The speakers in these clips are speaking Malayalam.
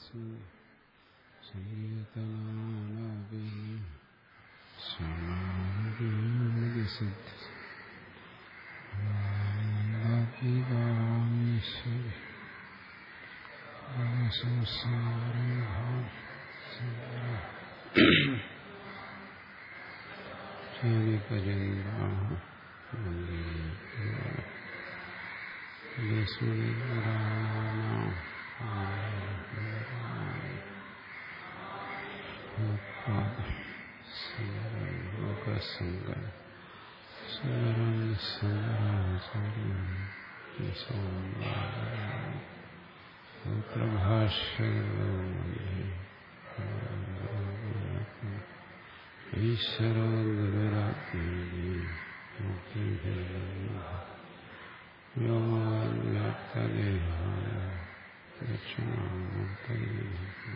തസ്മൈ സംഗീതനാലാപി സമാധിസിദ്ധി ആനന്ദാത്മികാമീശ്വരി സംസാരം ഭാഷ്യ ഈശ്വരോ ഗുരുരാത്മീ വ്യോമാവ്യാപ്തദേഹായ ദക്ഷിണാമൂർത്തയേ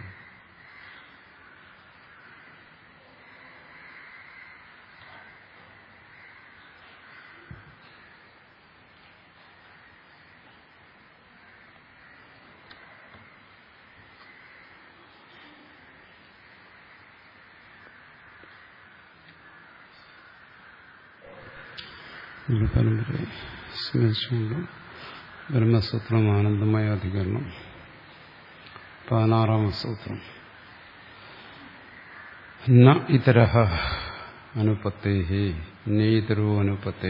പരമ്പര സ്മരിച്ചുകൊണ്ട് ബ്രഹ്മസൂത്രം ആനന്ദമയ അധികരണം പതിനാറാമ സൂത്രം ന ഇതര അനുപത്തേ നേതരോ അനുപത്തേ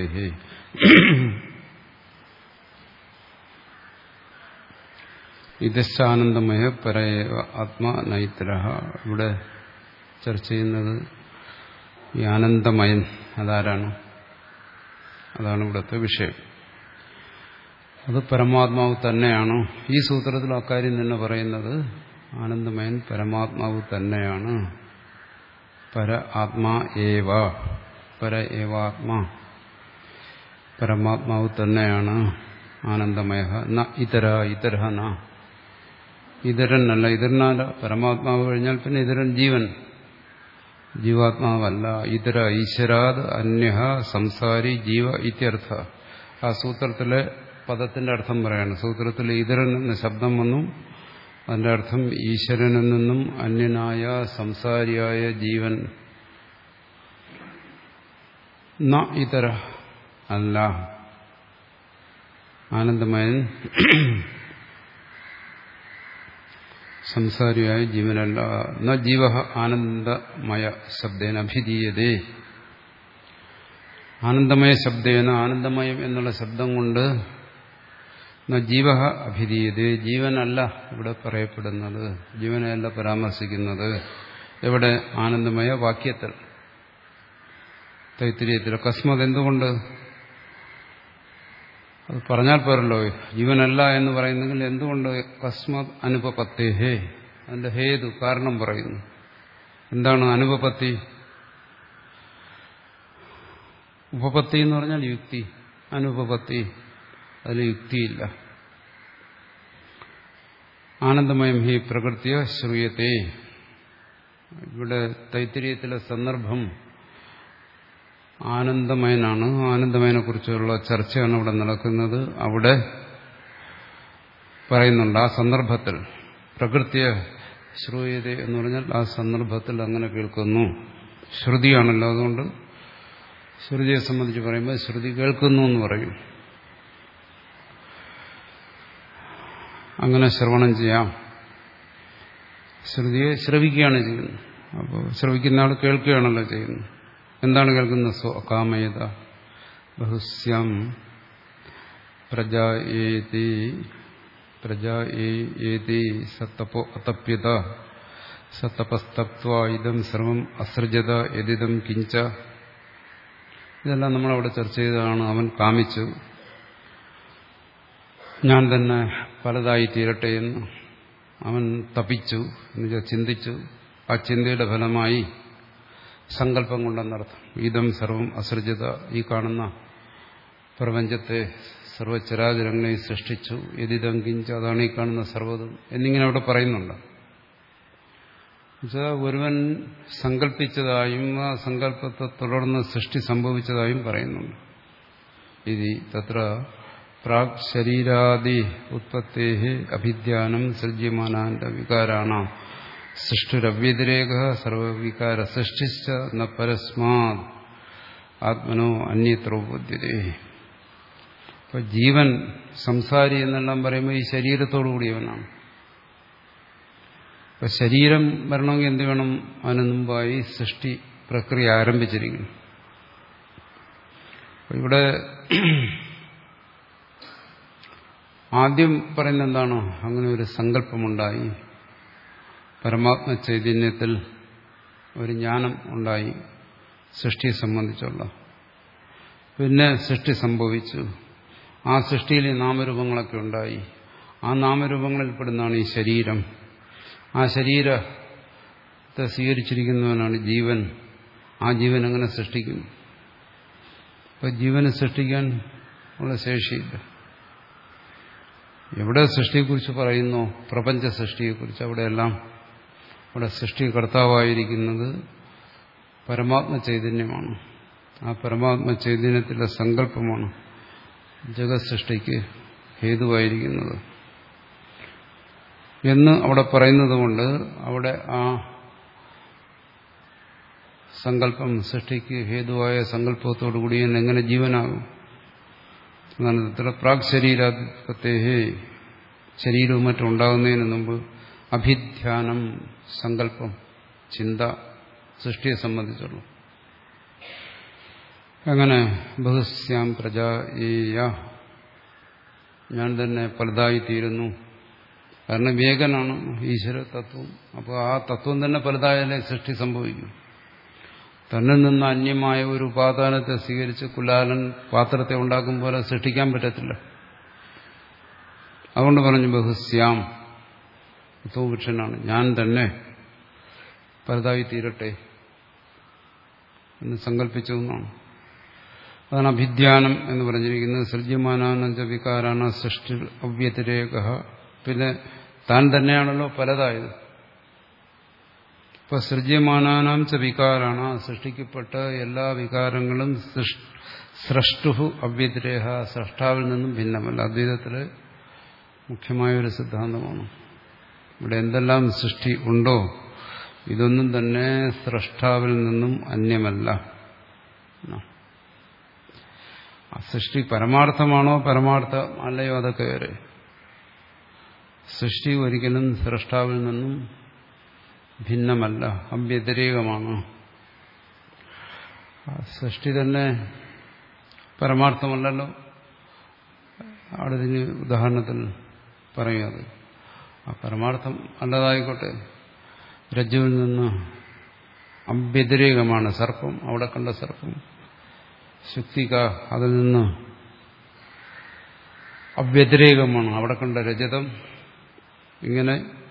ഇതശ്ചാനന്ദമയ പരേവ ആത്മാ നൈതര ഇവിടെ ചർച്ച ചെയ്യുന്നത് ഈ ആനന്ദമയൻ അതാരാണ് അതാണ് ഇവിടുത്തെ വിഷയം അത് പരമാത്മാവ് തന്നെയാണ് ഈ സൂത്രത്തിൽ അക്കാര്യം തന്നെ പറയുന്നത് ആനന്ദമയൻ പരമാത്മാവ് തന്നെയാണ് പര ആത്മാ ഏവ പര ഏവാത്മാ പരമാത്മാവ് തന്നെയാണ് ആനന്ദമയ ന ഇതര ഇതര ന ഇതരനല്ല ഇതരനല്ല പരമാത്മാവ് കഴിഞ്ഞാൽ പിന്നെ ഇതരൻ ജീവൻ ജീവാത്മാവല്ല ഇതര ഈശ്വരാത് അന്യ സംസാരി ജീവ ഇത്യർത്ഥ ആ സൂത്രത്തിലെ പദത്തിന്റെ അർത്ഥം പറയാണ് സൂത്രത്തിൽ ഇതരൻ എന്ന ശബ്ദം വന്നു അതിന്റെ അർത്ഥം ഈശ്വരനിൽ നിന്നും അന്യനായ സംസാരിയായ ജീവൻ ന ഇതര അല്ല ആനന്ദമയൻ സംസാരിയായ ജീവനല്ല ന ജീവ ആനന്ദമയ ശബ്ദേന അഭിധീയതേ ആനന്ദമയ ശബ്ദേന ആനന്ദമയം എന്നുള്ള ശബ്ദം കൊണ്ട് ന ജീവ അഭിധീയതേ ജീവനല്ല ഇവിടെ പറയപ്പെടുന്നത് ജീവനെയല്ല പരാമർശിക്കുന്നത് എവിടെ ആനന്ദമയ വാക്യത്തിൽ തൈത്തിരിയത്തിൽ അക്കസ്മത് എന്തുകൊണ്ട് അത് പറഞ്ഞാൽ പോരല്ലോ ജീവനല്ല എന്ന് പറയുന്നെങ്കിൽ എന്തുകൊണ്ട് കസ്മത് അനുപപത്തേഹേ അതിന്റെ ഹേതു കാരണം പറയുന്നു എന്താണ് അനുപപത്തി ഉപപത്തി എന്ന് പറഞ്ഞാൽ യുക്തി അനുപപത്തി അതിൽ യുക്തിയില്ല ആനന്ദമയം ഹി പ്രകൃതിയ ശ്രൂയത്തെ ഇവിടെ തൈത്തിരീയത്തിലെ സന്ദർഭം ആനന്ദമയനാണ് ആനന്ദമയനെ കുറിച്ചുള്ള ചർച്ചയാണ് ഇവിടെ നടക്കുന്നത് അവിടെ പറയുന്നുണ്ട് ആ സന്ദർഭത്തിൽ പ്രകൃതിയ ശ്രൂയത എന്ന് പറഞ്ഞാൽ ആ സന്ദർഭത്തിൽ അങ്ങനെ കേൾക്കുന്നു ശ്രുതിയാണല്ലോ അതുകൊണ്ട് ശ്രുതിയെ സംബന്ധിച്ച് പറയുമ്പോൾ ശ്രുതി കേൾക്കുന്നു എന്ന് പറയും അങ്ങനെ ശ്രവണം ചെയ്യാം ശ്രുതിയെ ശ്രവിക്കുകയാണ് ചെയ്യുന്നത് അപ്പോൾ ശ്രവിക്കുന്ന ആൾ കേൾക്കുകയാണല്ലോ ചെയ്യുന്നത് എന്താണ് കേൾക്കുന്നത് സ്വകാമയത ബഹുസ്യം പ്രജായേതി പ്രജായേതി സത്തപോ അതപ്യത സത്തപസ്തപ്വ ഇതം സർവം അസൃജത യതിദം കിഞ്ച ഇതെല്ലാം നമ്മളവിടെ ചർച്ച ചെയ്തതാണ് അവൻ കാമിച്ചു ഞാൻ തന്നെ പലതായി തീരട്ടെ എന്ന് അവൻ തപിച്ചു എന്നുവെച്ചാൽ ചിന്തിച്ചു ആ ചിന്തയുടെ ഫലമായി സങ്കല്പം കൊണ്ടെന്നർത്ഥം ഇതം സർവം അസൃജത ഈ കാണുന്ന പ്രപഞ്ചത്തെ സർവചരാചരങ്ങളെ സൃഷ്ടിച്ചു യതിദം കിഞ്ച അതാണ് ഈ കാണുന്ന സർവ്വതും എന്നിങ്ങനെ അവിടെ പറയുന്നുണ്ട് എന്നുവെച്ചാൽ ഒരുവൻ സങ്കല്പിച്ചതായും ആ സങ്കല്പത്തെ തുടർന്ന് സൃഷ്ടി സംഭവിച്ചതായും പറയുന്നുണ്ട് ഇത് തത്ര പ്രാക് ശരീരാദി ഉത്പത്തേ അഭിധ്യാനം സൃജ്യമാനാന്റെ വികാരാണ സൃഷ്ടുരവ്യതിരേക സർവവികാര സൃഷ്ടിച്ച ന പരസ്മാത് ആത്മനോ അന്യത്ര ഉപദ്ധ്യതേ അപ്പൊ ജീവൻ സംസാരി എന്നെല്ലാം പറയുമ്പോൾ ഈ ശരീരത്തോടു കൂടിയവനാണ് അപ്പൊ ശരീരം വരണമെങ്കിൽ എന്ത് വേണം അതിനു മുമ്പായി സൃഷ്ടി പ്രക്രിയ ആരംഭിച്ചിരിക്കുന്നു ഇവിടെ ആദ്യം പറയുന്ന എന്താണ് അങ്ങനെ ഒരു സങ്കല്പമുണ്ടായി പരമാത്മ ചൈതന്യത്തിൽ ഒരു ജ്ഞാനം ഉണ്ടായി സൃഷ്ടിയെ സംബന്ധിച്ചുള്ള പിന്നെ സൃഷ്ടി സംഭവിച്ചു ആ സൃഷ്ടിയിൽ ഈ നാമരൂപങ്ങളൊക്കെ ഉണ്ടായി ആ നാമരൂപങ്ങളിൽപ്പെടുന്നതാണ് ഈ ശരീരം ആ ശരീരത്തെ സ്വീകരിച്ചിരിക്കുന്നവനാണ് ജീവൻ ആ ജീവൻ എങ്ങനെ സൃഷ്ടിക്കും ഇപ്പൊ ജീവനെ സൃഷ്ടിക്കാൻ ഉള്ള ശേഷിയില്ല എവിടെ സൃഷ്ടിയെക്കുറിച്ച് പറയുന്നോ പ്രപഞ്ച സൃഷ്ടിയെക്കുറിച്ച് അവിടെയെല്ലാം അവിടെ സൃഷ്ടികർത്താവായിരിക്കുന്നത് പരമാത്മ ചൈതന്യമാണ് ആ പരമാത്മ ചൈതന്യത്തിലെ സങ്കല്പമാണ് ജഗത് സൃഷ്ടിക്ക് ഹേതുവായിരിക്കുന്നത് എന്ന് അവിടെ പറയുന്നത് കൊണ്ട് അവിടെ ആ സങ്കല്പം സൃഷ്ടിക്ക് ഹേതുവായ സങ്കല്പത്തോടു കൂടി എങ്ങനെ ജീവനാകും എന്നാണ് ഇത്ര പ്രാക് ശരീരാധിപത്തേഹേ ശരീരവും മറ്റും ഉണ്ടാകുന്നതിന് മുമ്പ് അഭിധ്യാനം സങ്കല്പം ചിന്ത സൃഷ്ടിയെ സംബന്ധിച്ചുള്ളൂ അങ്ങനെ ബഹുസ്യാം പ്രജായ ഞാൻ തന്നെ പലതായിത്തീരുന്നു കാരണം വേഗനാണ് ഈശ്വര തത്വം അപ്പോൾ ആ തത്വം തന്നെ പലതായാലേ സൃഷ്ടി സംഭവിക്കും തന്നിൽ നിന്ന് അന്യമായ ഒരു ഉപാദാനത്തെ സ്വീകരിച്ച് കുലാലൻ പാത്രത്തെ ഉണ്ടാക്കും പോലെ സൃഷ്ടിക്കാൻ പറ്റത്തില്ല അതുകൊണ്ട് പറഞ്ഞു ബഹുസ്യാം ഉത്തമപുരുഷനാണ് ഞാൻ തന്നെ പലതായി തീരട്ടെ എന്ന് സങ്കല്പിച്ചു എന്നാണ് അതാണ് അഭിധ്യാനം എന്ന് പറഞ്ഞിരിക്കുന്നത് സൃജ്യമാനാനന്ദ വികാരാണ് സൃഷ്ടി അവ്യതിരേക പിന്നെ താൻ തന്നെയാണല്ലോ പലതായത് ഇപ്പൊ സൃജ്യമാനാനാം ച വികാരാണ് സൃഷ്ടിക്കപ്പെട്ട എല്ലാ വികാരങ്ങളും സൃഷ്ടുഹു അവ്യതിരേഹ സൃഷ്ടാവിൽ നിന്നും ഭിന്നമല്ല അദ്വൈതത്തില് മുഖ്യമായ ഒരു സിദ്ധാന്തമാണ് ഇവിടെ എന്തെല്ലാം സൃഷ്ടി ഉണ്ടോ ഇതൊന്നും തന്നെ സൃഷ്ടാവിൽ നിന്നും അന്യമല്ല ആ സൃഷ്ടി പരമാർത്ഥമാണോ പരമാർത്ഥം അല്ലയോ അതൊക്കെ വരെ സൃഷ്ടി ഒരിക്കലും സൃഷ്ടാവിൽ നിന്നും ഭിന്നമല്ല അവ്യതിരേകമാണ് സൃഷ്ടി തന്നെ പരമാർത്ഥമല്ലല്ലോ അവിടെ ഇതിന് ഉദാഹരണത്തിൽ പറയുന്നത് ആ പരമാർത്ഥം അല്ലതായിക്കോട്ടെ രജ്ജുവിൽ നിന്ന് അവ്യതിരേകമാണ് സർപ്പം അവിടെ കണ്ട സർപ്പം ശുക്തിക അതിൽ നിന്ന് അവ്യതിരേകമാണ് അവിടെ കണ്ട രജതം ഇങ്ങനെ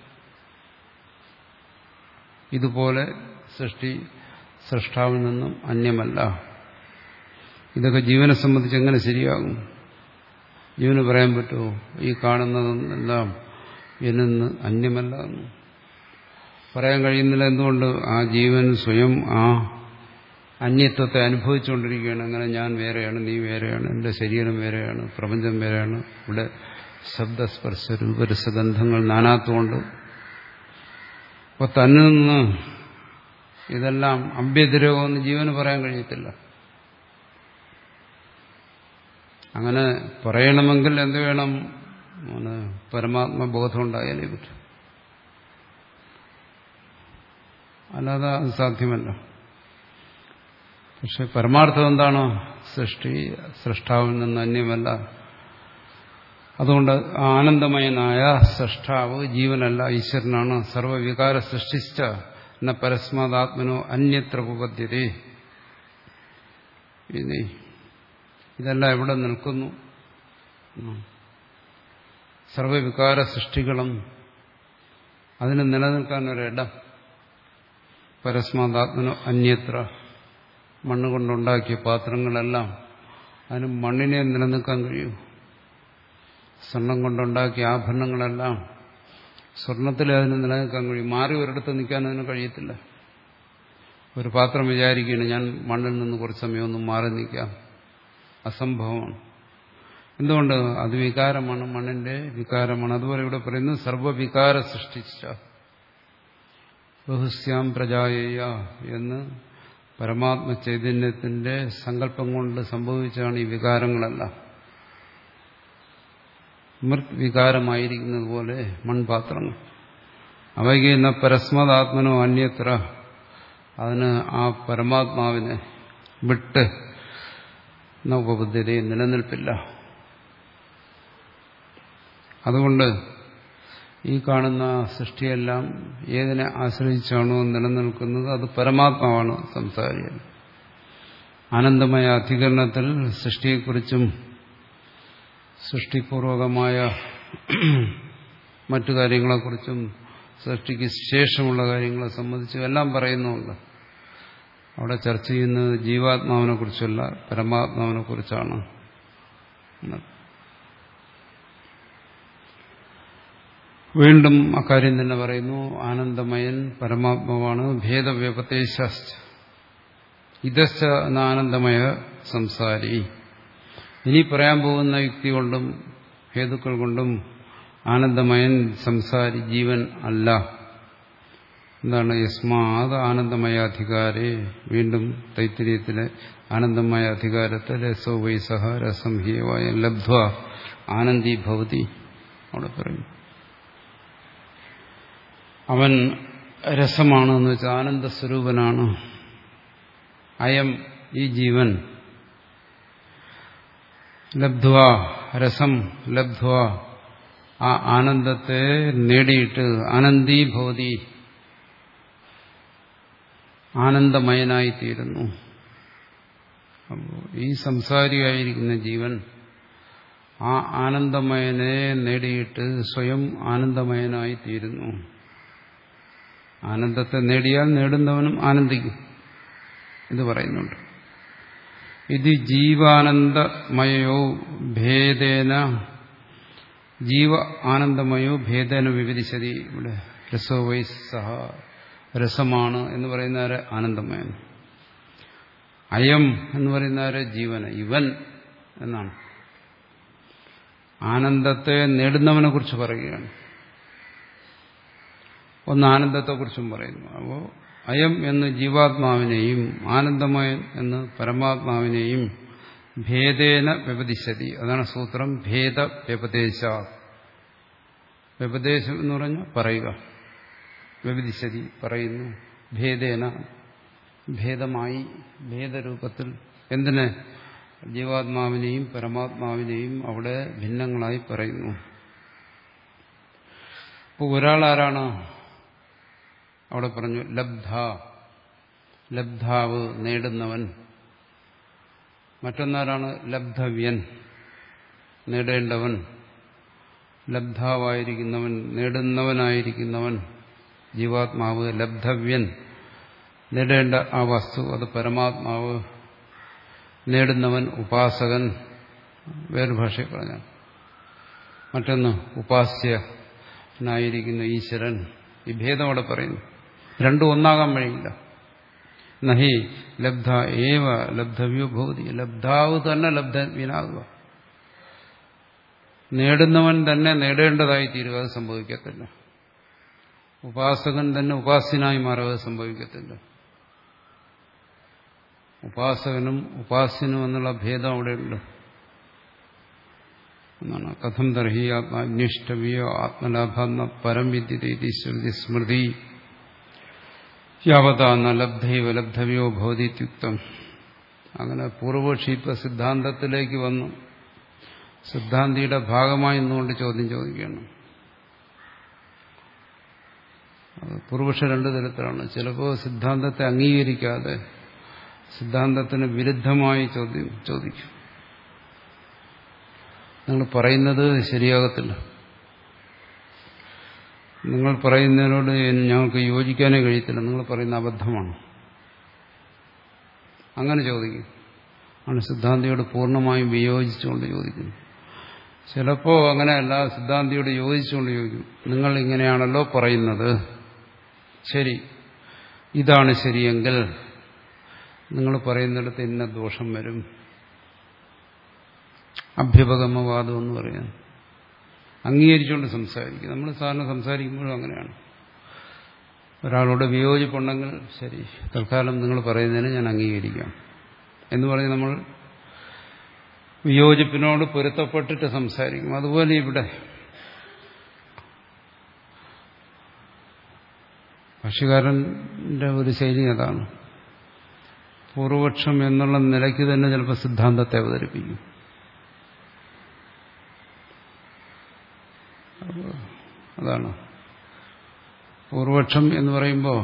ഇതുപോലെ സൃഷ്ടി സൃഷ്ടാവിൽ നിന്നും അന്യമല്ല ഇതൊക്കെ ജീവനെ സംബന്ധിച്ച് എങ്ങനെ ശരിയാകും ജീവന് പറയാൻ പറ്റുമോ ഈ കാണുന്നതെല്ലാം എന്നിന്ന് അന്യമല്ല എന്ന് പറയാൻ കഴിയുന്നില്ല എന്തുകൊണ്ട് ആ ജീവൻ സ്വയം ആ അന്യത്വത്തെ അനുഭവിച്ചുകൊണ്ടിരിക്കുകയാണ് അങ്ങനെ ഞാൻ വേറെയാണ് നീ വേറെയാണ് എൻ്റെ ശരീരം വേറെയാണ് പ്രപഞ്ചം വേറെയാണ് ഇവിടെ ശബ്ദസ്പർശ രൂപരസഗന്ധങ്ങൾ നാനാത്വമുണ്ട് അപ്പോൾ തന്നിൽ നിന്ന് ഇതെല്ലാം അഭ്യതിരകമെന്ന് ജീവന് പറയാൻ കഴിയത്തില്ല അങ്ങനെ പറയണമെങ്കിൽ എന്ത് വേണം പരമാത്മബോധം ഉണ്ടായാലേ പറ്റും അല്ലാതെ അത് സാധ്യമല്ല പക്ഷെ പരമാർത്ഥം എന്താണ് സൃഷ്ടി സൃഷ്ടാവിൽ നിന്ന് അന്യമല്ല അതുകൊണ്ട് ആനന്ദമയനായ സൃഷ്ടാവ് ജീവനല്ല ഈശ്വരനാണ് സർവവികാര സൃഷ്ടിച്ച എന്ന പരസ്മാതാത്മനോ അന്യത്ര ഉപദ്ധ്യതേ ഇനി ഇതെല്ലാം എവിടെ നിൽക്കുന്നു സർവവികാര സൃഷ്ടികളും അതിന് നിലനിൽക്കാൻ ഒരിടം പരസ്മാതാത്മനോ അന്യത്ര മണ്ണ് കൊണ്ടുണ്ടാക്കിയ പാത്രങ്ങളെല്ലാം അതിന് മണ്ണിനെ നിലനിൽക്കാൻ കഴിയൂ സ്വർണം കൊണ്ടുണ്ടാക്കിയ ആഭരണങ്ങളെല്ലാം സ്വർണത്തിൽ അതിന് നിലനിൽക്കാൻ കഴിയും മാറി ഒരിടത്ത് നിൽക്കാൻ അതിന് കഴിയത്തില്ല ഒരു പാത്രം വിചാരിക്കുകയാണ് ഞാൻ മണ്ണിൽ നിന്ന് കുറച്ച് സമയമൊന്നും മാറി നിൽക്കാം അസംഭവമാണ് എന്തുകൊണ്ട് അത് വികാരമാണ് മണ്ണിന്റെ വികാരമാണ് അതുപോലെ ഇവിടെ പറയുന്നത് സർവവികാര സൃഷ്ടിച്ച ബഹുസ്യാം പ്രജായേയ എന്ന് പരമാത്മ ചൈതന്യത്തിന്റെ സങ്കല്പം കൊണ്ട് സംഭവിച്ചാണ് ഈ വികാരങ്ങളെല്ലാം മൃത് വികാരമായിരിക്കുന്നത് പോലെ മൺപാത്രങ്ങൾ അവയ്ക്ക് ഇന്ന് പരസ്മതാത്മനോ അന്യത്ര അതിന് ആ പരമാത്മാവിനെ വിട്ട് ഉപബുദ്ധ്യതയെ നിലനിൽപ്പില്ല അതുകൊണ്ട് ഈ കാണുന്ന സൃഷ്ടിയെല്ലാം ഏതിനെ ആശ്രയിച്ചാണോ നിലനിൽക്കുന്നത് അത് പരമാത്മാവാണ് സംസാരിക്കുന്നത് ആനന്ദമയ അധികരണത്തിൽ സൃഷ്ടിയെക്കുറിച്ചും സൃഷ്ടിപൂർവകമായ മറ്റു കാര്യങ്ങളെക്കുറിച്ചും സൃഷ്ടിക്ക് ശേഷമുള്ള കാര്യങ്ങളെ സംബന്ധിച്ചും എല്ലാം പറയുന്നുണ്ട് അവിടെ ചർച്ച ചെയ്യുന്നത് ജീവാത്മാവിനെ കുറിച്ചല്ല പരമാത്മാവിനെ കുറിച്ചാണ് വീണ്ടും അക്കാര്യം തന്നെ പറയുന്നു ആനന്ദമയൻ പരമാത്മാവാണ് ഭേദവ്യപദേശാശ്ച ഇതശ്ച എന്ന ആനന്ദമയ സംസാരി ഇനി പറയാൻ പോകുന്ന യുക്തി കൊണ്ടും ഹേതുക്കൾ കൊണ്ടും ആനന്ദമയൻ സംസാരി ജീവൻ അല്ല എന്താണ് യസ്മാത് ആനന്ദമയ അധികാരെ വീണ്ടും തൈത്തിരീയത്തിലെ ആനന്ദമയ അധികാരത്തെ രസോ വൈസഹ രസം ഹീയവായ ലബ്ധ്വ ആനന്ദി ഭവതി അവിടെ പറയും അവൻ രസമാണ് എന്ന് വെച്ചാൽ ആനന്ദസ്വരൂപനാണ് അയം ഈ ജീവൻ ലബ്ധ്വ രസം ലബ്ധ്വ ആ ആനന്ദത്തെ നേടിയിട്ട് ആനന്ദീ ഭവതി ആനന്ദമയനായിത്തീരുന്നു അപ്പോൾ ഈ സംസാരിയായിരിക്കുന്ന ജീവൻ ആ ആനന്ദമയനെ നേടിയിട്ട് സ്വയം ആനന്ദമയനായിത്തീരുന്നു ആനന്ദത്തെ നേടിയാൽ നേടുന്നവനും ആനന്ദിക്കും ഇത് പറയുന്നുണ്ട് ഇത് ജീവാനന്ദമയോ ഭേദേന ജീവ ആനന്ദമയോ ഭേദേന വിവരിച്ചതി ഇവിടെ രസോ വൈ സഹ രസമാണ് എന്ന് പറയുന്നവരെ ആനന്ദമയൻ അയം എന്ന് പറയുന്നവരെ ജീവന ഇവൻ എന്നാണ് ആനന്ദത്തെ നേടുന്നവനെ കുറിച്ച് പറയുകയാണ് ഒന്ന് ആനന്ദത്തെക്കുറിച്ചും പറയുന്നു അപ്പോൾ അയം എന്ന് ജീവാത്മാവിനെയും ആനന്ദമയൻ എന്ന് പരമാത്മാവിനെയും ഭേദേന വ്യപതിശതി അതാണ് സൂത്രം ഭേദ വ്യപദേശ വ്യപദേശം എന്ന് പറഞ്ഞാൽ പറയുക വ്യപതിശതി പറയുന്നു ഭേദേന ഭേദമായി ഭേദരൂപത്തിൽ എന്തിന് ജീവാത്മാവിനെയും പരമാത്മാവിനെയും അവിടെ ഭിന്നങ്ങളായി പറയുന്നു ഇപ്പോൾ ഒരാളാരാണ് അവിടെ പറഞ്ഞു ലബ്ധ ലബ്ധാവ് നേടുന്നവൻ മറ്റൊന്നാരാണ് ലബ്ധവ്യൻ നേടേണ്ടവൻ ലബ്ധാവായിരിക്കുന്നവൻ നേടുന്നവനായിരിക്കുന്നവൻ ജീവാത്മാവ് ലബ്ധവ്യൻ നേടേണ്ട ആ വസ്തു അത് പരമാത്മാവ് നേടുന്നവൻ ഉപാസകൻ വേറെ ഭാഷയിൽ പറഞ്ഞാൽ മറ്റൊന്ന് ഉപാസ്യനായിരിക്കുന്ന ഈശ്വരൻ ഈ ഭേദം അവിടെ പറയുന്നു രണ്ടും ഒന്നാകാൻ വഴിയില്ല നഹി ലബ്ധ ഏവ ലബ്ധവ്യോ ഭവതി ലബ്ധാവ് തന്നെ ലബ്ധവ്യനാകുക നേടുന്നവൻ തന്നെ നേടേണ്ടതായി തീരുക അത് സംഭവിക്കത്തില്ല ഉപാസകൻ തന്നെ ഉപാസ്യനായി മാറുക അത് സംഭവിക്കത്തില്ല ഉപാസകനും ഉപാസ്യനും എന്നുള്ള ഭേദം അവിടെയുണ്ട് എന്നാണ് കഥം തർഹി ആത്മാന്വേഷ്ടവ്യോ ആത്മലാഭാത്മ പരം വിദ്യതീതി ശ്രുതി സ്മൃതി യാവതാന്ന ലബ്ധൈവ ലബ്ധവ്യോ ഭവതിത്യുക്തം അങ്ങനെ പൂർവപക്ഷി ഇപ്പൊ സിദ്ധാന്തത്തിലേക്ക് വന്നു സിദ്ധാന്തിയുടെ ഭാഗമായി നിന്നുകൊണ്ട് ചോദ്യം ചോദിക്കുകയാണ് പൂർവപക്ഷ രണ്ടു തരത്തിലാണ് ചിലപ്പോൾ സിദ്ധാന്തത്തെ അംഗീകരിക്കാതെ സിദ്ധാന്തത്തിന് വിരുദ്ധമായി ചോദ്യം ചോദിക്കും നിങ്ങൾ പറയുന്നത് ശരിയാകത്തില്ല നിങ്ങൾ പറയുന്നതിനോട് ഞങ്ങൾക്ക് യോജിക്കാനേ കഴിയത്തില്ല നിങ്ങൾ പറയുന്ന അബദ്ധമാണ് അങ്ങനെ ചോദിക്കും ആണ് സിദ്ധാന്തിയോട് പൂർണ്ണമായും വിയോജിച്ചുകൊണ്ട് ചോദിക്കുന്നു ചിലപ്പോൾ അങ്ങനെയല്ല സിദ്ധാന്തിയോട് യോജിച്ചുകൊണ്ട് ചോദിക്കും നിങ്ങൾ ഇങ്ങനെയാണല്ലോ പറയുന്നത് ശരി ഇതാണ് ശരിയെങ്കിൽ നിങ്ങൾ പറയുന്നിടത്ത് ഇന്ന ദോഷം വരും അഭ്യുപഗമവാദം എന്ന് പറയാൻ അംഗീകരിച്ചുകൊണ്ട് സംസാരിക്കും നമ്മൾ സാധാരണ സംസാരിക്കുമ്പോഴും അങ്ങനെയാണ് ഒരാളോട് വിയോജിപ്പുണ്ടെങ്കിൽ ശരി തൽക്കാലം നിങ്ങൾ പറയുന്നതിന് ഞാൻ അംഗീകരിക്കാം എന്ന് പറഞ്ഞ് നമ്മൾ വിയോജിപ്പിനോട് പൊരുത്തപ്പെട്ടിട്ട് സംസാരിക്കും അതുപോലെ ഇവിടെ ഭാഷ്യകാരന്റെ ഒരു ശൈലി അതാണ് പൂർവപക്ഷം എന്നുള്ള നിലയ്ക്ക് തന്നെ ചിലപ്പോൾ സിദ്ധാന്തത്തെ അവതരിപ്പിക്കും അതാണ് പൂർവപക്ഷം എന്ന് പറയുമ്പോൾ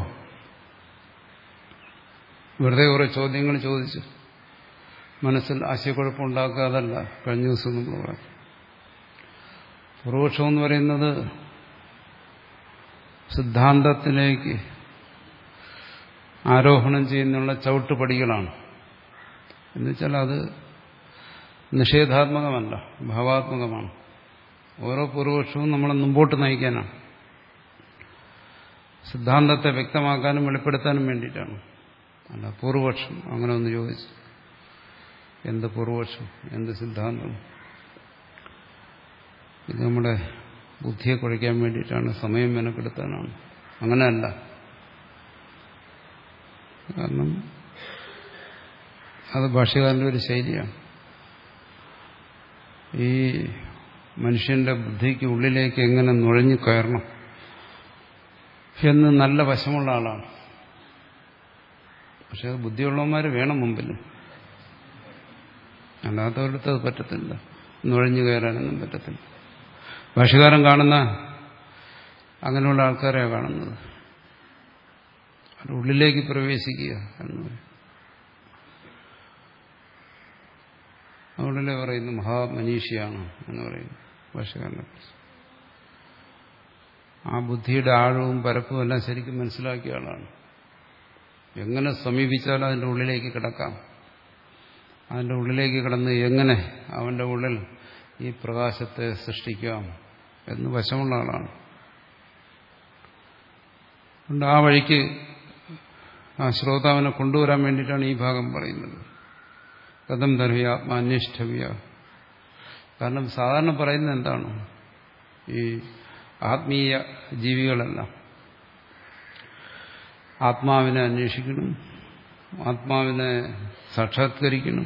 വെറുതെ കുറെ ചോദ്യങ്ങൾ ചോദിച്ചു മനസ്സിൽ ആശയക്കുഴപ്പമുണ്ടാക്കാതല്ല കഴിഞ്ഞ ദിവസം നമ്മൾ പറഞ്ഞു പൂർവപക്ഷം എന്ന് പറയുന്നത് സിദ്ധാന്തത്തിലേക്ക് ആരോഹണം ചെയ്യുന്നുള്ള ചവിട്ടുപടികളാണ് എന്നുവെച്ചാൽ അത് നിഷേധാത്മകമല്ല ഭാവാത്മകമാണ് ഓരോ പൂർവപക്ഷവും നമ്മളെ മുമ്പോട്ട് നയിക്കാനാണ് സിദ്ധാന്തത്തെ വ്യക്തമാക്കാനും വെളിപ്പെടുത്താനും വേണ്ടിയിട്ടാണ് അല്ല പൂർവപക്ഷം അങ്ങനെ ഒന്ന് ചോദിച്ചു എന്ത് പൂർവപക്ഷം എന്ത് സിദ്ധാന്തം ഇത് നമ്മുടെ ബുദ്ധിയെ കുഴയ്ക്കാൻ വേണ്ടിയിട്ടാണ് സമയം മെനക്കെടുത്താനാണ് അങ്ങനെയല്ല കാരണം അത് ഭാഷകാരൻ്റെ ഒരു ശൈലിയാണ് ഈ മനുഷ്യന്റെ ബുദ്ധിക്ക് ഉള്ളിലേക്ക് എങ്ങനെ നുഴഞ്ഞു കയറണം എന്ന് നല്ല വശമുള്ള ആളാണ് പക്ഷെ അത് ബുദ്ധിയുള്ളവന്മാർ വേണം മുമ്പിൽ അല്ലാത്തവരുടെ അത് പറ്റത്തില്ല നുഴഞ്ഞു കയറാനൊന്നും പറ്റത്തില്ല ഭാഷകാരൻ കാണുന്ന അങ്ങനെയുള്ള ആൾക്കാരെയാണ് കാണുന്നത് അത് ഉള്ളിലേക്ക് പ്രവേശിക്കുക എന്ന് പറയും അതുകൊണ്ടല്ലേ പറയുന്നു മഹാമനീഷിയാണ് എന്ന് പറയുന്നു ഭാഷകാരനെ കുറിച്ച് ആ ബുദ്ധിയുടെ ആഴവും പരപ്പും എല്ലാം ശരിക്കും മനസ്സിലാക്കിയ ആളാണ് എങ്ങനെ സമീപിച്ചാലും അതിൻ്റെ ഉള്ളിലേക്ക് കിടക്കാം അതിൻ്റെ ഉള്ളിലേക്ക് കിടന്ന് എങ്ങനെ അവൻ്റെ ഉള്ളിൽ ഈ പ്രകാശത്തെ സൃഷ്ടിക്കാം എന്ന് വശമുള്ള ആളാണ് അതുകൊണ്ട് ആ വഴിക്ക് ആ ശ്രോതാവിനെ കൊണ്ടുവരാൻ വേണ്ടിയിട്ടാണ് ഈ ഭാഗം പറയുന്നത് കഥം ധർവ്യ ആത്മാന്വേഷ്ടവ്യ കാരണം സാധാരണ പറയുന്നത് എന്താണ് ഈ ആത്മീയ ജീവികളെല്ലാം ആത്മാവിനെ അന്വേഷിക്കണം ആത്മാവിനെ സാക്ഷാത്കരിക്കണം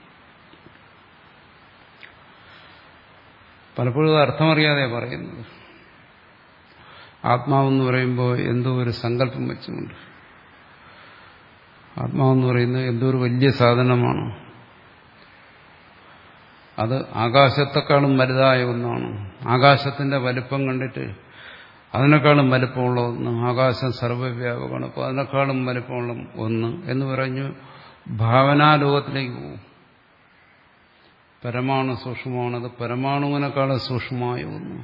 പലപ്പോഴും അത് അർത്ഥമറിയാതെ പറയുന്നത് ആത്മാവെന്ന് പറയുമ്പോൾ എന്തോ ഒരു സങ്കല്പം വെച്ചുകൊണ്ട് ആത്മാവെന്ന് പറയുന്നത് എന്തോ ഒരു വലിയ സാധനമാണ് അത് ആകാശത്തെക്കാളും വലുതായ ഒന്നാണ് ആകാശത്തിന്റെ വലിപ്പം കണ്ടിട്ട് അതിനേക്കാളും വലിപ്പമുള്ള ഒന്ന് ആകാശം സർവ്വവ്യാപകമാണ് അപ്പോൾ അതിനേക്കാളും വലിപ്പമുള്ള ഒന്ന് എന്ന് പറഞ്ഞു ഭാവനാലോകത്തിലേക്ക് പോകും പരമാണു സൂക്ഷ്മമാണത് പരമാണുവിനേക്കാളും സൂക്ഷ്മമായ ഒന്ന്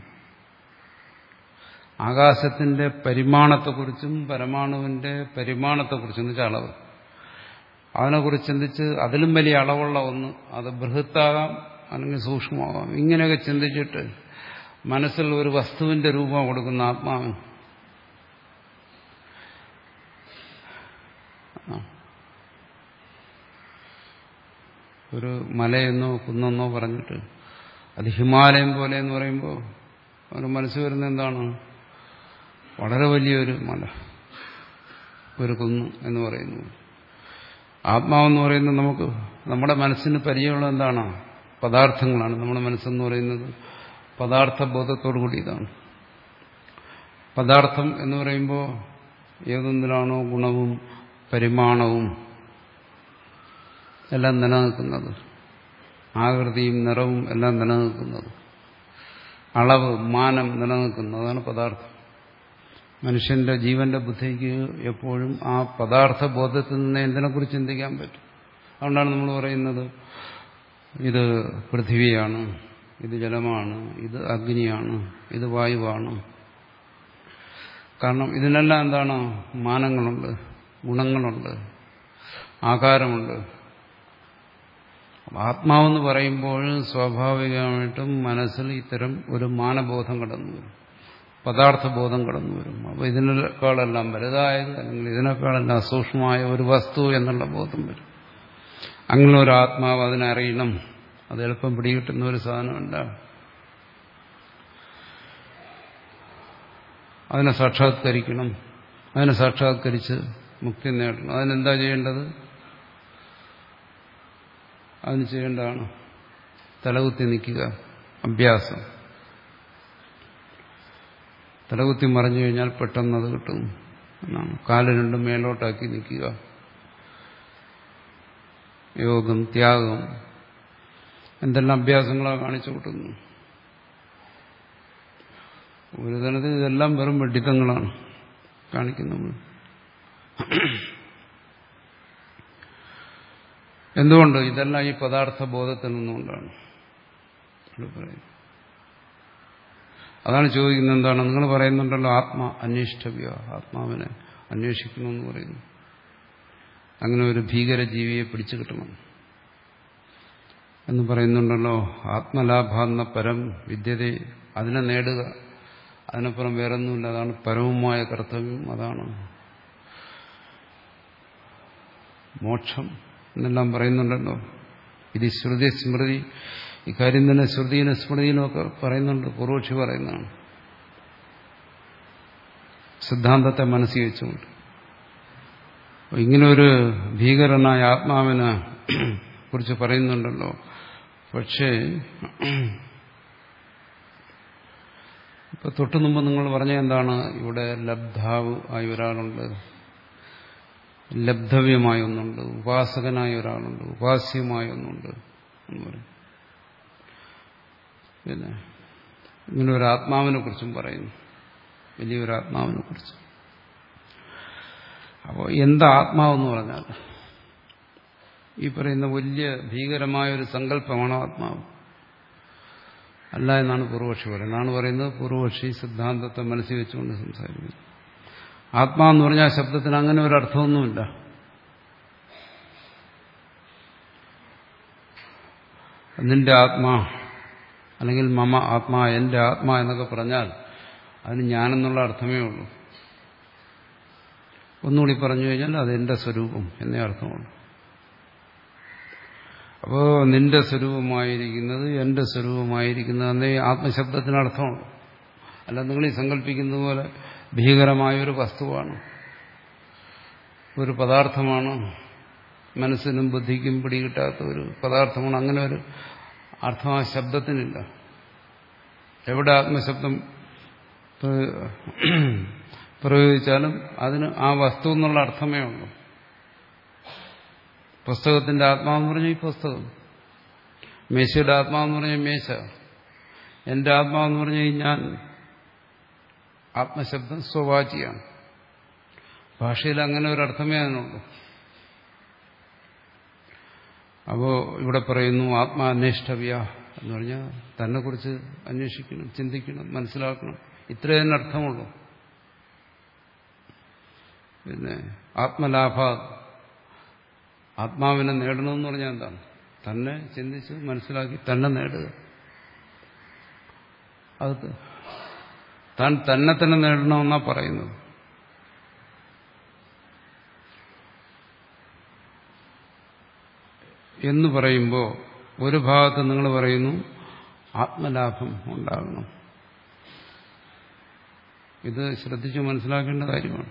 ആകാശത്തിന്റെ പരിമാണത്തെക്കുറിച്ചും പരമാണുവിന്റെ പരിമാണത്തെക്കുറിച്ചും എന്ന് വെച്ചാൽ അളവ് അതിനെക്കുറിച്ച് ചിന്തിച്ച് അതിലും വലിയ അളവുള്ള ഒന്ന് അത് ബൃഹത്താകാം അല്ലെങ്കിൽ സൂക്ഷ്മമാകാം ഇങ്ങനെയൊക്കെ ചിന്തിച്ചിട്ട് മനസ്സിൽ ഒരു വസ്തുവിന്റെ രൂപം കൊടുക്കുന്ന ആത്മാവിന് ഒരു മലയെന്നോ കുന്നെന്നോ പറഞ്ഞിട്ട് അത് ഹിമാലയം പോലെ എന്ന് പറയുമ്പോൾ അവന് മനസ്സ് വരുന്നത് എന്താണ് വളരെ വലിയൊരു മല ഒരു കുന്ന് എന്ന് പറയുന്നു ആത്മാവെന്ന് പറയുന്നത് നമുക്ക് നമ്മുടെ മനസ്സിന് പരിചയമുള്ള എന്താണ് പദാർത്ഥങ്ങളാണ് നമ്മുടെ മനസ്സെന്ന് പറയുന്നത് പദാർത്ഥ ബോധത്തോടു കൂടിയതാണ് പദാർത്ഥം എന്ന് പറയുമ്പോൾ ഏതൊന്നിലാണോ ഗുണവും പരിമാണവും എല്ലാം നിലനിൽക്കുന്നത് ആകൃതിയും നിറവും എല്ലാം നിലനിൽക്കുന്നത് അളവ് മാനം നിലനിൽക്കുന്നത് അതാണ് പദാർത്ഥം മനുഷ്യന്റെ ജീവന്റെ ബുദ്ധിക്ക് എപ്പോഴും ആ പദാർത്ഥ ബോധത്തിൽ നിന്ന് എന്തിനെക്കുറിച്ച് ചിന്തിക്കാൻ പറ്റും അതുകൊണ്ടാണ് നമ്മൾ പറയുന്നത് ഇത് പൃഥിവിയാണ് ഇത് ജലമാണ് ഇത് അഗ്നിയാണ് ഇത് വായുവാണ് കാരണം ഇതിനെല്ലാം എന്താണ് മാനങ്ങളുണ്ട് ഗുണങ്ങളുണ്ട് ആകാരമുണ്ട് ആത്മാവെന്ന് പറയുമ്പോൾ സ്വാഭാവികമായിട്ടും മനസ്സിൽ ഇത്തരം ഒരു മാനബോധം കടന്നു വരും പദാർത്ഥബോധം കടന്നു വരും അപ്പോൾ ഇതിനേക്കാളെല്ലാം വലുതായത് അല്ലെങ്കിൽ ഇതിനേക്കാളെല്ലാം സൂക്ഷ്മമായ ഒരു വസ്തു എന്നുള്ള ബോധം വരും അങ്ങനെ ഒരു ആത്മാവ് അതിനറിയണം അത് എളുപ്പം പിടികിട്ടുന്ന ഒരു സാധനമല്ല അതിനെ സാക്ഷാത്കരിക്കണം അതിനെ സാക്ഷാത്കരിച്ച് മുക്തി നേടണം അതിനെന്താ ചെയ്യേണ്ടത് അതിന് ചെയ്യേണ്ടതാണ് തലകുത്തി നിൽക്കുക അഭ്യാസം തലകുത്തി മറിഞ്ഞു കഴിഞ്ഞാൽ പെട്ടെന്ന് അത് കിട്ടും എന്നാണ് കാല് രണ്ടും മേലോട്ടാക്കി നിൽക്കുക യോഗം ത്യാഗം എന്തെല്ലാം അഭ്യാസങ്ങളാണ് കാണിച്ചു കൂട്ടുന്നു ഒരു തലത്തിൽ ഇതെല്ലാം വെറും വെഡിത്തങ്ങളാണ് കാണിക്കുന്നത് എന്തുകൊണ്ട് ഇതെല്ലാം ഈ പദാർത്ഥ ബോധത്തിൽ നിന്നുകൊണ്ടാണ് പറയുന്നത് അതാണ് ചോദിക്കുന്നത് എന്താണ് നിങ്ങൾ പറയുന്നുണ്ടല്ലോ ആത്മ അന്വേഷിഷ്ടവ്യ ആത്മാവിനെ അന്വേഷിക്കണമെന്ന് പറയുന്നു അങ്ങനെ ഒരു ഭീകര ജീവിയെ പിടിച്ചു കിട്ടണം എന്ന് പറയുന്നുണ്ടല്ലോ ആത്മലാഭാന്ന പരം വിദ്യത അതിനെ നേടുക അതിനപ്പുറം വേറൊന്നുമില്ല അതാണ് പരവുമായ കർത്തവ്യം അതാണ് മോക്ഷം എന്നെല്ലാം പറയുന്നുണ്ടല്ലോ ഇത് ശ്രുതി സ്മൃതി ഇക്കാര്യം തന്നെ ശ്രുതിയിലും സ്മൃതിയിലും ഒക്കെ പറയുന്നുണ്ട് പൂർവക്ഷി പറയുന്നതാണ് സിദ്ധാന്തത്തെ മനസ്സിൽ വെച്ചുകൊണ്ട് ഇങ്ങനെ ഒരു ഭീകരനായ ആത്മാവിനെ കുറിച്ച് പറയുന്നുണ്ടല്ലോ പക്ഷേ ഇപ്പൊ തൊട്ടു മുമ്പ് നിങ്ങൾ പറഞ്ഞ എന്താണ് ഇവിടെ ലബ്ധാവ് ആയ ഒരാളുണ്ട് ലബ്ധവ്യമായ ഒന്നുണ്ട് ഉപാസകനായ ഒരാളുണ്ട് ഉപാസ്യമായ ഒന്നുണ്ട് എന്ന് പറയും പിന്നെ ഇങ്ങനെ ഒരു ആത്മാവിനെ കുറിച്ചും പറയുന്നു വലിയൊരു ആത്മാവിനെ കുറിച്ച് അപ്പോൾ എന്താ ആത്മാവെന്ന് പറഞ്ഞാൽ ഈ പറയുന്ന വലിയ ഭീകരമായ ഒരു സങ്കല്പമാണ് ആത്മാവ് അല്ല എന്നാണ് പൂർവക്ഷി പറയുന്നത് എന്നാണ് പറയുന്നത് പൂർവക്ഷി സിദ്ധാന്തത്തെ മനസ്സിൽ വെച്ചുകൊണ്ട് സംസാരിക്കുന്നത് ആത്മാവെന്ന് പറഞ്ഞാൽ ആ ശബ്ദത്തിന് അങ്ങനെ ഒരു അർത്ഥമൊന്നുമില്ല നിന്റെ ആത്മാ അല്ലെങ്കിൽ മമ ആത്മാ എന്റെ ആത്മാ എന്നൊക്കെ പറഞ്ഞാൽ അതിന് ഞാനെന്നുള്ള അർത്ഥമേ ഉള്ളൂ ഒന്നുകൂടി പറഞ്ഞു കഴിഞ്ഞാൽ അത് എന്റെ സ്വരൂപം എന്നേ അർത്ഥമുള്ളൂ അപ്പോൾ നിന്റെ സ്വരൂപമായിരിക്കുന്നത് എന്റെ സ്വരൂപമായിരിക്കുന്നത് എന്നേ ആത്മശബ്ദത്തിന് അർത്ഥമുള്ളൂ അല്ല നിങ്ങൾ ഈ സങ്കല്പിക്കുന്നത് പോലെ ഭീകരമായ ഒരു വസ്തുവാണ് ഒരു പദാർത്ഥമാണ് മനസ്സിനും ബുദ്ധിക്കും പിടികിട്ടാത്ത ഒരു പദാർത്ഥമാണ് അങ്ങനെ ഒരു അർത്ഥം ആ ശബ്ദത്തിനില്ല എവിടെ ആത്മശബ്ദം പ്രയോഗിച്ചാലും അതിന് ആ വസ്തു എന്നുള്ള അർത്ഥമേ ഉള്ളൂ പുസ്തകത്തിന്റെ ആത്മാവെന്ന് പറഞ്ഞാൽ ഈ പുസ്തകം മേശയുടെ ആത്മാവെന്ന് പറഞ്ഞാൽ മേശ എന്റെ ആത്മാവെന്ന് പറഞ്ഞാൽ ഞാൻ ആത്മശബ്ദം സ്വവാചിയാണ് ഭാഷയിൽ അങ്ങനെ ഒരു അർത്ഥമേ അതിനുള്ളൂ അപ്പോ ഇവിടെ പറയുന്നു ആത്മാന്വേഷ്ടവ്യ എന്ന് പറഞ്ഞാൽ തന്നെ കുറിച്ച് അന്വേഷിക്കണം ചിന്തിക്കണം മനസ്സിലാക്കണം ഇത്രേ തന്നെ അർത്ഥമുള്ളൂ പിന്നെ ആത്മലാഭ ആത്മാവിനെ നേടണമെന്ന് പറഞ്ഞാൽ എന്താണ് തന്നെ ചിന്തിച്ച് മനസ്സിലാക്കി തന്നെ നേടുക അത് താൻ തന്നെ തന്നെ നേടണമെന്നാ പറയുന്നത് എന്ന് പറയുമ്പോൾ ഒരു ഭാഗത്ത് നിങ്ങൾ പറയുന്നു ആത്മലാഭം ഉണ്ടാകണം ഇത് ശ്രദ്ധിച്ച് മനസ്സിലാക്കേണ്ട കാര്യമാണ്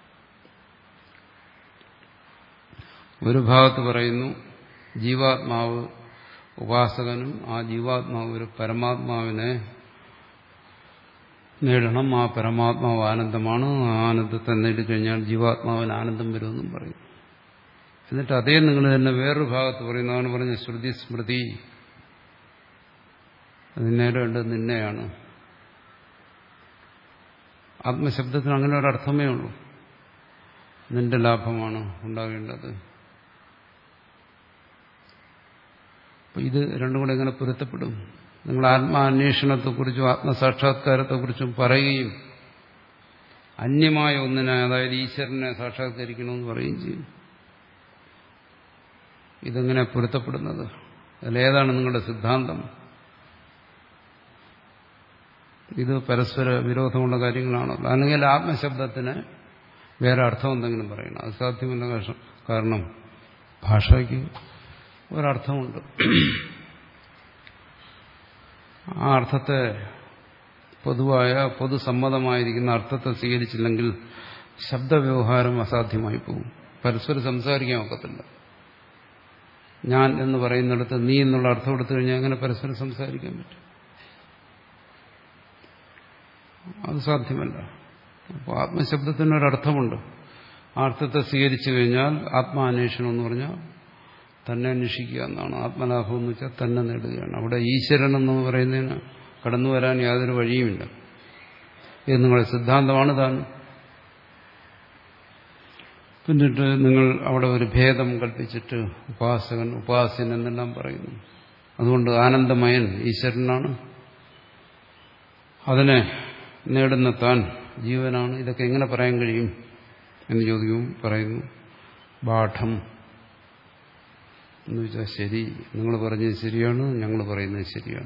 ഒരു ഭാഗത്ത് പറയുന്നു ജീവാത്മാവ് ഉപാസകനും ആ ജീവാത്മാവ് ഒരു പരമാത്മാവിനെ നേടണം ആ പരമാത്മാവ് ആനന്ദമാണ് ആ ആനന്ദത്തെ നേടിക്കഴിഞ്ഞാൽ ജീവാത്മാവിന് ആനന്ദം വരുമെന്നും പറയും എന്നിട്ട് അതേ നിങ്ങൾ തന്നെ വേറൊരു ഭാഗത്ത് പറയുന്നതാണ് പറഞ്ഞ ശ്രുതി സ്മൃതി അത് നേടേണ്ടത് നിന്നെയാണ് ആത്മശബ്ദത്തിന് അങ്ങനെ ഒരു അർത്ഥമേ ഉള്ളൂ നിന്റെ ലാഭമാണ് ഉണ്ടാകേണ്ടത് ഇത് രണ്ടും കൂടെ എങ്ങനെ പൊരുത്തപ്പെടും നിങ്ങൾ ആത്മാന്വേഷണത്തെക്കുറിച്ചും ആത്മസാക്ഷാത്കാരത്തെക്കുറിച്ചും പറയുകയും അന്യമായ ഒന്നിനെ അതായത് ഈശ്വരനെ സാക്ഷാത്കരിക്കണമെന്ന് പറയുകയും ചെയ്യും ഇതെങ്ങനെ പൊരുത്തപ്പെടുന്നത് അതിലേതാണ് നിങ്ങളുടെ സിദ്ധാന്തം ഇത് പരസ്പര വിരോധമുള്ള കാര്യങ്ങളാണല്ലോ അല്ലെങ്കിൽ ആത്മശബ്ദത്തിന് വേറെ അർത്ഥം എന്തെങ്കിലും പറയണം അത് സാധ്യമല്ല കാരണം ഭാഷയ്ക്ക് ഒരർത്ഥമുണ്ട് ആ അർത്ഥത്തെ പൊതുവായ പൊതുസമ്മതമായിരിക്കുന്ന അർത്ഥത്തെ സ്വീകരിച്ചില്ലെങ്കിൽ ശബ്ദവ്യവഹാരം അസാധ്യമായി പോകും പരസ്പരം സംസാരിക്കാൻ ഒക്കത്തില്ല ഞാൻ എന്ന് പറയുന്നിടത്ത് നീ എന്നുള്ള അർത്ഥം എടുത്തു കഴിഞ്ഞാൽ അങ്ങനെ പരസ്പരം സംസാരിക്കാൻ പറ്റും അത് സാധ്യമല്ല അപ്പോൾ ആത്മശബ്ദത്തിനൊരർത്ഥമുണ്ട് ആ അർത്ഥത്തെ സ്വീകരിച്ചു കഴിഞ്ഞാൽ ആത്മാന്വേഷണം എന്ന് പറഞ്ഞാൽ തന്നെ അന്വേഷിക്കുക എന്നാണ് ആത്മലാഭം എന്ന് വെച്ചാൽ തന്നെ നേടുകയാണ് അവിടെ ഈശ്വരൻ എന്ന് പറയുന്നതിന് കടന്നു വരാൻ യാതൊരു വഴിയുമില്ല ഇത് നിങ്ങളുടെ സിദ്ധാന്തമാണ് താൻ പിന്നിട്ട് നിങ്ങൾ അവിടെ ഒരു ഭേദം കൽപ്പിച്ചിട്ട് ഉപാസകൻ ഉപാസ്യൻ എന്നെല്ലാം പറയുന്നു അതുകൊണ്ട് ആനന്ദമയൻ ഈശ്വരനാണ് അതിനെ നേടുന്ന താൻ ജീവനാണ് ഇതൊക്കെ എങ്ങനെ പറയാൻ കഴിയും എന്ന് ചോദിക്കും പറയുന്നു ബാഠം എന്ന് വെച്ചാൽ ശരി നിങ്ങൾ പറഞ്ഞത് ശരിയാണ് ഞങ്ങൾ പറയുന്നത് ശരിയാണ്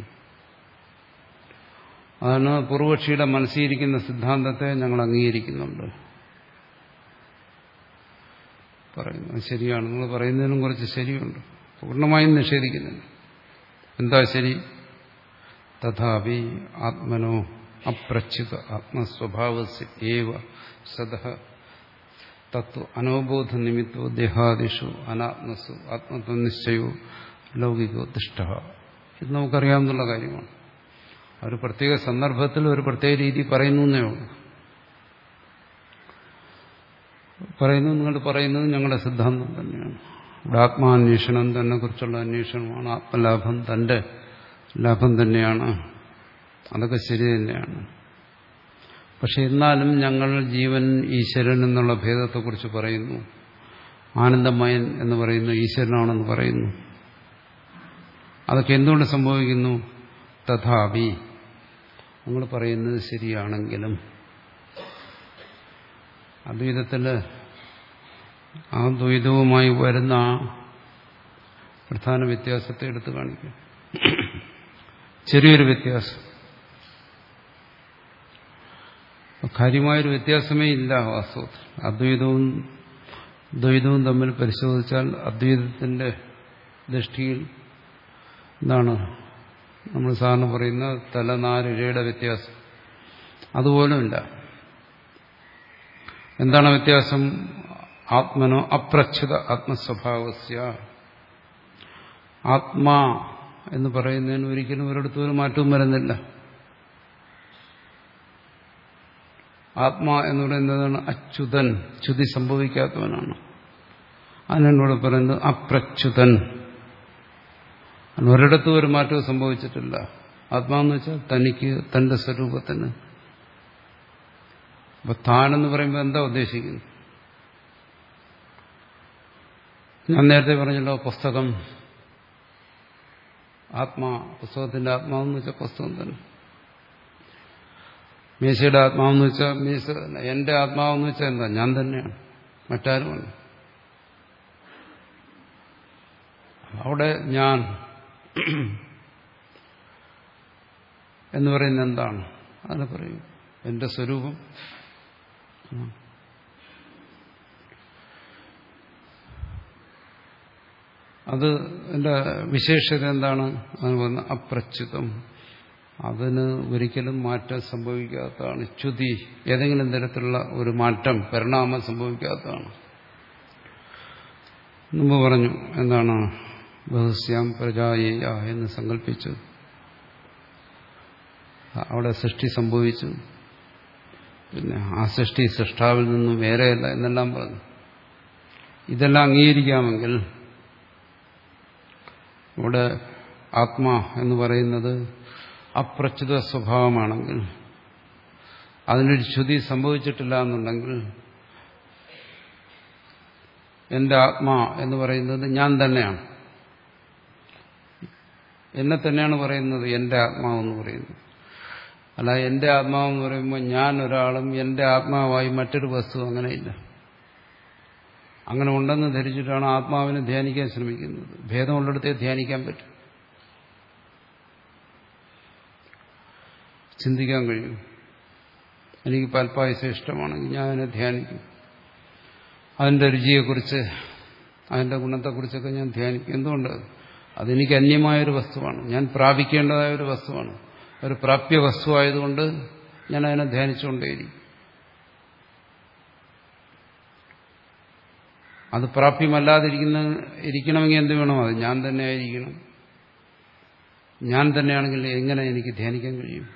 അതാണ് പൂർവക്ഷിയുടെ മനസ്സിരിക്കുന്ന സിദ്ധാന്തത്തെ ഞങ്ങൾ അംഗീകരിക്കുന്നുണ്ട് പറയുന്നു അത് ശരിയാണ് നിങ്ങൾ പറയുന്നതിനും കുറച്ച് ശരിയുണ്ട് പൂർണ്ണമായും നിഷേധിക്കുന്നില്ല എന്താ ശരി തഥാപി ആത്മനോ അപ്രച്യുത ആത്മസ്വഭാവസ്യേവ സദ തത്വ അനവബോധ നിമിത്തോ ദേഹാദിഷു അനാത്മസു ആത്മത്വനിശ്ചയോ ലൗകികോ ദുഷ്ട ഇത് നമുക്കറിയാവുന്ന കാര്യമാണ് ഒരു പ്രത്യേക സന്ദർഭത്തിൽ ഒരു പ്രത്യേക രീതി പറയുന്നു എന്നേ ഉള്ളൂ പറയുന്നു നിങ്ങൾ പറയുന്നത് ഞങ്ങളുടെ സിദ്ധാന്തം തന്നെയാണ് ഇവിടെ ആത്മാന്വേഷണം തന്നെ കുറിച്ചുള്ള അന്വേഷണമാണ് ആത്മലാഭം തന്റെ ലാഭം തന്നെയാണ് അതൊക്കെ ശരി തന്നെയാണ് പക്ഷെ എന്നാലും ഞങ്ങൾ ജീവൻ ഈശ്വരൻ എന്നുള്ള ഭേദത്തെക്കുറിച്ച് പറയുന്നു ആനന്ദമയൻ എന്ന് പറയുന്നു ഈശ്വരനാണെന്ന് പറയുന്നു അതൊക്കെ എന്തുകൊണ്ട് സംഭവിക്കുന്നു തഥാപി നമ്മൾ പറയുന്നത് ശരിയാണെങ്കിലും അദ്വൈതത്തിൽ ആ ദ്വൈതവുമായി വരുന്ന ആ പ്രധാന വ്യത്യാസത്തെ എടുത്തു കാണിക്കും ചെറിയൊരു വ്യത്യാസം കാര്യമായൊരു വ്യത്യാസമേ ഇല്ല വാസ്തവത്തിൽ അദ്വൈതവും ദ്വൈതവും തമ്മിൽ പരിശോധിച്ചാൽ അദ്വൈതത്തിന്റെ ദൃഷ്ടിയിൽ എന്താണ് നമ്മൾ സാറിന് പറയുന്ന തലനാരിഴയുടെ വ്യത്യാസം അതുപോലുമില്ല എന്താണ് വ്യത്യാസം ആത്മനോ അപ്രച്യുത ആത്മസ്വഭാവസ്യ ആത്മാ എന്ന് പറയുന്നതിന് ഒരിക്കലും ഒരിടത്തും ഒരു മാറ്റവും വരുന്നില്ല ആത്മാ എന്ന് പറയുന്നതാണ് അച്യുതൻ ച്യുതി സംഭവിക്കാത്തവനാണ് അതിനോട് പറയുന്നത് അപ്രച്യുതൻ ഒരിടത്തും ഒരു മാറ്റവും സംഭവിച്ചിട്ടില്ല ആത്മാവെന്ന് വെച്ചാൽ തനിക്ക് തന്റെ സ്വരൂപത്തിന് അപ്പൊ താനെന്ന് പറയുമ്പോൾ എന്താ ഉദ്ദേശിക്കുന്നത് ഞാൻ നേരത്തെ പറഞ്ഞല്ലോ പുസ്തകം ആത്മാ പുസ്തകത്തിന്റെ ആത്മാവെന്ന് വെച്ചാൽ പുസ്തകം തന്നെ മീശയുടെ ആത്മാവെന്ന് വെച്ചാൽ മീശ തന്നെ എന്റെ ആത്മാവെന്ന് വെച്ചാൽ എന്താ ഞാൻ തന്നെയാണ് മറ്റാരുമല്ല അവിടെ ഞാൻ എന്ന് പറയുന്നത് എന്താണ് അതിനെ പറയും എന്റെ സ്വരൂപം അത് എന്റെ വിശേഷത എന്താണ് അതിന് പറഞ്ഞ അപ്രച്യുതം അതിന് ഒരിക്കലും മാറ്റം സംഭവിക്കാത്തതാണ് ച്യുതി ഏതെങ്കിലും തരത്തിലുള്ള ഒരു മാറ്റം പരിണാമം സംഭവിക്കാത്തതാണ് മുമ്പ് പറഞ്ഞു എന്താണ് ബഹുസ്യാം പ്രജായേയ എന്ന് സങ്കല്പിച്ചു അവിടെ സൃഷ്ടി സംഭവിച്ചു പിന്നെ ആ സൃഷ്ടി സൃഷ്ടാവിൽ നിന്നും വേറെയല്ല എന്നെല്ലാം പറഞ്ഞു ഇതെല്ലാം അംഗീകരിക്കാമെങ്കിൽ ഇവിടെ ആത്മാ എന്ന് പറയുന്നത് അപ്രച്യുത സ്വഭാവമാണെങ്കിൽ അതിനൊരു ശ്രുതി സംഭവിച്ചിട്ടില്ല എന്നുണ്ടെങ്കിൽ എന്റെ ആത്മാ എന്ന് പറയുന്നത് ഞാൻ തന്നെയാണ് എന്നെ തന്നെയാണ് പറയുന്നത് എന്റെ ആത്മാവെന്ന് പറയുന്നത് അല്ല എന്റെ ആത്മാവെന്ന് പറയുമ്പോൾ ഞാൻ ഒരാളും എന്റെ ആത്മാവായി മറ്റൊരു വസ്തു അങ്ങനെയില്ല അങ്ങനെ ഉണ്ടെന്ന് ധരിച്ചിട്ടാണ് ആത്മാവിനെ ധ്യാനിക്കാൻ ശ്രമിക്കുന്നത് ഭേദമുള്ളിടത്തെ ധ്യാനിക്കാൻ പറ്റും ചിന്തിക്കാൻ കഴിയും എനിക്ക് പാൽപ്പായസം ഇഷ്ടമാണെങ്കിൽ ഞാൻ അതിനെ ധ്യാനിക്കും അതിൻ്റെ രുചിയെക്കുറിച്ച് അതിൻ്റെ ഗുണത്തെക്കുറിച്ചൊക്കെ ഞാൻ ധ്യാനിക്കും എന്തുകൊണ്ട് അതെനിക്ക് അന്യമായൊരു വസ്തുവാണ് ഞാൻ പ്രാപിക്കേണ്ടതായ ഒരു വസ്തുവാണ് ഒരു പ്രാപ്യ വസ്തുവായതുകൊണ്ട് ഞാൻ അതിനെ ധ്യാനിച്ചുകൊണ്ടേയിരിക്കും അത് പ്രാപ്യമല്ലാതിരിക്കുന്ന ഇരിക്കണമെങ്കിൽ എന്ത് വേണം അത് ഞാൻ തന്നെ ആയിരിക്കണം ഞാൻ തന്നെയാണെങ്കിൽ എങ്ങനെ എനിക്ക് ധ്യാനിക്കാൻ കഴിയും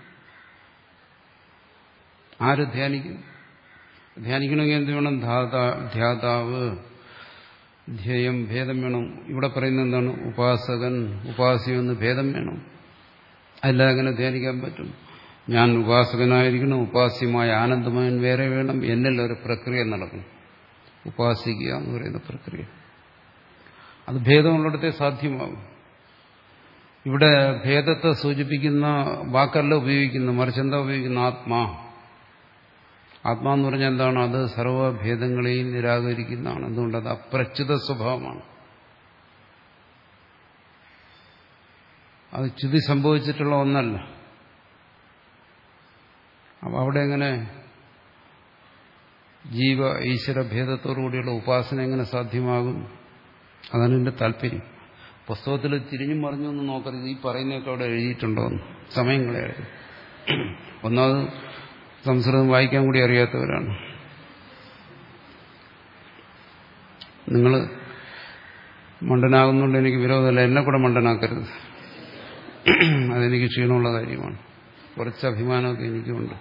ആര് ധ്യാനിക്കും ധ്യാനിക്കണമെങ്കിൽ എന്ത് വേണം ധാതാ ധ്യാതാവ് ധ്യേയം ഭേദം വേണം ഇവിടെ പറയുന്നത് എന്താണ് ഉപാസകൻ ഉപാസ്യമെന്ന് ഭേദം വേണം അല്ലാതെ അങ്ങനെ ധ്യാനിക്കാൻ പറ്റും ഞാൻ ഉപാസകനായിരിക്കണം ഉപാസ്യമായ ആനന്ദമയൻ വേറെ വേണം എന്നിൽ ഒരു പ്രക്രിയ നടക്കണം ഉപാസിക്കുക എന്ന് പറയുന്ന പ്രക്രിയ അത് ഭേദമുള്ളിടത്തെ സാധ്യമാകും ഇവിടെ ഭേദത്തെ സൂചിപ്പിക്കുന്ന വാക്കല്ല ഉപയോഗിക്കുന്നത് മറിച്ച് എന്താ ഉപയോഗിക്കുന്ന ആത്മാ ആത്മാ എന്ന് പറഞ്ഞാൽ എന്താണ് അത് സർവ്വഭേദങ്ങളെയും നിരാകരിക്കുന്നതാണ് എന്തുകൊണ്ട് അത് അപ്രച്യുത സ്വഭാവമാണ് അത് ചുതി സംഭവിച്ചിട്ടുള്ള ഒന്നല്ല അപ്പൊ അവിടെ എങ്ങനെ ജീവ ഈശ്വര ഭേദത്തോടുകൂടിയുള്ള ഉപാസന എങ്ങനെ സാധ്യമാകും അതാണ് എന്റെ താല്പര്യം പുസ്തകത്തിൽ തിരിഞ്ഞും മറിഞ്ഞൊന്നും നോക്കരുത് ഈ പറയുന്നതൊക്കെ അവിടെ എഴുതിയിട്ടുണ്ടോ എന്ന് സമയം കളയരുത് ഒന്നാമത് സംസ്കൃതം വായിക്കാൻ കൂടി അറിയാത്തവരാണ് നിങ്ങൾ മണ്ടനാകുന്നുണ്ട് എനിക്ക് വിരോധമല്ല എന്നെ കൂടെ മണ്ടനാക്കരുത് അതെനിക്ക് ക്ഷീണമുള്ള കാര്യമാണ് കുറച്ച് അഭിമാനമൊക്കെ എനിക്കുണ്ട്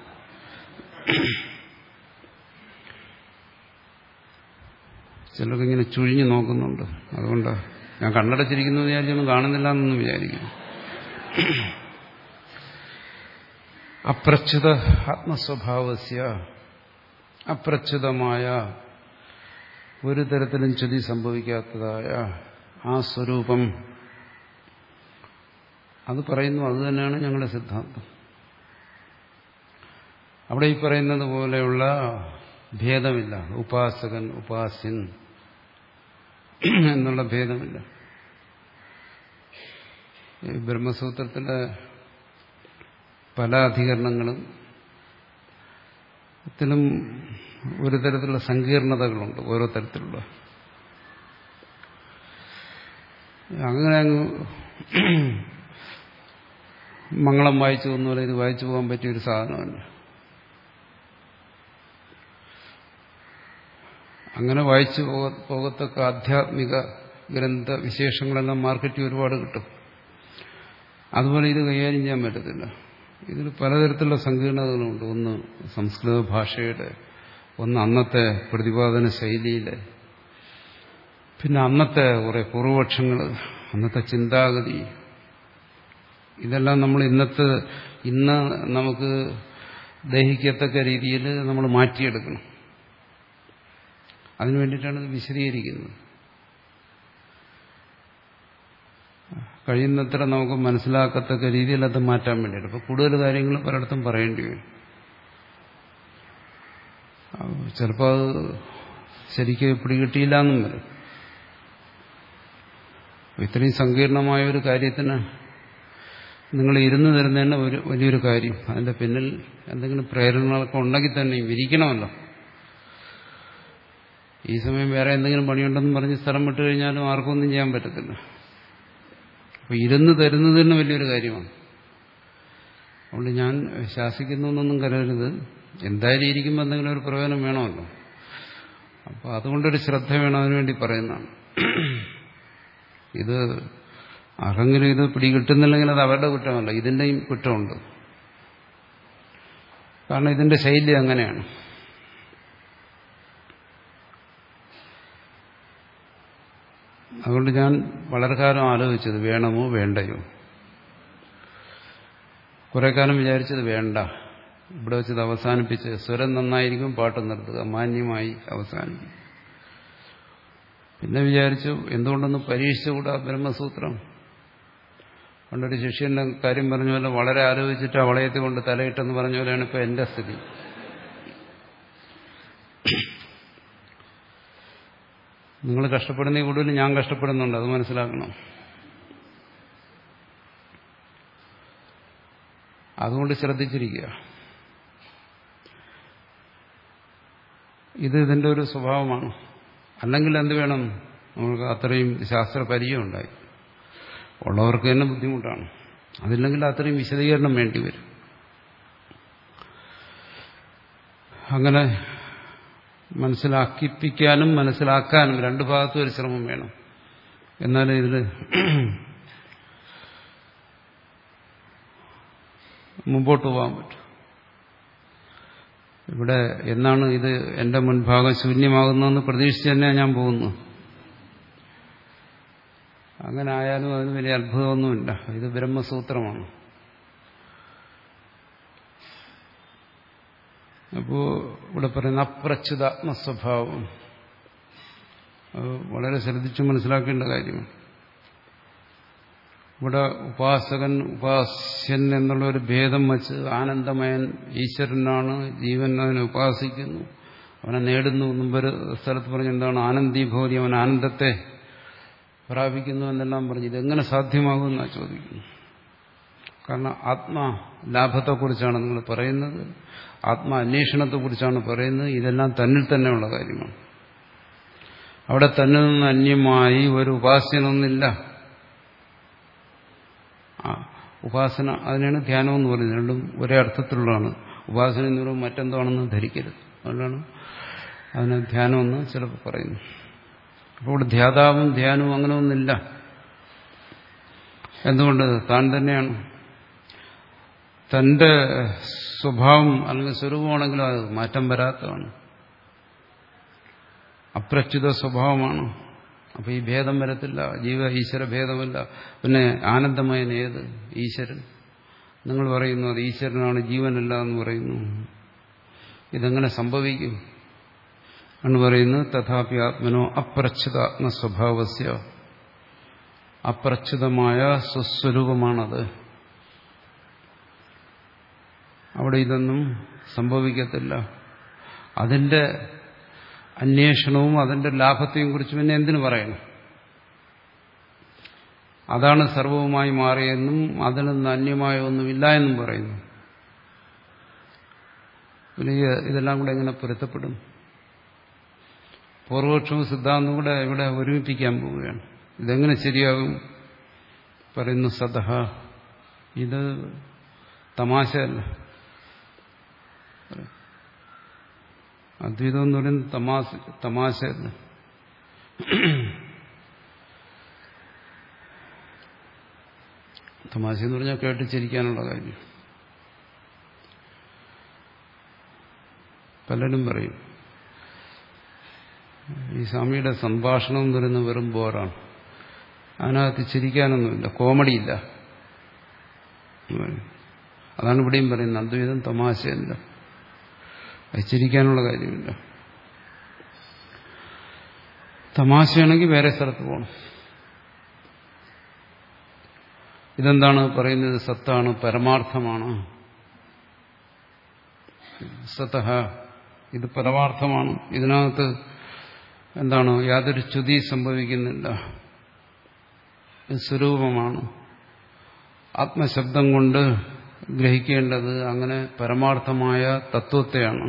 ചിലർക്ക് ഇങ്ങനെ ചുഴിഞ്ഞു നോക്കുന്നുണ്ട് അതുകൊണ്ട് ഞാൻ കണ്ണടച്ചിരിക്കുന്നു വിചാരിച്ചൊന്നും കാണുന്നില്ല എന്നൊന്നും വിചാരിക്കും അപ്രച്യുത ആത്മസ്വഭാവസ്യ അപ്രച്യുതമായ ഒരു തരത്തിലും ചുതി സംഭവിക്കാത്തതായ ആ സ്വരൂപം അത് പറയുന്നു അത് തന്നെയാണ് ഞങ്ങളുടെ സിദ്ധാന്തം അവിടെ ഈ പറയുന്നത് പോലെയുള്ള ഭേദമില്ല ഉപാസകൻ ഉപാസ്യൻ എന്നുള്ള ഭേദമില്ല ഈ ബ്രഹ്മസൂത്രത്തിലെ പല അധികരണങ്ങളും ത്തിലും ഒരു തരത്തിലുള്ള സങ്കീർണതകളുണ്ട് ഓരോ തരത്തിലുള്ള അങ്ങനെ അങ്ങ് മംഗളം വായിച്ചു പോകുന്നപോലെ ഇത് വായിച്ചു പോകാൻ പറ്റിയ ഒരു സാധനമല്ല അങ്ങനെ വായിച്ചു പോകത്തക്ക ആധ്യാത്മിക ഗ്രന്ഥ വിശേഷങ്ങളെല്ലാം മാർക്കറ്റിൽ ഒരുപാട് കിട്ടും അതുപോലെ ഇത് കൈകാര്യം ചെയ്യാൻ പറ്റത്തില്ല ഇതിൽ പലതരത്തിലുള്ള സങ്കീർണതകളുണ്ട് ഒന്ന് സംസ്കൃത ഭാഷയുടെ ഒന്ന് അന്നത്തെ പ്രതിപാദന ശൈലിയിലെ പിന്നെ അന്നത്തെ കുറെ പൂർവപക്ഷങ്ങൾ അന്നത്തെ ചിന്താഗതി ഇതെല്ലാം നമ്മൾ ഇന്നത്തെ ഇന്ന് നമുക്ക് ദഹിക്കത്തക്ക രീതിയിൽ നമ്മൾ മാറ്റിയെടുക്കണം അതിനു വേണ്ടിയിട്ടാണ് ഇത് വിശദീകരിക്കുന്നത് കഴിയുന്നത്ര നമുക്ക് മനസ്സിലാക്കത്തക്ക രീതിയിൽ അത് മാറ്റാൻ വേണ്ടിയിട്ട് അപ്പോൾ കൂടുതൽ കാര്യങ്ങൾ പലയിടത്തും പറയേണ്ടി വരും ചിലപ്പോൾ അത് ശരിക്ക് പിടികിട്ടിയില്ല എന്നും വരും ഇത്രയും സങ്കീർണമായ ഒരു കാര്യത്തിന് നിങ്ങൾ ഇരുന്ന് തരുന്നതന്നെ ഒരു വലിയൊരു കാര്യം അതിന്റെ പിന്നിൽ എന്തെങ്കിലും പ്രേരണകളൊക്കെ ഉണ്ടെങ്കിൽ തന്നെ വിരിക്കണമല്ലോ ഈ സമയം വേറെ എന്തെങ്കിലും പണിയുണ്ടെന്ന് പറഞ്ഞ് സ്ഥലം വിട്ടു കഴിഞ്ഞാലും ആർക്കും ഒന്നും ചെയ്യാൻ പറ്റത്തില്ല അപ്പൊ ഇരുന്ന് തരുന്നത് തന്നെ വലിയൊരു കാര്യമാണ് അതുകൊണ്ട് ഞാൻ ശാസിക്കുന്നു എന്നൊന്നും കരുതരുത് എന്തായാലും ഇരിക്കുമ്പോൾ എന്തെങ്കിലും ഒരു പ്രയോജനം വേണമല്ലോ അപ്പോൾ അതുകൊണ്ടൊരു ശ്രദ്ധ വേണം അതിനുവേണ്ടി പറയുന്നതാണ് ഇത് ആർക്കെങ്കിലും ഇത് പിടികിട്ടുന്നില്ലെങ്കിൽ അത് അവരുടെ കുറ്റമല്ല ഇതിൻ്റെയും കുറ്റമുണ്ട് കാരണം ഇതിന്റെ ശൈലി അങ്ങനെയാണ് അതുകൊണ്ട് ഞാൻ വളരെ കാലം ആലോചിച്ചത് വേണമോ വേണ്ടയോ കുറെ കാലം വിചാരിച്ചത് വേണ്ട ഇവിടെ വെച്ചത് അവസാനിപ്പിച്ച് സ്വരം നന്നായിരിക്കും പാട്ട് നിർത്തുക മാന്യമായി അവസാനിക്കും പിന്നെ വിചാരിച്ചു എന്തുകൊണ്ടൊന്ന് പരീക്ഷിച്ചുകൂടാ ബ്രഹ്മസൂത്രം പണ്ടൊരു ശിഷ്യന്റെ കാര്യം പറഞ്ഞ പോലെ വളരെ ആലോചിച്ചിട്ട് അവളയത്തെ കൊണ്ട് തലയിട്ടെന്ന് പറഞ്ഞ പോലെയാണ് ഇപ്പൊ എന്റെ സ്ഥിതി നിങ്ങൾ കഷ്ടപ്പെടുന്ന കൂടുതൽ ഞാൻ കഷ്ടപ്പെടുന്നുണ്ട് അത് മനസ്സിലാക്കണം അതുകൊണ്ട് ശ്രദ്ധിച്ചിരിക്കുക ഇത് ഇതിന്റെ ഒരു സ്വഭാവമാണ് അല്ലെങ്കിൽ എന്ത് വേണം നമുക്ക് അത്രയും ശാസ്ത്ര പരിചയം ഉണ്ടായി ഉള്ളവർക്ക് തന്നെ ബുദ്ധിമുട്ടാണ് അതില്ലെങ്കിൽ അത്രയും വിശദീകരണം വേണ്ടി വരും അങ്ങനെ മനസ്സിലാക്കിപ്പിക്കാനും മനസ്സിലാക്കാനും രണ്ടു ഭാഗത്തും ഒരു ശ്രമം വേണം എന്നാലേ ഇതിൽ മുമ്പോട്ട് പോകാൻ പറ്റും ഇവിടെ എന്നാണ് ഇത് എന്റെ മുൻഭാഗം ശൂന്യമാകുന്നതെന്ന് പ്രതീക്ഷിച്ച് തന്നെ ഞാൻ പോകുന്നു അങ്ങനെ ആയാലും അതിന് വലിയ അത്ഭുതമൊന്നുമില്ല ഇത് ബ്രഹ്മസൂത്രമാണ് അപ്പോ ഇവിടെ പറയുന്ന അപ്രച്യുതാത്മസ്വഭാവം അത് വളരെ ശ്രദ്ധിച്ച് മനസ്സിലാക്കേണ്ട കാര്യമാണ് ഇവിടെ ഉപാസകൻ ഉപാസ്യൻ എന്നുള്ള ഒരു ഭേദം വച്ച് ആനന്ദമയൻ ഈശ്വരനാണ് ജീവൻ അതിനെ ഉപാസിക്കുന്നു അവനെ നേടുന്നു മുമ്പൊരു സ്ഥലത്ത് പറഞ്ഞ എന്താണ് ആനന്ദീഭൂതി അവൻ ആനന്ദത്തെ പ്രാപിക്കുന്നു എന്നെല്ലാം പറഞ്ഞു ഇതെങ്ങനെ സാധ്യമാകുമെന്നാണ് ചോദിക്കുന്നു കാരണം ആത്മാ ലാഭത്തെക്കുറിച്ചാണ് നിങ്ങൾ പറയുന്നത് ആത്മാ അന്വേഷണത്തെക്കുറിച്ചാണ് പറയുന്നത് ഇതെല്ലാം തന്നിൽ തന്നെയുള്ള കാര്യമാണ് അവിടെ തന്നെ നിന്ന് അന്യമായി ഒരു ഉപാസ്യനൊന്നില്ല ആ ഉപാസന അതിനാണ് ധ്യാനം എന്ന് പറയുന്നത് രണ്ടും ഒരേ അർത്ഥത്തിലുള്ളതാണ് ഉപാസന എന്ന് പറയുമ്പോൾ മറ്റെന്താണെന്ന് ധരിക്കരുത് അതുകൊണ്ടാണ് അതിന് ധ്യാനമെന്ന് ചിലപ്പോൾ പറയുന്നു അപ്പോൾ ഇവിടെ ധ്യാതാവും ധ്യാനവും അങ്ങനെ ഒന്നില്ല എന്തുകൊണ്ട് താൻ തന്നെയാണ് തന്റെ സ്വഭാവം അല്ലെങ്കിൽ സ്വരൂപമാണെങ്കിലും അത് മാറ്റം വരാത്തതാണ് അപ്രച്യുത സ്വഭാവമാണ് അപ്പൊ ഈ ഭേദം വരത്തില്ല ജീവ ഈശ്വര ഭേദമല്ല പിന്നെ ആനന്ദമയൻ ഏത് ഈശ്വരൻ നിങ്ങൾ പറയുന്നു അത് ഈശ്വരനാണ് ജീവനല്ല എന്ന് പറയുന്നു ഇതെങ്ങനെ സംഭവിക്കും എന്ന് പറയുന്നു തഥാപി ആത്മനോ അപ്രച്യുതാത്മസ്വഭാവസ്യ അപ്രച്യുതമായ സ്വസ്വരൂപമാണത് അവിടെ ഇതൊന്നും സംഭവിക്കത്തില്ല അതിന്റെ അന്വേഷണവും അതിന്റെ ലാഭത്തെയും കുറിച്ച് പിന്നെ എന്തിനു പറയണം അതാണ് സർവവുമായി മാറിയെന്നും അതിൽ നിന്ന് അന്യമായ ഒന്നുമില്ല എന്നും പറയുന്നു പിന്നെ ഇതെല്ലാം കൂടെ എങ്ങനെ പൊരുത്തപ്പെടും പൂർവപക്ഷവും സിദ്ധാന്തവും കൂടെ ഇവിടെ ഒരുമിപ്പിക്കാൻ പോവുകയാണ് ഇതെങ്ങനെ ശരിയാകും പറയുന്നു സദഹ ഇത് തമാശയല്ല അദ്വൈതം എന്ന് പറയുന്നത് തമാശ തമാശയല്ല തമാശ എന്ന് പറഞ്ഞാൽ കേട്ട് ചിരിക്കാനുള്ള കാര്യം പലരും പറയും ഈ സ്വാമിയുടെ സംഭാഷണം എന്ന് പറയുന്നത് വെറും ബോറാണ് അതിനകത്ത് ചിരിക്കാനൊന്നുമില്ല കോമഡിയില്ല അതാണ് ഇവിടെയും പറയുന്നത് അദ്വൈതം തമാശയല്ല അത് ചിരിക്കാനുള്ള കാര്യമില്ല തമാശയാണെങ്കിൽ വേറെ സ്ഥലത്ത് പോകണം ഇതെന്താണ് പറയുന്നത് സത്താണ് പരമാർത്ഥമാണ് സത്തഹ ഇത് പരമാർത്ഥമാണ് ഇതിനകത്ത് എന്താണ് യാതൊരു ചുതി സംഭവിക്കുന്നില്ല ഇത് സ്വരൂപമാണ് ആത്മശബ്ദം കൊണ്ട് ഗ്രഹിക്കേണ്ടത് അങ്ങനെ പരമാർത്ഥമായ തത്വത്തെയാണ്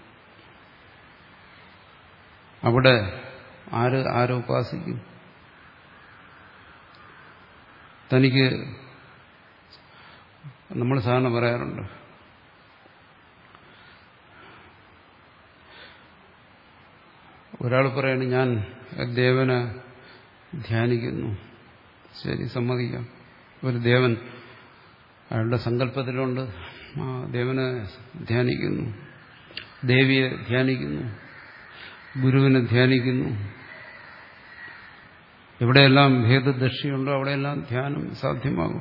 അവിടെ ആര് ആരോപാസിക്കും തനിക്ക് നമ്മൾ സാധാരണ പറയാറുണ്ട് ഒരാൾ പറയാണ് ഞാൻ ദേവനെ ധ്യാനിക്കുന്നു ശരി സമ്മതിക്കാം ഒരു ദേവൻ അയാളുടെ സങ്കല്പത്തിലുണ്ട് ആ ദേവനെ ധ്യാനിക്കുന്നു ദേവിയെ ധ്യാനിക്കുന്നു ഗുരുവിനെ ധ്യാനിക്കുന്നു എവിടെയെല്ലാം ഭേദദർശിയുണ്ടോ അവിടെയെല്ലാം ധ്യാനം സാധ്യമാകും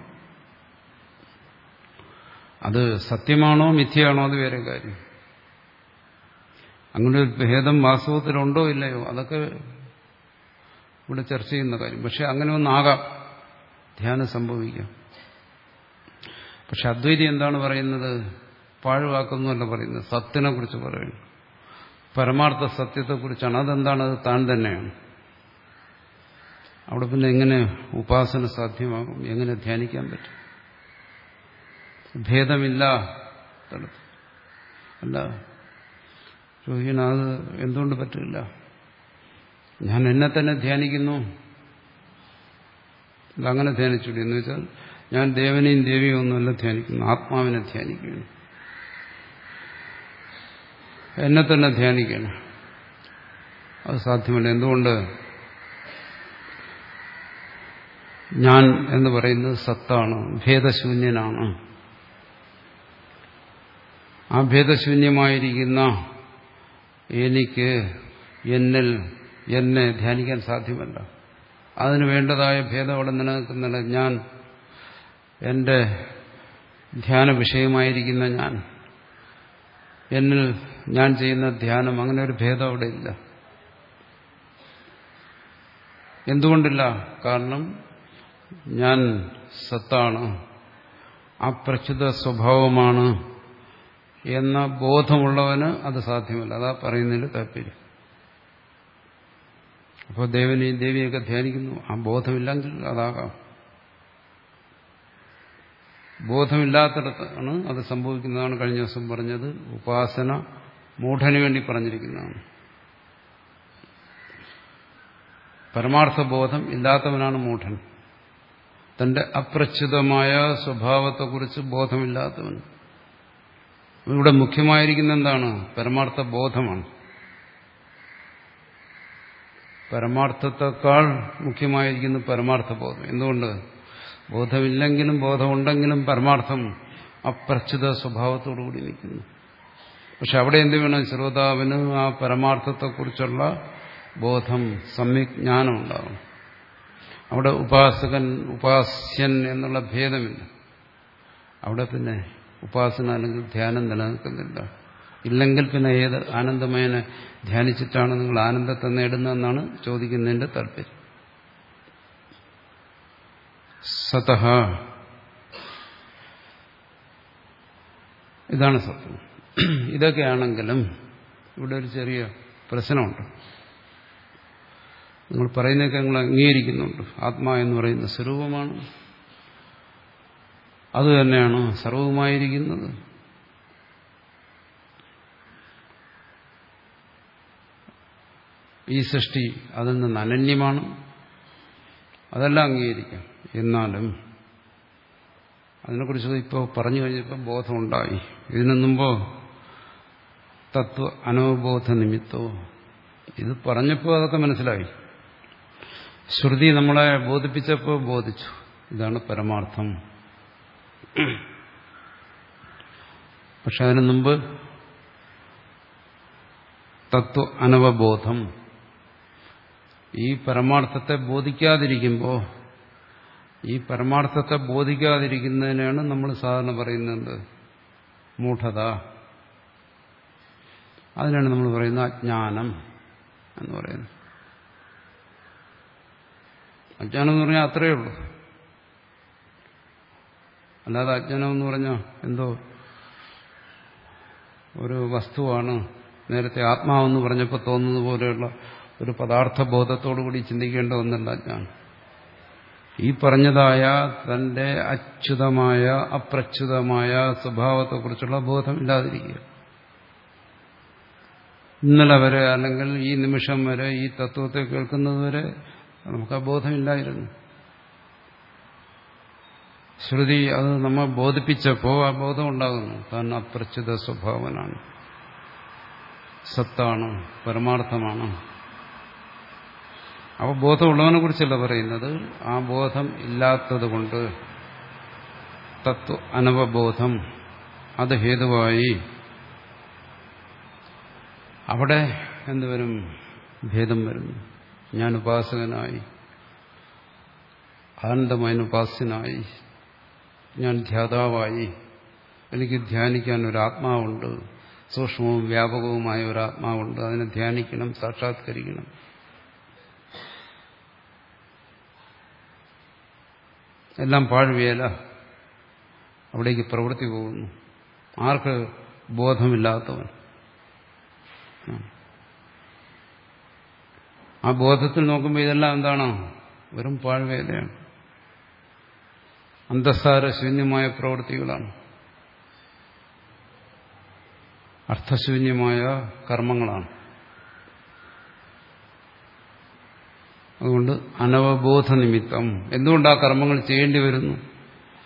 അത് സത്യമാണോ മിഥ്യയാണോ അത് വേറെ കാര്യം അങ്ങനെ ഒരു ഭേദം വാസ്തവത്തിലുണ്ടോ ഇല്ലയോ അതൊക്കെ ഇവിടെ ചർച്ച ചെയ്യുന്ന കാര്യം പക്ഷെ അങ്ങനെ ഒന്നാകാം ധ്യാനം സംഭവിക്കാം പക്ഷെ അദ്വൈതി എന്താണ് പറയുന്നത് പാഴ്വാക്കൊന്നുമല്ല പറയുന്നത് സത്തിനെ കുറിച്ച് പറയുന്നു പരമാർത്ഥ സത്യത്തെക്കുറിച്ചാണ് അതെന്താണ് അത് താൻ തന്നെയാണ് അവിടെ പിന്നെ എങ്ങനെ ഉപാസന സാധ്യമാകും എങ്ങനെ ധ്യാനിക്കാൻ പറ്റും ഭേദമില്ല തലത്ത് അല്ല ചോദിക്കണം അത് എന്തുകൊണ്ട് പറ്റില്ല ഞാൻ എന്നെ തന്നെ ധ്യാനിക്കുന്നു അതങ്ങനെ ധ്യാനിച്ചുകൂടി എന്ന് വെച്ചാൽ ഞാൻ ദേവനെയും ദേവിയും ഒന്നുമല്ല ധ്യാനിക്കുന്നു ആത്മാവിനെ ധ്യാനിക്കുകയാണ് എന്നെ തന്നെ ധ്യാനിക്കണം അത് സാധ്യമല്ല എന്തുകൊണ്ട് ഞാൻ എന്ന് പറയുന്നത് സത്താണ് ഭേദശൂന്യനാണ് ആ ഭേദശൂന്യമായിരിക്കുന്ന എനിക്ക് എന്നിൽ എന്നെ ധ്യാനിക്കാൻ സാധ്യമല്ല അതിന് വേണ്ടതായ ഭേദം അവിടെ നിലനിൽക്കുന്നില്ല ഞാൻ എൻ്റെ ധ്യാന വിഷയമായിരിക്കുന്ന ഞാൻ എന്നിൽ ഞാൻ ചെയ്യുന്ന ധ്യാനം അങ്ങനെ ഒരു ഭേദം അവിടെ ഇല്ല എന്തുകൊണ്ടില്ല കാരണം ഞാൻ സത്താണ് അപ്രച്യുത സ്വഭാവമാണ് എന്ന ബോധമുള്ളവന് അത് സാധ്യമല്ല അതാ പറയുന്നതിൽ താല്പര്യം അപ്പോൾ ദേവനെയും ദേവിയൊക്കെ ധ്യാനിക്കുന്നു ആ ബോധമില്ലെങ്കിൽ അതാകാം ബോധമില്ലാത്തിടത്താണ് അത് സംഭവിക്കുന്നതാണ് കഴിഞ്ഞ ദിവസം പറഞ്ഞത് ഉപാസന മൂഢന് വേണ്ടി പറഞ്ഞിരിക്കുന്നതാണ് പരമാർത്ഥ ബോധം ഇല്ലാത്തവനാണ് മൂഢൻ തന്റെ അപ്രച്യുതമായ സ്വഭാവത്തെക്കുറിച്ച് ബോധമില്ലാത്തവൻ ഇവിടെ മുഖ്യമായിരിക്കുന്ന എന്താണ് പരമാർത്ഥ ബോധമാണ് പരമാർത്ഥത്തെക്കാൾ മുഖ്യമായിരിക്കുന്നു പരമാർത്ഥ ബോധം എന്തുകൊണ്ട് ബോധമില്ലെങ്കിലും ബോധമുണ്ടെങ്കിലും പരമാർത്ഥം അപ്രച്യുത സ്വഭാവത്തോടുകൂടി നിൽക്കുന്നു പക്ഷെ അവിടെ എന്ത് വേണം ശ്രോതാവിന് ആ പരമാർത്ഥത്തെക്കുറിച്ചുള്ള ബോധം സമ്യജ്ഞാനം ഉണ്ടാവും അവിടെ ഉപാസകൻ ഉപാസ്യൻ എന്നുള്ള ഭേദമില്ല അവിടെ പിന്നെ ഉപാസന അല്ലെങ്കിൽ ധ്യാനം നിലനിൽക്കുന്നില്ല ഇല്ലെങ്കിൽ പിന്നെ ഏത് ആനന്ദമയനെ ധ്യാനിച്ചിട്ടാണ് നിങ്ങൾ ആനന്ദത്തെ നേടുന്നതെന്നാണ് ചോദിക്കുന്നതിന്റെ താല്പര്യം സതഹ ഇതാണ് സത്യം ഇതൊക്കെയാണെങ്കിലും ഇവിടെ ഒരു ചെറിയ പ്രശ്നമുണ്ട് നിങ്ങൾ പറയുന്നതൊക്കെ നിങ്ങൾ അംഗീകരിക്കുന്നുണ്ട് ആത്മാ എന്ന് പറയുന്ന സ്വരൂപമാണ് അതുതന്നെയാണ് സർവവുമായിരിക്കുന്നത് ഈ സൃഷ്ടി അതിൽ നിന്ന് അനന്യമാണ് അതെല്ലാം അംഗീകരിക്കാം എന്നാലും അതിനെക്കുറിച്ച് ഇപ്പോൾ പറഞ്ഞു കഴിഞ്ഞപ്പോൾ ബോധമുണ്ടായി ഇതിനു മുമ്പോ തത്വ അനവബോധ നിമിത്തോ ഇത് പറഞ്ഞപ്പോൾ അതൊക്കെ മനസ്സിലായി ശ്രുതി നമ്മളെ ബോധിപ്പിച്ചപ്പോൾ ബോധിച്ചു ഇതാണ് പരമാർത്ഥം പക്ഷെ അതിനു മുമ്പ് തത്വ അനവബോധം ഈ പരമാർത്ഥത്തെ ബോധിക്കാതിരിക്കുമ്പോൾ ഈ പരമാർത്ഥത്തെ ബോധിക്കാതിരിക്കുന്നതിനാണ് നമ്മൾ സാധാരണ പറയുന്നത് മൂഢത അതിനാണ് നമ്മൾ പറയുന്നത് അജ്ഞാനം എന്ന് പറയുന്നത് അജ്ഞാനം എന്ന് പറഞ്ഞാൽ അത്രയേ ഉള്ളൂ അല്ലാതെ അജ്ഞാനം എന്ന് പറഞ്ഞാൽ എന്തോ ഒരു വസ്തുവാണ് നേരത്തെ ആത്മാവെന്ന് പറഞ്ഞപ്പോൾ തോന്നുന്നത് പോലെയുള്ള ഒരു പദാർത്ഥ ബോധത്തോടുകൂടി ചിന്തിക്കേണ്ട ഒന്നല്ല അജ്ഞാനം ഈ പറഞ്ഞതായ തന്റെ അച്യുതമായ അപ്രച്യുതമായ സ്വഭാവത്തെക്കുറിച്ചുള്ള ബോധമില്ലാതിരിക്കുക ഇന്നലെ വരെ അല്ലെങ്കിൽ ഈ നിമിഷം വരെ ഈ തത്വത്തെ കേൾക്കുന്നത് വരെ നമുക്ക് ആ ബോധമില്ലായിരുന്നു ശ്രുതി അത് നമ്മെ ബോധിപ്പിച്ചപ്പോൾ ആ ബോധം ഉണ്ടാകുന്നു കാരണം അപ്രച്യുത സ്വഭാവനാണ് സത്താണ് പരമാർത്ഥമാണ് അപ്പോൾ ബോധമുള്ളവനെ കുറിച്ചല്ല പറയുന്നത് ആ ബോധം ഇല്ലാത്തത് കൊണ്ട് തത്വ അനവബോധം അത് ഹേതുവായി അവിടെ എന്തുവരും ഭേദം വരുന്നു ഞാൻ ഉപാസകനായി ആനന്ദമായ ഉപാസ്യനായി ഞാൻ ധ്യാതാവായി എനിക്ക് ധ്യാനിക്കാൻ ഒരു ആത്മാവുണ്ട് സൂക്ഷ്മവും വ്യാപകവുമായ ഒരു ആത്മാവുണ്ട് അതിനെ ധ്യാനിക്കണം സാക്ഷാത്കരിക്കണം എല്ലാം പാഴ്വേല അവിടേക്ക് പ്രവൃത്തി പോകുന്നു ആർക്ക് ബോധമില്ലാത്തവൻ ആ ബോധത്തിൽ നോക്കുമ്പോൾ ഇതെല്ലാം എന്താണോ വെറും പാഴ്വേലയാണ് അന്തസ്സാര ശൂന്യമായ പ്രവൃത്തികളാണ് അർത്ഥശൂന്യമായ കർമ്മങ്ങളാണ് അതുകൊണ്ട് അനവബോധ നിമിത്തം എന്തുകൊണ്ട് ആ കർമ്മങ്ങൾ ചെയ്യേണ്ടി വരുന്നു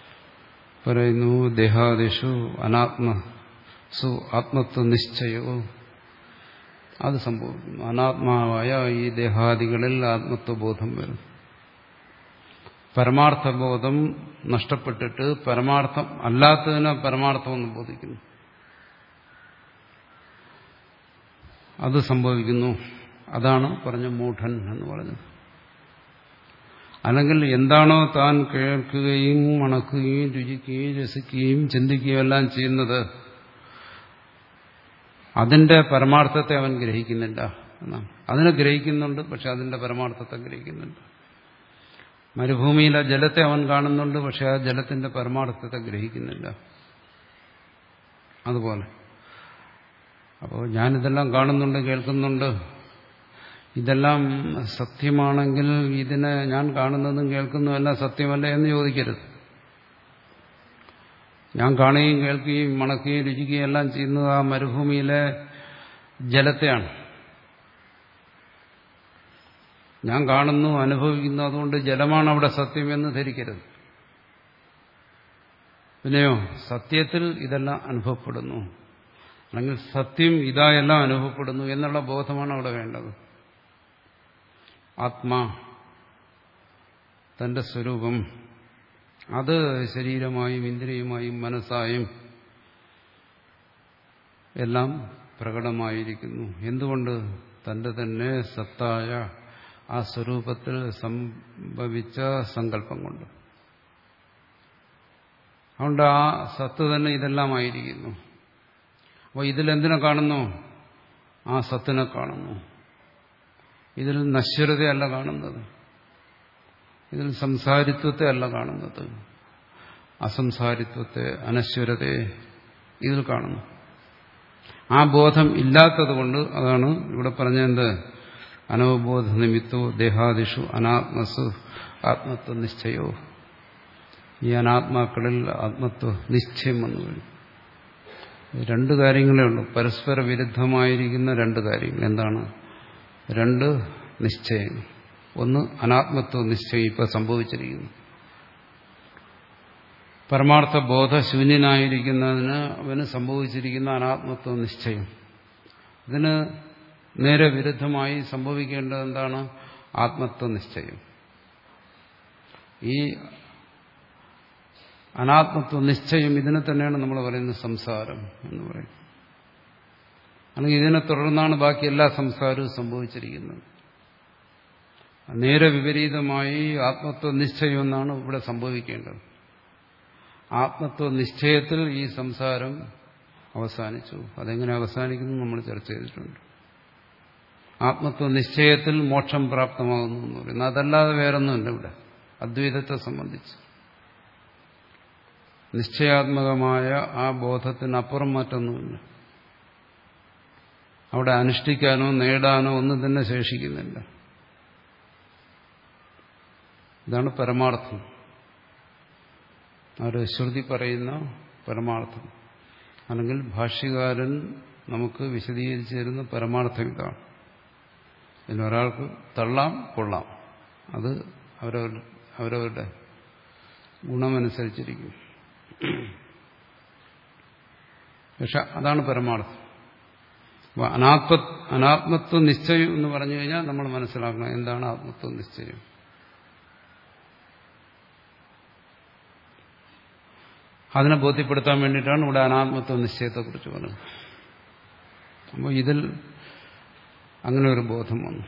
പറയുന്നു ദേഹാദിഷു അനാത്മസു ആത്മത്വ നിശ്ചയവും അത് സംഭവിക്കുന്നു അനാത്മാവായ ഈ ദേഹാദികളിൽ ആത്മത്വബോധം വരും പരമാർത്ഥബോധം നഷ്ടപ്പെട്ടിട്ട് പരമാർത്ഥം അല്ലാത്തതിനെ പരമാർത്ഥമെന്ന് ബോധിക്കുന്നു അത് സംഭവിക്കുന്നു അതാണ് പറഞ്ഞ മൂഢൻ എന്ന് പറഞ്ഞത് അല്ലെങ്കിൽ എന്താണോ താൻ കേൾക്കുകയും മണക്കുകയും രുചിക്കുകയും രസിക്കുകയും ചിന്തിക്കുകയും എല്ലാം ചെയ്യുന്നത് അതിന്റെ പരമാർത്ഥത്തെ അവൻ ഗ്രഹിക്കുന്നില്ല എന്നാണ് അതിനെ ഗ്രഹിക്കുന്നുണ്ട് പക്ഷെ അതിന്റെ പരമാർത്ഥത്തെ ഗ്രഹിക്കുന്നുണ്ട് മരുഭൂമിയിലെ ജലത്തെ അവൻ കാണുന്നുണ്ട് പക്ഷെ ആ ജലത്തിന്റെ പരമാർത്ഥത്തെ ഗ്രഹിക്കുന്നില്ല അതുപോലെ അപ്പോൾ ഞാനിതെല്ലാം കാണുന്നുണ്ട് കേൾക്കുന്നുണ്ട് ഇതെല്ലാം സത്യമാണെങ്കിൽ ഇതിനെ ഞാൻ കാണുന്നതും കേൾക്കുന്നതും എല്ലാം സത്യമല്ല എന്ന് ചോദിക്കരുത് ഞാൻ കാണുകയും കേൾക്കുകയും മണക്കുകയും രുചിക്കുകയും എല്ലാം ചെയ്യുന്നത് ആ മരുഭൂമിയിലെ ജലത്തെയാണ് ഞാൻ കാണുന്നു അനുഭവിക്കുന്നു അതുകൊണ്ട് ജലമാണ് അവിടെ സത്യമെന്ന് ധരിക്കരുത് പിന്നെയോ സത്യത്തിൽ ഇതെല്ലാം അനുഭവപ്പെടുന്നു അല്ലെങ്കിൽ സത്യം ഇതായെല്ലാം അനുഭവപ്പെടുന്നു എന്നുള്ള ബോധമാണ് അവിടെ വേണ്ടത് ആത്മാ തന്റെ സ്വരൂപം അത് ശരീരമായും ഇന്ദ്രിയമായും മനസ്സായും എല്ലാം പ്രകടമായിരിക്കുന്നു എന്തുകൊണ്ട് തന്റെ തന്നെ സത്തായ ആ സ്വരൂപത്തിൽ സംഭവിച്ച സങ്കല്പം കൊണ്ട് അതുകൊണ്ട് ആ സത്ത് തന്നെ ഇതെല്ലാമായിരിക്കുന്നു അപ്പോൾ ഇതിലെന്തിനെ കാണുന്നു ആ സത്തിനെ കാണുന്നു ഇതിൽ നശ്വരതയല്ല കാണുന്നത് ഇതിൽ സംസാരിത്വത്തെ അല്ല കാണുന്നത് അസംസാരിത്വത്തെ അനശ്വരതയെ ഇതിൽ കാണുന്നു ആ ബോധം ഇല്ലാത്തതുകൊണ്ട് അതാണ് ഇവിടെ പറഞ്ഞത് അനവബോധ നിമിത്തോ ദേഹാദിഷു അനാത്മസു ആത്മത്വ നിശ്ചയോ ഈ അനാത്മാക്കളിൽ ആത്മത്വ നിശ്ചയം വന്നു വരും രണ്ട് കാര്യങ്ങളേ ഉള്ളൂ പരസ്പര വിരുദ്ധമായിരിക്കുന്ന രണ്ട് കാര്യങ്ങൾ എന്താണ് രണ്ട് നിശ്ചയങ്ങൾ ഒന്ന് അനാത്മത്വ നിശ്ചയം ഇപ്പൊ സംഭവിച്ചിരിക്കുന്നു പരമാർത്ഥ ബോധശൂന്യനായിരിക്കുന്നതിന് അവന് സംഭവിച്ചിരിക്കുന്ന അനാത്മത്വ നിശ്ചയം ഇതിന് നേരെ വിരുദ്ധമായി സംഭവിക്കേണ്ടത് എന്താണ് ആത്മത്വ നിശ്ചയം ഈ അനാത്മത്വ നിശ്ചയം ഇതിനെ തന്നെയാണ് നമ്മൾ പറയുന്നത് സംസാരം എന്ന് പറയും അല്ലെങ്കിൽ ഇതിനെ തുടർന്നാണ് ബാക്കി എല്ലാ സംസാരവും സംഭവിച്ചിരിക്കുന്നത് നേരെ വിപരീതമായി ആത്മത്വ നിശ്ചയം എന്നാണ് ഇവിടെ സംഭവിക്കേണ്ടത് ആത്മത്വ നിശ്ചയത്തിൽ ഈ സംസാരം അവസാനിച്ചു അതെങ്ങനെ അവസാനിക്കുന്നു നമ്മൾ ചർച്ച ചെയ്തിട്ടുണ്ട് ആത്മത്വ നിശ്ചയത്തിൽ മോക്ഷം പ്രാപ്തമാകുന്നു എന്ന് പറയുന്നത് അതല്ലാതെ വേറൊന്നുമില്ല ഇവിടെ അദ്വൈതത്തെ സംബന്ധിച്ച് നിശ്ചയാത്മകമായ ആ ബോധത്തിനപ്പുറം മറ്റൊന്നുമില്ല അവിടെ അനുഷ്ഠിക്കാനോ നേടാനോ ഒന്നും തന്നെ ശേഷിക്കുന്നില്ല ഇതാണ് പരമാർത്ഥം ഒരു ശ്രുതി പറയുന്ന പരമാർത്ഥം അല്ലെങ്കിൽ ഭാഷ്യകാരൻ നമുക്ക് വിശദീകരിച്ചു തരുന്ന പരമാർത്ഥം ഇതാണ് ഇതിനൊരാൾക്ക് തള്ളാം കൊള്ളാം അത് അവരവരുടെ അവരവരുടെ ഗുണമനുസരിച്ചിരിക്കും പക്ഷെ അതാണ് പരമാർത്ഥം അപ്പൊ അനാത്മ അനാത്മത്വ നിശ്ചയം എന്ന് പറഞ്ഞു കഴിഞ്ഞാൽ നമ്മൾ മനസ്സിലാക്കണം എന്താണ് ആത്മത്വ നിശ്ചയം അതിനെ ബോധ്യപ്പെടുത്താൻ വേണ്ടിയിട്ടാണ് ഇവിടെ അനാത്മത്വ നിശ്ചയത്തെക്കുറിച്ച് പറഞ്ഞത് അപ്പോൾ ഇതിൽ അങ്ങനെ ഒരു ബോധം വന്നു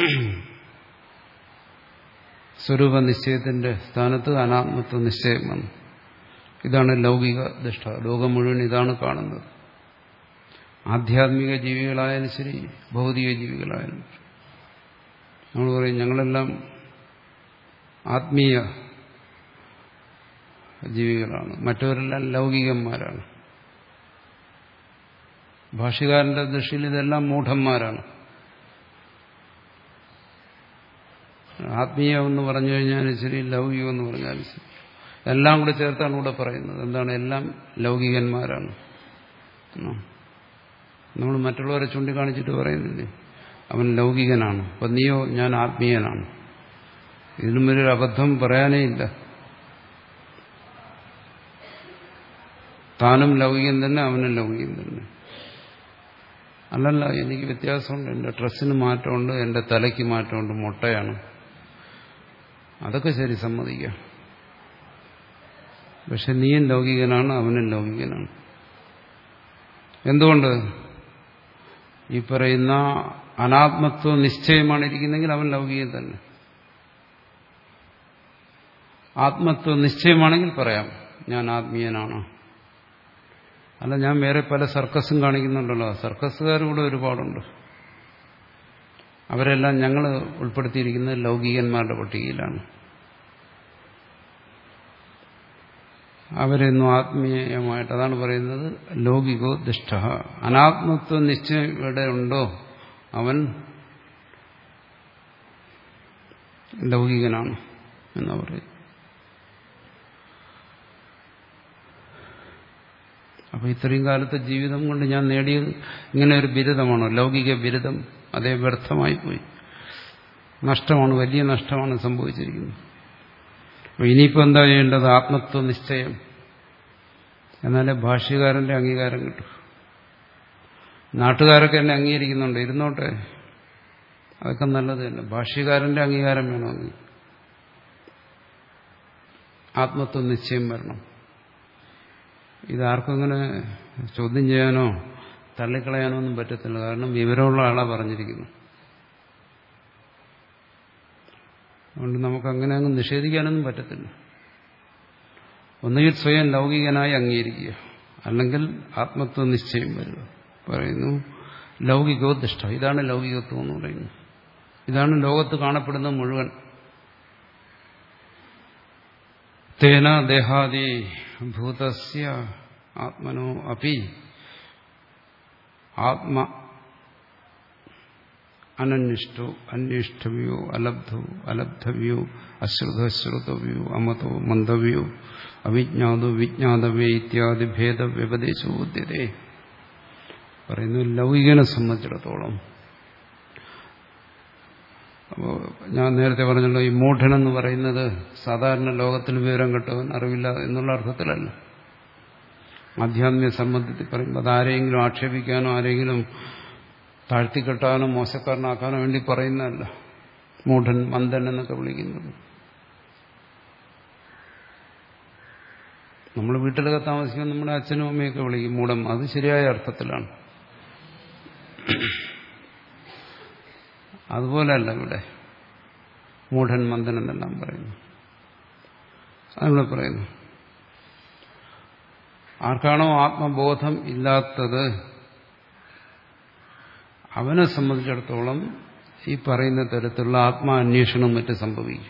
സ്വരൂപ നിശ്ചയത്തിന്റെ സ്ഥാനത്ത് അനാത്മത്വ നിശ്ചയം വന്നു ഇതാണ് ലൗകിക ദൃഷ്ട ലോകം മുഴുവൻ ഇതാണ് കാണുന്നത് ആധ്യാത്മിക ജീവികളായാലും ശരി ഭൗതിക ജീവികളായാലും നമ്മൾ പറയും ഞങ്ങളെല്ലാം ആത്മീയ ജീവികളാണ് മറ്റവരെല്ലാം ലൗകികന്മാരാണ് ഭാഷ്യകാരന്റെ ദൃഷ്ടിയിൽ ഇതെല്ലാം മൂഢന്മാരാണ് ആത്മീയം എന്ന് പറഞ്ഞു കഴിഞ്ഞാലും ശരി ലൗകികം എന്ന് പറഞ്ഞാലും ശരി എല്ലാം കൂടെ ചേർത്താണ് ഇവിടെ പറയുന്നത് എന്താണ് എല്ലാം ലൗകികന്മാരാണ് നമ്മൾ മറ്റുള്ളവരെ ചൂണ്ടിക്കാണിച്ചിട്ട് പറയുന്നില്ലേ അവൻ ലൗകികനാണ് അപ്പം നീയോ ഞാൻ ആത്മീയനാണ് ഇതിനും ഒരു അബദ്ധം പറയാനേ ഇല്ല താനും ലൗകികം തന്നെ അവനും ലൗകികം തന്നെ അല്ലല്ല എനിക്ക് വ്യത്യാസമുണ്ട് എൻ്റെ ഡ്രസ്സിന് മാറ്റമുണ്ട് എൻ്റെ തലയ്ക്ക് മാറ്റമുണ്ട് മുട്ടയാണ് അതൊക്കെ ശരി സമ്മതിക്കാം പക്ഷെ നീയും ലൗകികനാണ് അവനും ലൗകികനാണ് എന്തുകൊണ്ട് ഈ പറയുന്ന അനാത്മത്വ നിശ്ചയമാണ് ഇരിക്കുന്നെങ്കിൽ അവൻ ലൗകികൻ തന്നെ ആത്മത്വ നിശ്ചയമാണെങ്കിൽ പറയാം ഞാൻ ആത്മീയനാണ് അല്ല ഞാൻ വേറെ പല സർക്കസും കാണിക്കുന്നുണ്ടല്ലോ സർക്കസുകാരും കൂടെ ഒരുപാടുണ്ട് അവരെല്ലാം ഞങ്ങൾ ഉൾപ്പെടുത്തിയിരിക്കുന്നത് ലൗകികന്മാരുടെ പട്ടികയിലാണ് അവരെന്നും ആത്മീയമായിട്ട് അതാണ് പറയുന്നത് ലൗകികോ ദുഷ്ട അനാത്മത്വ നിശ്ചയം ഇവിടെ ഉണ്ടോ അവൻ ലൗകികനാണ് എന്നാ പറയും അപ്പൊ ഇത്രയും കാലത്തെ ജീവിതം കൊണ്ട് ഞാൻ നേടിയത് ഇങ്ങനെ ഒരു ബിരുദമാണോ ലൗകിക ബിരുദം അതേ വ്യർത്ഥമായി പോയി നഷ്ടമാണ് വലിയ നഷ്ടമാണ് സംഭവിച്ചിരിക്കുന്നത് അപ്പൊ ഇനിയിപ്പോൾ എന്താ ചെയ്യേണ്ടത് ആത്മത്വ നിശ്ചയം എന്നാലേ ഭാഷ്യകാരന്റെ അംഗീകാരം കിട്ടും നാട്ടുകാരൊക്കെ എന്നെ അംഗീകരിക്കുന്നുണ്ട് ഇരുന്നോട്ടെ അതൊക്കെ നല്ലത് തന്നെ ഭാഷ്യകാരന്റെ അംഗീകാരം വേണമെങ്കിൽ ആത്മത്വ നിശ്ചയം വരണം ഇതാർക്കും ഇങ്ങനെ ചോദ്യം ചെയ്യാനോ തള്ളിക്കളയാനോ ഒന്നും പറ്റത്തില്ല കാരണം വിവരമുള്ള ആളാ പറഞ്ഞിരിക്കുന്നു അതുകൊണ്ട് നമുക്ക് അങ്ങനെ അങ്ങ് നിഷേധിക്കാനൊന്നും പറ്റത്തില്ല ഒന്നുകിൽ സ്വയം ലൗകികനായി അംഗീകരിക്കുക അല്ലെങ്കിൽ ആത്മത്വ നിശ്ചയം വരിക പറയുന്നു ലൗകികോദിഷ്ട ഇതാണ് ലൗകികത്വം എന്ന് പറയുന്നത് ഇതാണ് ലോകത്ത് കാണപ്പെടുന്ന മുഴുവൻ തേന ദേഹാദി ഭൂതസ്യ ആത്മനോ അപി ആത്മ അനന്വിഷ്ടോ അന്വേഷ്ടവ്യോ അലബ്ധോ അലബ്ധവ്യോ അശ്രുതശ്രുതവ്യോ അമതോ മന്ദവ്യോ അവിജ്ഞാതോ വിജ്ഞാതവ്യ ഇത്യാദി ഭേദവ്യപദേശോ ഉദ്യതേ പറയുന്നു ലൗകികനെ സംബന്ധിച്ചിടത്തോളം അപ്പോൾ ഞാൻ നേരത്തെ പറഞ്ഞല്ലോ ഈ മൂഢനെന്ന് പറയുന്നത് സാധാരണ ലോകത്തിൽ വിവരം കിട്ടവൻ അറിവില്ല എന്നുള്ള അർത്ഥത്തിലല്ല ആധ്യാത്മിക സംബന്ധത്തിൽ പറയുമ്പോൾ അതാരെങ്കിലും ആക്ഷേപിക്കാനോ ആരെങ്കിലും താഴ്ത്തിക്കെട്ടാനോ മോശക്കാരനാക്കാനോ വേണ്ടി പറയുന്നതല്ല മൂഢൻ മന്ദൻ എന്നൊക്കെ വിളിക്കുന്നത് നമ്മൾ വീട്ടിലൊക്കെ താമസിക്കുമ്പോൾ നമ്മുടെ അച്ഛനും അമ്മയൊക്കെ വിളിക്കും മൂഢം അത് ശരിയായ അർത്ഥത്തിലാണ് അതുപോലെയല്ല ഇവിടെ മൂഢൻ മന്ദൻ എന്നെല്ലാം പറയുന്നു അതിവിടെ പറയുന്നു ആർക്കാണോ ആത്മബോധം ഇല്ലാത്തത് അവനെ സംബന്ധിച്ചിടത്തോളം ഈ പറയുന്ന തരത്തിലുള്ള ആത്മാന്വേഷണം മറ്റും സംഭവിക്കും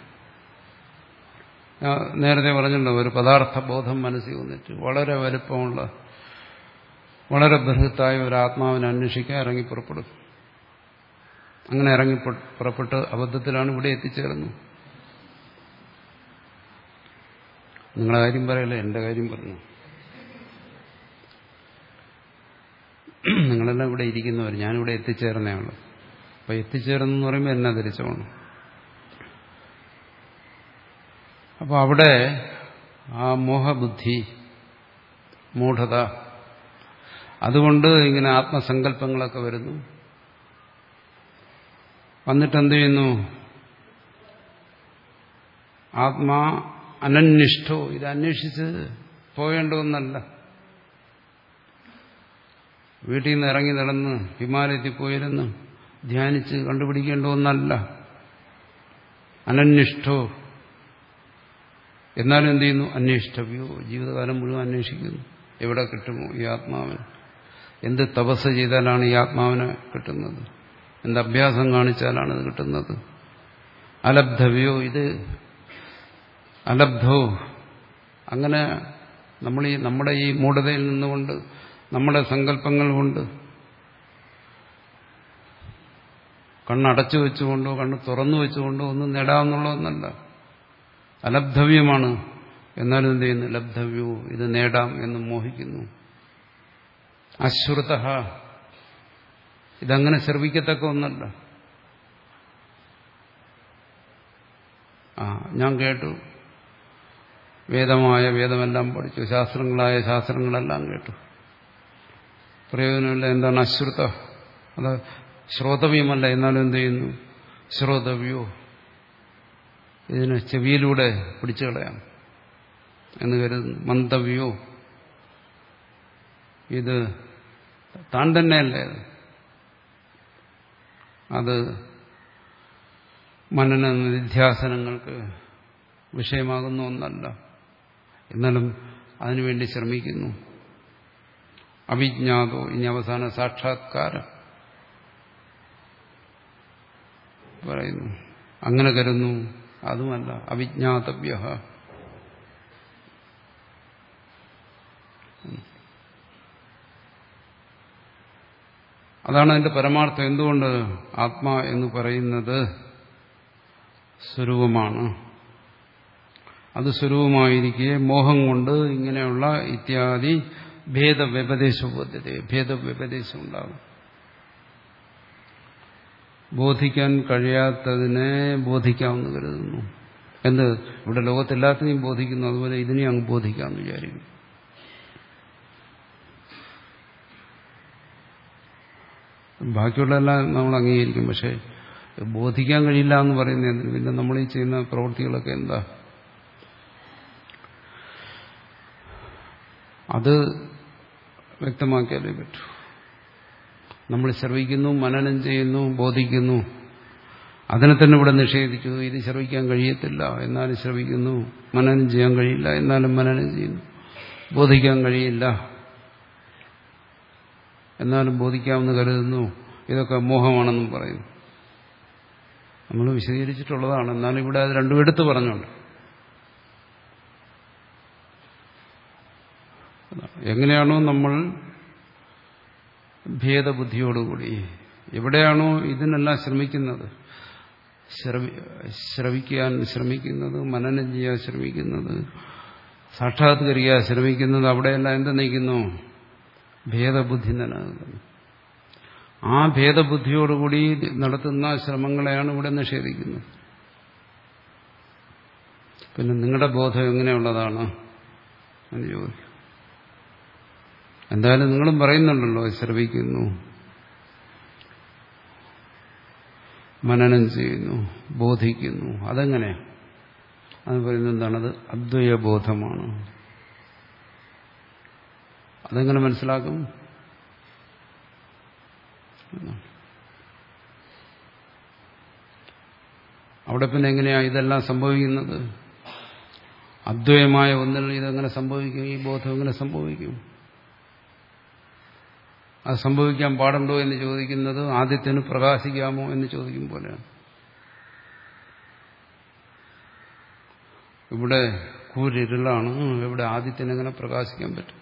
നേരത്തെ പറഞ്ഞല്ലോ ഒരു പദാർത്ഥ ബോധം മനസ്സിൽ വന്നിട്ട് വളരെ വലുപ്പമുള്ള വളരെ ബൃഹത്തായ ഒരു ആത്മാവിനെ അന്വേഷിക്കാൻ ഇറങ്ങി പുറപ്പെടും അങ്ങനെ ഇറങ്ങി പുറപ്പെട്ട് അബദ്ധത്തിലാണ് ഇവിടെ എത്തിച്ചേർന്നത് നിങ്ങളെ കാര്യം പറയല്ലേ എന്റെ കാര്യം പറഞ്ഞു നിങ്ങളെല്ലാം ഇവിടെ ഇരിക്കുന്നവർ ഞാനിവിടെ എത്തിച്ചേർന്നേ ഉള്ളൂ അപ്പൊ എത്തിച്ചേർന്നെന്ന് പറയുമ്പോൾ എന്നെ ധരിച്ചോണം അപ്പൊ അവിടെ ആ മോഹബുദ്ധി മൂഢത അതുകൊണ്ട് ഇങ്ങനെ ആത്മസങ്കല്പങ്ങളൊക്കെ വരുന്നു വന്നിട്ട് എന്ത് ചെയ്യുന്നു ആത്മാ അനന്വിഷ്ടോ ഇത് അന്വേഷിച്ച് പോകേണ്ട ഒന്നല്ല വീട്ടിൽ നിന്ന് ഇറങ്ങി നടന്ന് ഹിമാലയത്തിൽ പോയിരുന്ന് ധ്യാനിച്ച് കണ്ടുപിടിക്കേണ്ട ഒന്നല്ല അനന്വിഷ്ടോ എന്നാലും എന്ത് ചെയ്യുന്നു അന്വേഷിഷ്ടവ്യോ ജീവിതകാലം മുഴുവൻ അന്വേഷിക്കുന്നു എവിടെ കിട്ടുമോ ഈ ആത്മാവിന് എന്ത് തപസ് ചെയ്താലാണ് ഈ ആത്മാവിനെ കിട്ടുന്നത് എന്ത് അഭ്യാസം കാണിച്ചാലാണ് ഇത് കിട്ടുന്നത് അലബ്ധവ്യോ ഇത് അലബ്ധോ അങ്ങനെ നമ്മൾ ഈ നമ്മുടെ ഈ മൂഢതയിൽ നിന്നുകൊണ്ട് നമ്മുടെ സങ്കല്പങ്ങൾ കൊണ്ട് കണ്ണടച്ചു വെച്ചുകൊണ്ടോ കണ്ണ് തുറന്നു വെച്ചുകൊണ്ടോ ഒന്നും നേടാമെന്നുള്ള ഒന്നല്ല അലബ്ധവ്യമാണ് എന്നാലും എന്ത് ചെയ്യുന്നു ലബ്ധവ്യോ ഇത് നേടാം എന്ന് മോഹിക്കുന്നു അശ്രുത ഇതങ്ങനെ ശ്രവിക്കത്തക്ക ഒന്നല്ല ആ ഞാൻ കേട്ടു വേദമായ വേദമെല്ലാം പഠിച്ചു ശാസ്ത്രങ്ങളായ ശാസ്ത്രങ്ങളെല്ലാം കേട്ടു പ്രയോജനമില്ല എന്താണ് അശ്രുത അത് ശ്രോതവ്യമല്ല എന്നാലും എന്ത് ചെയ്യുന്നു ശ്രോതവ്യോ ഇതിന് ചെവിയിലൂടെ പിടിച്ചു കളയാം എന്ന് കരുതുന്നു മന്തവ്യോ ഇത് താൻ തന്നെയല്ലേ അത് അത് മനന നിധ്യാസനങ്ങൾക്ക് വിഷയമാകുന്ന ഒന്നല്ല എന്നാലും അതിനുവേണ്ടി ശ്രമിക്കുന്നു അവിജ്ഞാതോ ഇനി അവസാന സാക്ഷാത്കാരം പറയുന്നു അങ്ങനെ കരുതുന്നു അതുമല്ല അവിജ്ഞാതവ്യ അതാണ് അതിന്റെ പരമാർത്ഥം എന്തുകൊണ്ട് ആത്മാ എന്ന് പറയുന്നത് സ്വരൂപമാണ് അത് സ്വരൂപമായിരിക്കെ മോഹം കൊണ്ട് ഇങ്ങനെയുള്ള ഇത്യാദി ഭേദവ്യപദേശ പദ്ധതി ഭേദവ്യപദേശം ഉണ്ടാകും ബോധിക്കാൻ കഴിയാത്തതിനെ ബോധിക്കാമെന്ന് കരുതുന്നു എന്ത് ഇവിടെ ലോകത്തെല്ലാത്തിനെയും ബോധിക്കുന്നു അതുപോലെ ഇതിനെയും അങ്ങ് ബോധിക്കാമെന്ന് വിചാരിക്കുന്നു ബാക്കിയുള്ളതെല്ലാം നമ്മൾ അംഗീകരിക്കും പക്ഷെ ബോധിക്കാൻ കഴിയില്ല എന്ന് പറയുന്നത് എന്തിന് പിന്നെ നമ്മൾ ഈ ചെയ്യുന്ന പ്രവൃത്തികളൊക്കെ എന്താ അത് വ്യക്തമാക്കിയാലേ പറ്റൂ നമ്മൾ ശ്രവിക്കുന്നു മനനം ചെയ്യുന്നു ബോധിക്കുന്നു അതിനെ തന്നെ ഇവിടെ നിഷേധിച്ചു ഇത് ശ്രവിക്കാൻ കഴിയത്തില്ല എന്നാലും ശ്രവിക്കുന്നു മനനം ചെയ്യാൻ കഴിയില്ല എന്നാലും മനനം ചെയ്യുന്നു ബോധിക്കാൻ കഴിയില്ല എന്നാലും ബോധിക്കാമെന്ന് കരുതുന്നു ഇതൊക്കെ മോഹമാണെന്നും പറയുന്നു നമ്മൾ വിശദീകരിച്ചിട്ടുള്ളതാണ് എന്നാലും ഇവിടെ അത് രണ്ടും എടുത്തു പറഞ്ഞുണ്ട് എങ്ങനെയാണോ നമ്മൾ ഭേദബുദ്ധിയോടുകൂടി എവിടെയാണോ ഇതിനെല്ലാം ശ്രമിക്കുന്നത് ശ്രവിക്കാൻ ശ്രമിക്കുന്നത് മനനം ചെയ്യാൻ ശ്രമിക്കുന്നത് സാക്ഷാത്കരിക്കാൻ ശ്രമിക്കുന്നത് അവിടെയെല്ലാം എന്ത് നയിക്കുന്നു ഭേദബുദ്ധി നിലനിൽക്കുന്നു ആ ഭേദബുദ്ധിയോടുകൂടി നടത്തുന്ന ശ്രമങ്ങളെയാണ് ഇവിടെ നിഷേധിക്കുന്നത് പിന്നെ നിങ്ങളുടെ ബോധം എങ്ങനെയുള്ളതാണ് എന്ന് ചോദിക്കും എന്തായാലും നിങ്ങളും പറയുന്നുണ്ടല്ലോ ശ്രവിക്കുന്നു മനനം ചെയ്യുന്നു ബോധിക്കുന്നു അതെങ്ങനെ അത് പറയുന്നത് എന്താണത് അദ്വൈബോധമാണ് അതെങ്ങനെ മനസ്സിലാക്കും അവിടെ പിന്നെ എങ്ങനെയാ ഇതെല്ലാം സംഭവിക്കുന്നത് അദ്വൈതമായ ഒന്നിൽ ഇതെങ്ങനെ സംഭവിക്കും ഈ ബോധം എങ്ങനെ സംഭവിക്കും അത് സംഭവിക്കാൻ പാടുണ്ടോ എന്ന് ചോദിക്കുന്നത് ആദ്യത്തിന് പ്രകാശിക്കാമോ എന്ന് ചോദിക്കും പോലെയാണ് ഇവിടെ കൂരിരുളാണ് ഇവിടെ ആദ്യത്തിന് എങ്ങനെ പ്രകാശിക്കാൻ പറ്റും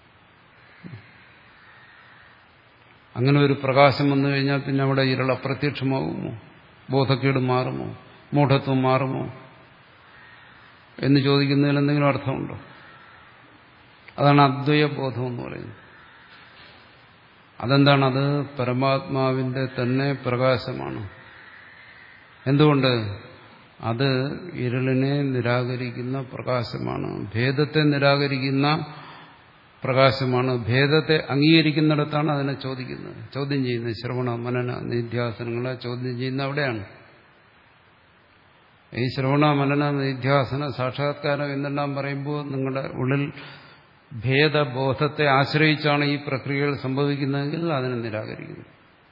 അങ്ങനെ ഒരു പ്രകാശം വന്നു കഴിഞ്ഞാൽ പിന്നെ അവിടെ ഇരുൾ അപ്രത്യക്ഷമാകുമോ ബോധക്കേട് മാറുമോ മൂഢത്വം മാറുമോ എന്ന് ചോദിക്കുന്നതിൽ എന്തെങ്കിലും അർത്ഥമുണ്ടോ അതാണ് അദ്വൈയ ബോധം എന്ന് പറയുന്നത് അതെന്താണത് പരമാത്മാവിന്റെ തന്നെ പ്രകാശമാണ് എന്തുകൊണ്ട് അത് ഇരുളിനെ നിരാകരിക്കുന്ന പ്രകാശമാണ് ഭേദത്തെ നിരാകരിക്കുന്ന പ്രകാശമാണ് ഭേദത്തെ അംഗീകരിക്കുന്നിടത്താണ് അതിനെ ചോദിക്കുന്നത് ചോദ്യം ചെയ്യുന്നത് ശ്രവണ മനന നിധ്യാസനങ്ങളെ ചോദ്യം ചെയ്യുന്ന അവിടെയാണ് ഈ ശ്രവണ മനന നിധ്യാസന സാക്ഷാത്കാരം എന്നെല്ലാം പറയുമ്പോൾ നിങ്ങളുടെ ഉള്ളിൽ ഭേദബോധത്തെ ആശ്രയിച്ചാണ് ഈ പ്രക്രിയകൾ സംഭവിക്കുന്നതെങ്കിൽ അതിനെ നിരാകരിക്കുന്നു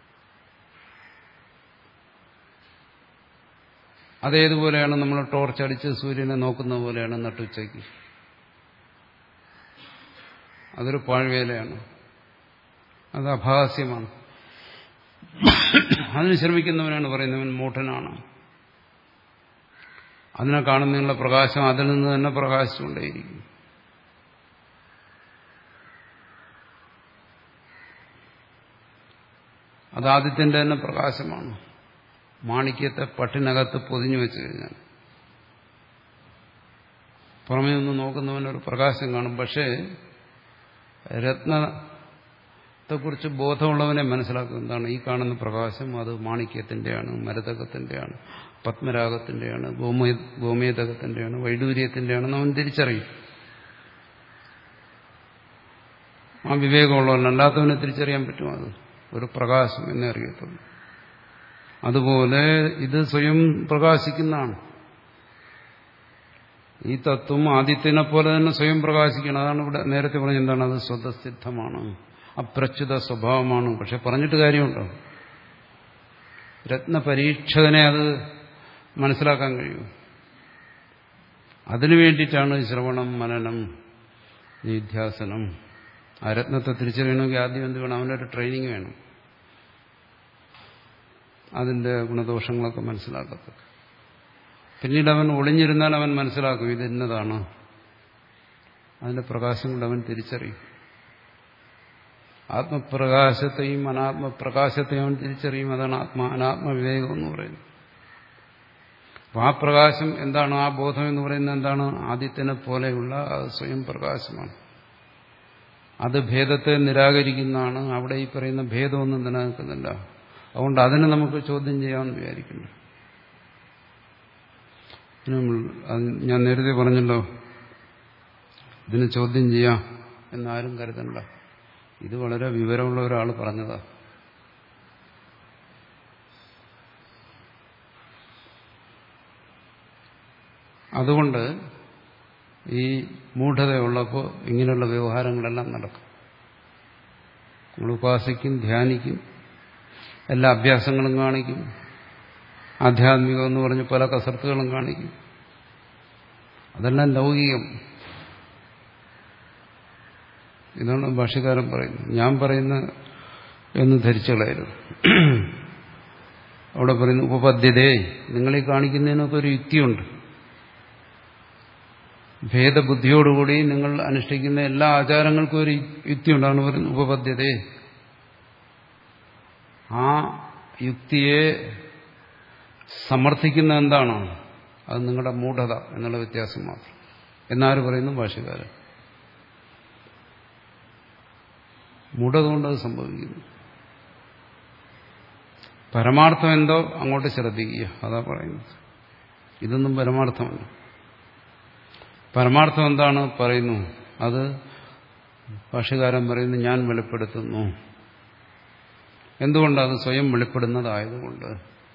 അതേതുപോലെയാണ് നമ്മൾ ടോർച്ചടിച്ച് സൂര്യനെ നോക്കുന്ന പോലെയാണ് നട്ടുച്ചയ്ക്ക് അതൊരു പാഴ്വേലയാണ് അത് അഭാസ്യമാണ് അതിന് ശ്രമിക്കുന്നവനാണ് പറയുന്നവൻ മൂഢനാണ് അതിനെ കാണുന്നതിനുള്ള പ്രകാശം അതിൽ നിന്ന് തന്നെ പ്രകാശിച്ചുകൊണ്ടേയിരിക്കും അത് ആദ്യത്തിന്റെ തന്നെ പ്രകാശമാണ് മാണിക്യത്തെ പട്ടിനകത്ത് പൊതിഞ്ഞു വെച്ചു കഴിഞ്ഞാൽ പുറമേ നിന്ന് നോക്കുന്നവനൊരു പ്രകാശം കാണും പക്ഷേ രത്ന ത്തെക്കുറിച്ച് ബോധമുള്ളവനെ മനസ്സിലാക്കും എന്താണ് ഈ കാണുന്ന പ്രകാശം അത് മാണിക്യത്തിന്റെയാണ് മരതകത്തിന്റെയാണ് പത്മരാഗത്തിന്റെയാണ് ഗോമേ ഗോമേതകത്തിന്റെയാണ് വൈഡൂര്യത്തിന്റെയാണെന്ന് അവൻ തിരിച്ചറിയും ആ വിവേകമുള്ളവൻ അല്ലാത്തവനെ തിരിച്ചറിയാൻ പറ്റും അത് ഒരു പ്രകാശം എന്നേ അറിയത്തുള്ളൂ അതുപോലെ ഇത് സ്വയം പ്രകാശിക്കുന്നതാണ് ഈ തത്വം ആദിത്യനെ പോലെ തന്നെ സ്വയം പ്രകാശിക്കണം അതാണ് ഇവിടെ നേരത്തെ പറഞ്ഞ എന്താണ് അത് സ്വതസിദ്ധമാണ് അപ്രച്യുത സ്വഭാവമാണ് പക്ഷെ പറഞ്ഞിട്ട് കാര്യമുണ്ടോ രത്നപരീക്ഷകനെ അത് മനസ്സിലാക്കാൻ കഴിയും അതിനു വേണ്ടിയിട്ടാണ് ശ്രവണം മനനം നിധ്യാസനം ആ രത്നത്തെ തിരിച്ചറിയണമെങ്കിൽ ആദ്യം എന്ത് വേണം അവനൊരു ട്രെയിനിങ് വേണം അതിന്റെ ഗുണദോഷങ്ങളൊക്കെ മനസ്സിലാക്കത്തക്ക പിന്നീട് അവൻ ഒളിഞ്ഞിരുന്നാൽ അവൻ മനസ്സിലാക്കും ഇത് ഇന്നതാണ് അതിന്റെ പ്രകാശം കൊണ്ട് അവൻ തിരിച്ചറിയും ആത്മപ്രകാശത്തെയും അനാത്മപ്രകാശത്തെയും അവൻ തിരിച്ചറിയും അതാണ് ആത്മാ അനാത്മവിവേകം എന്ന് പറയുന്നത് അപ്പോൾ ആ പ്രകാശം എന്താണ് ആ ബോധം എന്ന് പറയുന്നത് എന്താണ് ആദിത്യനെ പോലെയുള്ള സ്വയം പ്രകാശമാണ് അത് ഭേദത്തെ നിരാകരിക്കുന്നതാണ് അവിടെ ഈ പറയുന്ന ഭേദമൊന്നും നിലനിൽക്കുന്നില്ല അതുകൊണ്ട് അതിനെ നമുക്ക് ചോദ്യം ചെയ്യാമെന്ന് വിചാരിക്കുന്നു ഞാൻ നേരത്തെ പറഞ്ഞല്ലോ ഇതിന് ചോദ്യം ചെയ്യാം എന്നാരും കരുതണ്ട ഇത് വളരെ വിവരമുള്ള ഒരാൾ പറഞ്ഞതാ അതുകൊണ്ട് ഈ മൂഢതയുള്ളപ്പോൾ ഇങ്ങനെയുള്ള വ്യവഹാരങ്ങളെല്ലാം നടക്കും നമ്മൾ ഉപാസിക്കും ധ്യാനിക്കും എല്ലാ അഭ്യാസങ്ങളും കാണിക്കും ആധ്യാത്മികം എന്ന് പറഞ്ഞ് പല കസർത്തുകളും കാണിക്കും അതെല്ലാം ലൗകികം ഇതാണ് ഭാഷ്യകാരൻ പറയുന്നത് ഞാൻ പറയുന്ന എന്ന് ധരിച്ചു കളയരുത് അവിടെ പറയുന്നു ഉപപദ്ധ്യതേ നിങ്ങളീ കാണിക്കുന്നതിനൊക്കെ ഒരു യുക്തിയുണ്ട് ഭേദബുദ്ധിയോടുകൂടി നിങ്ങൾ അനുഷ്ഠിക്കുന്ന എല്ലാ ആചാരങ്ങൾക്കും ഒരു യുക്തിയുണ്ട് അതാണ് പറയുന്നത് ഉപപദ്ധ്യതേ ആ യുക്തിയെ സമർത്ഥിക്കുന്ന എന്താണ് അത് നിങ്ങളുടെ മൂഢത എന്നുള്ള വ്യത്യാസം മാത്രം എന്നാര് പറയുന്നു ഭാഷകാരൻ മൂഢത കൊണ്ട് അത് സംഭവിക്കുന്നു പരമാർത്ഥം എന്തോ അങ്ങോട്ട് ശ്രദ്ധിക്കുക അതാ പറയുന്നത് ഇതൊന്നും പരമാർത്ഥമല്ല പരമാർത്ഥം എന്താണ് പറയുന്നു അത് ഭാഷകാരൻ പറയുന്നു ഞാൻ വെളിപ്പെടുത്തുന്നു എന്തുകൊണ്ട് അത് സ്വയം വെളിപ്പെടുന്നതായതുകൊണ്ട്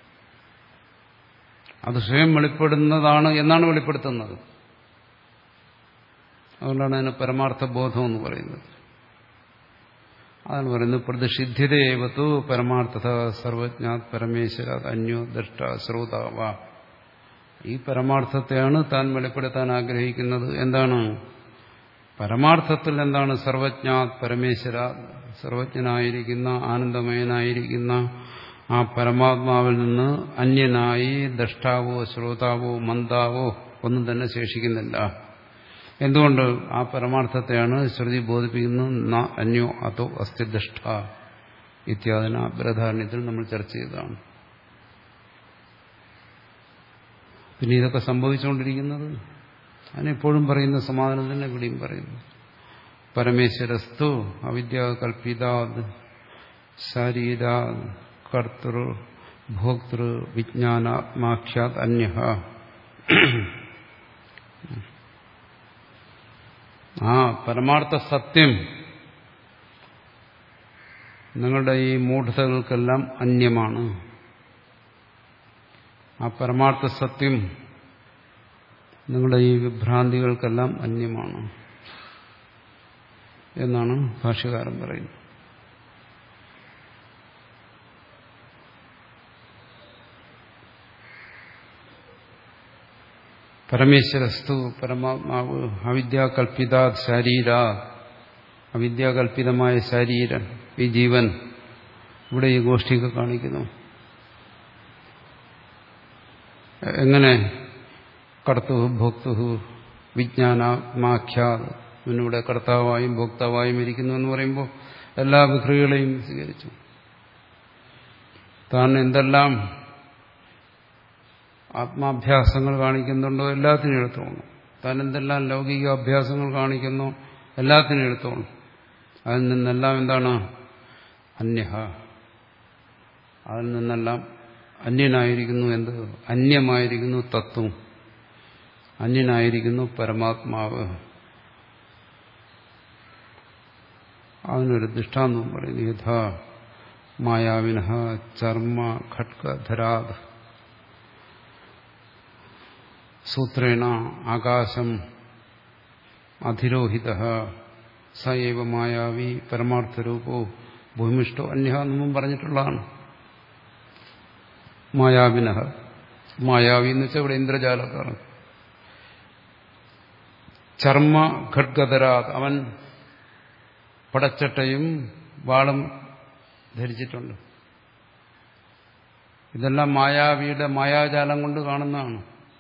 അത് സ്വയം വെളിപ്പെടുന്നതാണ് എന്നാണ് വെളിപ്പെടുത്തുന്നത് അതുകൊണ്ടാണ് അതിന് പരമാർത്ഥ ബോധം എന്ന് പറയുന്നത് അതാണ് പറയുന്നത് പ്രതിഷിദ്ധ്യതയേവത്തു പരമാർത്ഥത സർവജ്ഞാത് പരമേശ്വര അന്യോ ദഷ്ട ശ്രോതാവ ഈ പരമാർത്ഥത്തെയാണ് താൻ വെളിപ്പെടുത്താൻ ആഗ്രഹിക്കുന്നത് എന്താണ് പരമാർത്ഥത്തിൽ എന്താണ് സർവജ്ഞാത് പരമേശ്വര സർവജ്ഞനായിരിക്കുന്ന ആനന്ദമയനായിരിക്കുന്ന ആ പരമാത്മാവിൽ നിന്ന് അന്യനായി ദഷ്ടാവോ ശ്രോതാവോ മന്ദാവോ ഒന്നും തന്നെ ശേഷിക്കുന്നില്ല എന്തുകൊണ്ട് ആ പരമാർത്ഥത്തെയാണ് ശ്രുതി ബോധിപ്പിക്കുന്നത് ന അന്യോ അതോ അസ്ഥിദഷ്ട ഇത്യാദിന ബൃഹധാരണ്യത്തിൽ നമ്മൾ ചർച്ച ചെയ്തതാണ് പിന്നെ ഇതൊക്കെ സംഭവിച്ചുകൊണ്ടിരിക്കുന്നത് അതിനെപ്പോഴും പറയുന്ന സമാധാനം തന്നെ ഇവിടെയും പറയുന്നു പരമേശ്വരസ്തു അവിദ്യ കൽപ്പിതാത് ശരീരാത് കർത്തൃ ഭോക്തൃ വിജ്ഞാനാത്മാഖ്യാത് അന്യ ആ പരമാർത്ഥ സത്യം നിങ്ങളുടെ ഈ മൂഢതകൾക്കെല്ലാം അന്യമാണ് ആ പരമാർത്ഥ സത്യം നിങ്ങളുടെ ഈ വിഭ്രാന്തികൾക്കെല്ലാം അന്യമാണ് എന്നാണ് ഭാഷ്യകാരൻ പറയുന്നത് പരമേശ്വരസ്തു പരമാത്മാവ് അവിദ്യാകൽപിത ശരീര അവിദ്യാകൽപിതമായ ശരീരൻ ഈ ജീവൻ ഇവിടെ ഈ ഗോഷ്ഠിയൊക്കെ കാണിക്കുന്നു എങ്ങനെ കർത്തുഹു ഭോക്തുഹു വിജ്ഞാനാത്മാഖ്യാ ഇവനിവിടെ കർത്താവായും ഭോക്താവായും ഇരിക്കുന്നു എന്ന് പറയുമ്പോൾ എല്ലാ വിക്രികളെയും സ്വീകരിച്ചു താൻ എന്തെല്ലാം ആത്മാഭ്യാസങ്ങൾ കാണിക്കുന്നുണ്ടോ എല്ലാത്തിനും എടുത്തോണം താൻ എന്തെല്ലാം ലൗകിക അഭ്യാസങ്ങൾ കാണിക്കുന്നോ എല്ലാത്തിനും എടുത്തോണം അതിൽ നിന്നെല്ലാം എന്താണ് അന്യ അതിൽ നിന്നെല്ലാം അന്യനായിരിക്കുന്നു എന്ത് അന്യമായിരിക്കുന്നു തത്വം അന്യനായിരിക്കുന്നു പരമാത്മാവ് അതിനൊരു ദൃഷ്ടാന്തം പറയുന്നു യഥാ മായാവിന ചർമ്മ ഖഡ്കധരാത് സൂത്രേണ ആകാശം അധിരോഹിത സൈവ മായാവി പരമാർത്ഥരൂപോ ഭൂമിഷ്ടോ അന്യ എന്നും പറഞ്ഞിട്ടുള്ളതാണ് മായാവിന മായാവി എന്ന് വെച്ചാൽ ഇവിടെ ഇന്ദ്രജാലക്കാരൻ ചർമ്മ ഖഡ്ഗതരാത് അവൻ പടച്ചട്ടയും വാളും ധരിച്ചിട്ടുണ്ട് ഇതെല്ലാം മായാവിയുടെ മായാജാലം കൊണ്ട് കാണുന്നതാണ്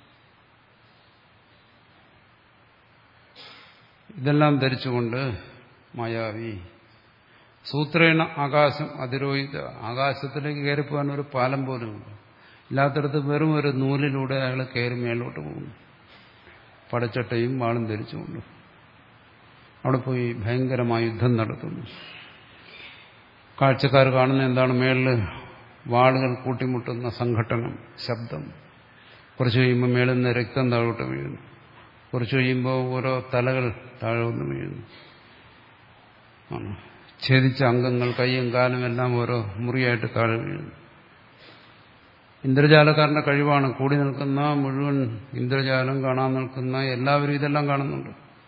ഇതെല്ലാം ധരിച്ചുകൊണ്ട് മായാവി സൂത്രേണ ആകാശം അതിരോഹിത ആകാശത്തിലേക്ക് കയറിപ്പോകാൻ ഒരു പാലം പോലുമില്ല ഇല്ലാത്തടത്ത് വെറും ഒരു നൂലിലൂടെ അയാൾ കയറി മേലോട്ട് പോകുന്നു പടച്ചട്ടയും വാളും ധരിച്ചുകൊണ്ട് അവിടെ പോയി ഭയങ്കരമായ യുദ്ധം നടത്തുന്നു കാഴ്ചക്കാർ കാണുന്ന എന്താണ് മേളിൽ വാളുകൾ കൂട്ടിമുട്ടുന്ന സംഘട്ടനം ശബ്ദം കുറച്ച് കഴിയുമ്പോൾ മേളിൽ നിന്ന് രക്തം താഴോട്ട് വീഴുന്നു കുറച്ച് കഴിയുമ്പോൾ ഓരോ തലകൾ താഴോട്ട് വീഴുന്നു ആണ് ഛേദിച്ച അംഗങ്ങൾ കൈയും കാലും എല്ലാം ഓരോ മുറിയായിട്ട് താഴെ വീഴുന്നു ഇന്ദ്രജാലക്കാരന്റെ കഴിവാണ് കൂടി നിൽക്കുന്ന മുഴുവൻ ഇന്ദ്രജാലം കാണാൻ നിൽക്കുന്ന എല്ലാവരും ഇതെല്ലാം കാണുന്നുണ്ട്